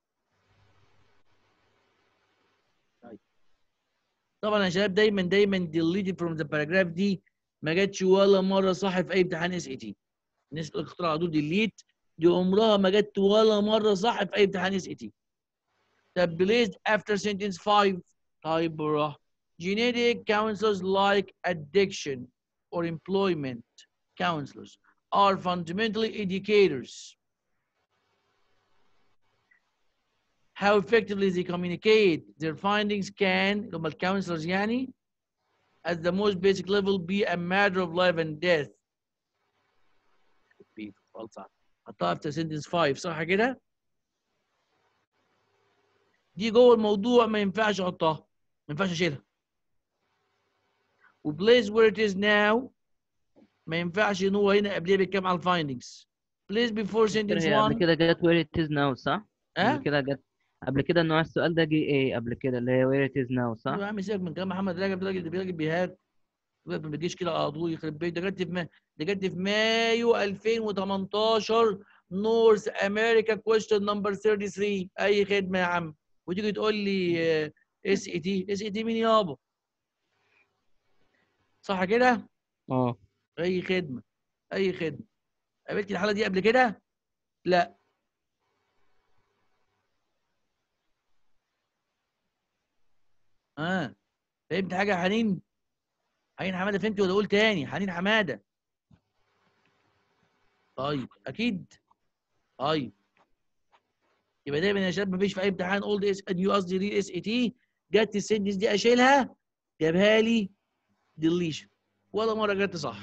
طبعا يا شباب دايما دايما deleted from the paragraph دي ما جاتش ولا مره صح في اي امتحان اس اي تي الناس اللي اخترعوا على طول ديليت دي عمرها ما جت ولا مره صح في اي امتحان اس اي تي طب placed after sentence 5 طيب براحه genetic counselors like addiction or employment counselors are fundamentally educators how effectively they communicate their findings can اللي هم الكونسلرز يعني at the most basic level be a matter of life and death be غلطان حطها after sentence 5 صح كده؟ دي جوه الموضوع ما ينفعش احطها ما ينفعش اشيلها و place where it is now ما ينفعش ان هو هنا قبليه بيتكلم على الفايندنجز place before sentence هي قبل 1 كده جت where it is now صح؟ ها؟ قبل كده جت قبل كده نوع السؤال ده جه ايه قبل كده اللي هي where it is now صح؟ يا عم سيبك من كلام محمد راجب ده راجل ده راجل بيهات ما بيجيش كده على طول يخرب بيت ده جت في ما- ده جت في مايو 2018 نورث امريكا كويستشن نمبر 33 اي خدمه يا عم وتيجي تقول لي اس اي تي اس اي تي مين يابا صح كده اه اي خدمه اي خدمه قابلت الحاله دي قبل كده لا اه فهمت حاجه يا حنين حنين حماده فهمت ولا اقول تاني حنين حماده طيب اكيد طيب يبقى دايما يا شباب مفيش في اي امتحان اولد اس نيو قصدي ريل اس اي تي جت السنتنس دي اشيلها جابها لي ديليشن ولا مره جت صح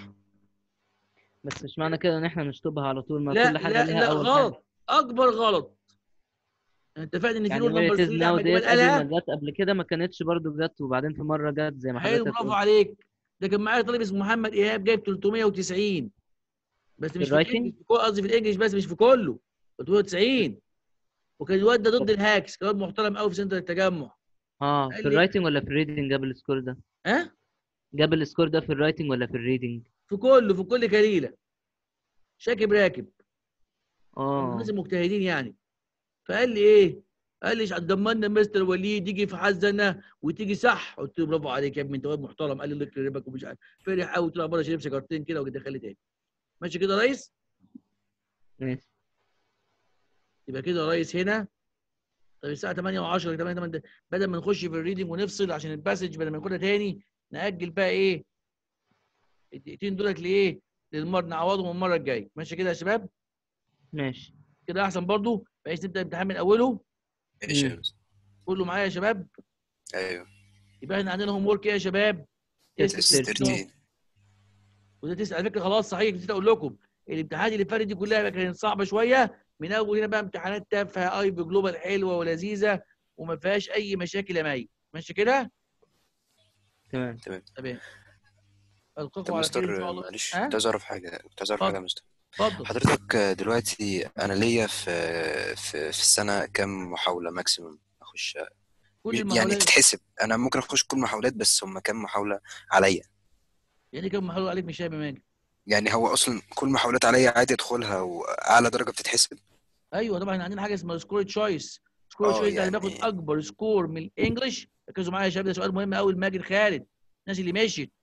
بس مش معنى كده ان احنا نشطبها على طول ما لا كل حاجه لا ليها لا اول غلط اكبر غلط انت فاهم ان في يعني رول where نمبر it is 3 اللي now احمد ديت جمال قبل قالها ما جت قبل كده ما كانتش برضو جت وبعدين في مره جت زي ما حلو حضرتك برافو قلت عليك ده كان معايا طالب اسمه محمد ايهاب جايب 390 بس في مش في الرايتنج الانجليش في كل- قصدي في الانجليش بس مش في كله 390 وكان الواد ده ضد الهاكس كان واد محترم قوي في سنتر التجمع اه قال في لي الرايتنج ولا في الريدنج جاب السكور ده ها جاب السكور ده في الرايتنج ولا في الريدنج في كله في كل كليله شاكب راكب من الناس اه المجتهدين يعني فقال لي ايه؟ قال لي ضمنا مستر وليد يجي في حزنه وتيجي صح قلت له برافو عليك يا ابني انت واد محترم قال لي الله يكرمك ومش عارف فرح قوي طلع بره شرب سيجارتين كده ودخل لي تاني ماشي كده يا ريس؟ ماشي يبقى كده يا ريس هنا طب الساعه 8 و10 8 8 بدل ما نخش في الريدنج ونفصل عشان الباسج بدل ما ناخدها تاني ناجل بقى ايه الدقيقتين دولت لايه للمره نعوضهم المره الجايه ماشي كده يا شباب ماشي كده احسن برضو بحيث نبدا الامتحان من اوله ماشي يا مم. مستر. كله معايا يا شباب ايوه يبقى احنا عندنا هوم ورك ايه يا شباب تيست تيست تيست 13 13 وده تيست على فكره خلاص صحيح نسيت اقول لكم الامتحانات اللي فاتت دي كلها كانت صعبه شويه من اول هنا بقى امتحانات تافهه اي بي جلوبال حلوه ولذيذه وما فيهاش اي مشاكل يا مي ماشي كده تمام تمام تمام طب القاكم على خير ان شاء مستر الله معلش ها كنت عايز اعرف حاجه كنت عايز اعرف حاجه يا اتفضل مستر اتفضل حضرتك دلوقتي انا ليا في في في السنه كام محاوله ماكسيموم اخش كل مش- يعني المحاولات تتحسب انا ممكن اخش كل محاولات بس هم كام محاوله عليا يعني كم محلول عليك مش فاهم يا ماجد يعني هو اصلا كل محاولات عليا عادي ادخلها واعلى درجه بتتحسب ايوه طبعا عندنا حاجه اسمها سكور تشويس سكور اه تشويس ده اللي يعني بياخد اكبر سكور من الانجليش ركزوا معايا يا شباب ده سؤال مهم قوي لماجد خالد الناس اللي مشيت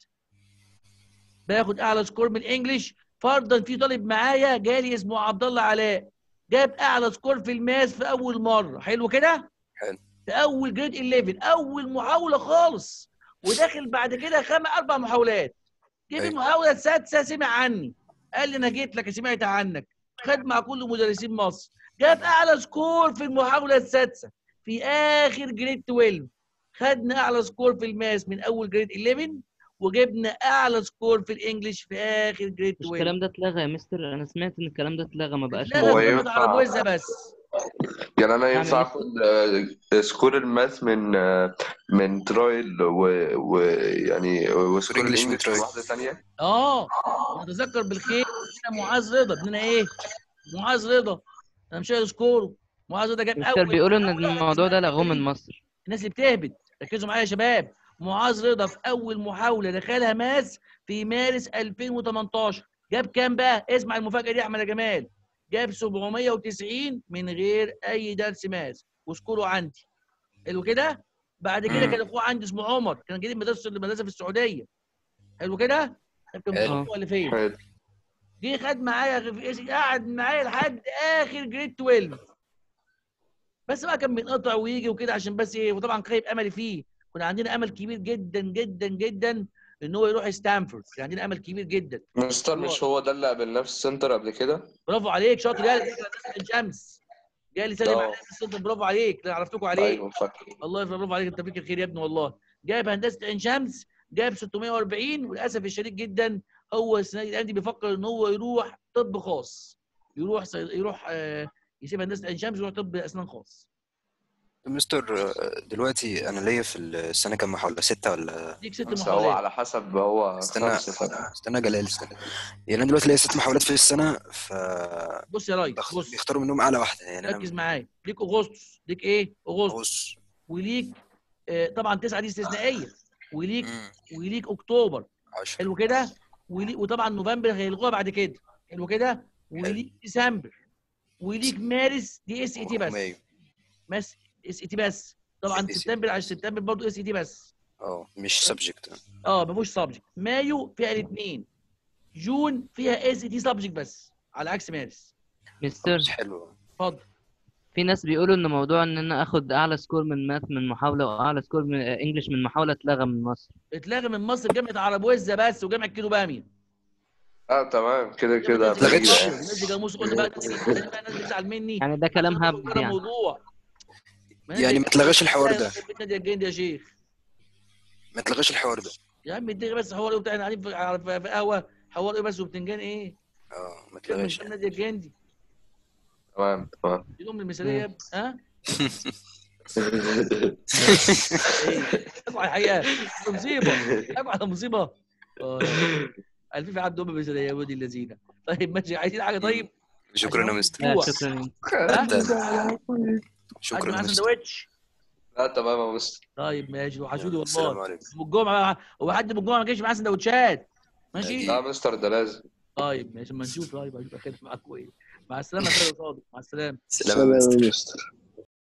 باخد اعلى سكور من الانجليش فرضا في طالب معايا جالي اسمه عبد الله علاء جاب اعلى سكور في الماس في اول مره حلو كده حلو في اول جريد 11 اول محاوله خالص وداخل بعد كده خمس اربع محاولات جه في ايوه المحاوله السادسه سمع عني قال لي انا جيت لك سمعت عنك خد مع كل مدرسين مصر جاب اعلى سكور في المحاوله السادسه في اخر جريد 12 خدنا اعلى سكور في الماس من اول جريد 11 وجبنا اعلى سكور في الانجليش في اخر جريد مش 12 الكلام ده اتلغى يا مستر انا سمعت ان الكلام ده اتلغى ما بقاش اتلغى هو في موجود جامعه عرب ينفع وزه بس يعني انا اعمل ينفع ايه اخد آه، سكور الماث من آه، من ترايل ويعني وسكور والانجليش من الانجليش من تراي واحده ثانيه اه نتذكر بالخير ابننا معاذ رضا ابننا ايه معاذ رضا انا مش عايز سكوره معاذ رضا جاب مستر اول بيقولوا ان محاوله الموضوع ده لغوه من الناس مصر اللي بتهبط ركزوا معايا يا شباب معاذ رضا في اول محاوله دخلها ماس في مارس 2018 جاب كام بقى اسمع المفاجاه دي يا احمد يا جمال جاب 790 من غير اي درس ماس وسكوره عندي حلو كده بعد كده امم كان اخوه عندي اسمه عمر كان جديد مدرسه المدرسه في السعوديه حلو كده كان في حلو الخطوه اه اللي فين حلو جه خد معايا في إس- قعد معايا لحد اخر جريد 12 بس بقى كان بينقطع ويجي وكده عشان بس ايه وطبعا خايب املي فيه كنا عندنا امل كبير جدا جدا جدا ان هو يروح ستانفورد كان عندنا امل كبير جدا مستر هو مش هو ده اللي قابلناه في السنتر قبل كده برافو عليك شاطر جالي جالي عين شمس جالي سلم عليه اه في السنتر برافو عليك ده عرفتكم عليه ايوه فاكر الله يفرح برافو عليك انت فيك الخير يا ابني والله جايب هندسه عين شمس جايب 640 وللاسف الشديد جدا هو السنه دي الأيام دي بيفكر ان هو يروح طب خاص يروح صي... يروح آه، يسيب هندسه عين شمس ويروح طب اسنان خاص مستر دلوقتي انا ليا في السنه كام محاوله ستة ولا ليك ست بس هو محاولات على حسب هو استنى خمسة فرق استنى يا جلال استنى يعني انا دلوقتي ليا ست محاولات في السنه ف بص يا ريس بخ- بص بيختاروا منهم اعلى واحده يعني ركز انا معايا ليك اغسطس ليك ايه اغسطس اغسطس وليك آه، طبعا تسعه دي استثنائيه وليك امم وليك اكتوبر 10 حلو كده وليك وطبعا نوفمبر هيلغوها بعد كده حلو كده حلو وليك ديسمبر وليك مارس دي اس اي تي بس ومايو بس اس اي تي بس طبعا اس سبتمبر عشان سبتمبر برضه اس اي تي بس اه مش سبجكت اه ما فيهوش سبجكت مايو فيها الاثنين جون فيها اس اي تي سبجكت بس على عكس مارس مستر خلاص حلو اتفضل في ناس بيقولوا ان موضوع ان انا اخد اعلى سكور من ماث من محاوله واعلى سكور من انجلش من محاوله اتلغى من مصر اتلغى من مصر جامعه عرب وزه بس وجامعه كيلو باميه اه تمام كده يا كده ابني بعيدة طيب يعني الناس دي جاموس قلنا بقى الناس دي بقى الناس بتزعل مني يعني ده كلام أنا هبل بره يعني الموضوع يعني ما تلغاش الحوار ده بيت نادي الجندي يا شيخ ما تلغاش الحوار ده يا عم اديني بس حوار ايه وبتاع احنا قاعدين في في- في قهوه حوار ايه بس وبتنجان ايه؟ اه ما من تلغاش قدام نادي الجندي تمام تمام دي الام المثاليه يا ابني ها؟ ايه؟ اقعد الحقيقه ده مصيبه اقعد على مصيبه اه قال في في حد ام مثاليه يا ولد اللذينه طيب ماشي عايزين حاجه طيب شكرا يا عشان مستر لا جوع. شكرا ها؟ حد شكرا معاه يا مستر سندوتش لا تمام يا مستر طيب ماشي وحشودي يلا، السلام والله عليكم ابو الجمعه هو حد ابو الجمعه ما جاش معاه سندوتشات ماشي لا مستر ده لازم طيب ماشي ما نشوف طيب اشوف كده معاكم ايه مع السلامه يا خالد صادق مع السلامه سلام يا سلام مستر يا مستر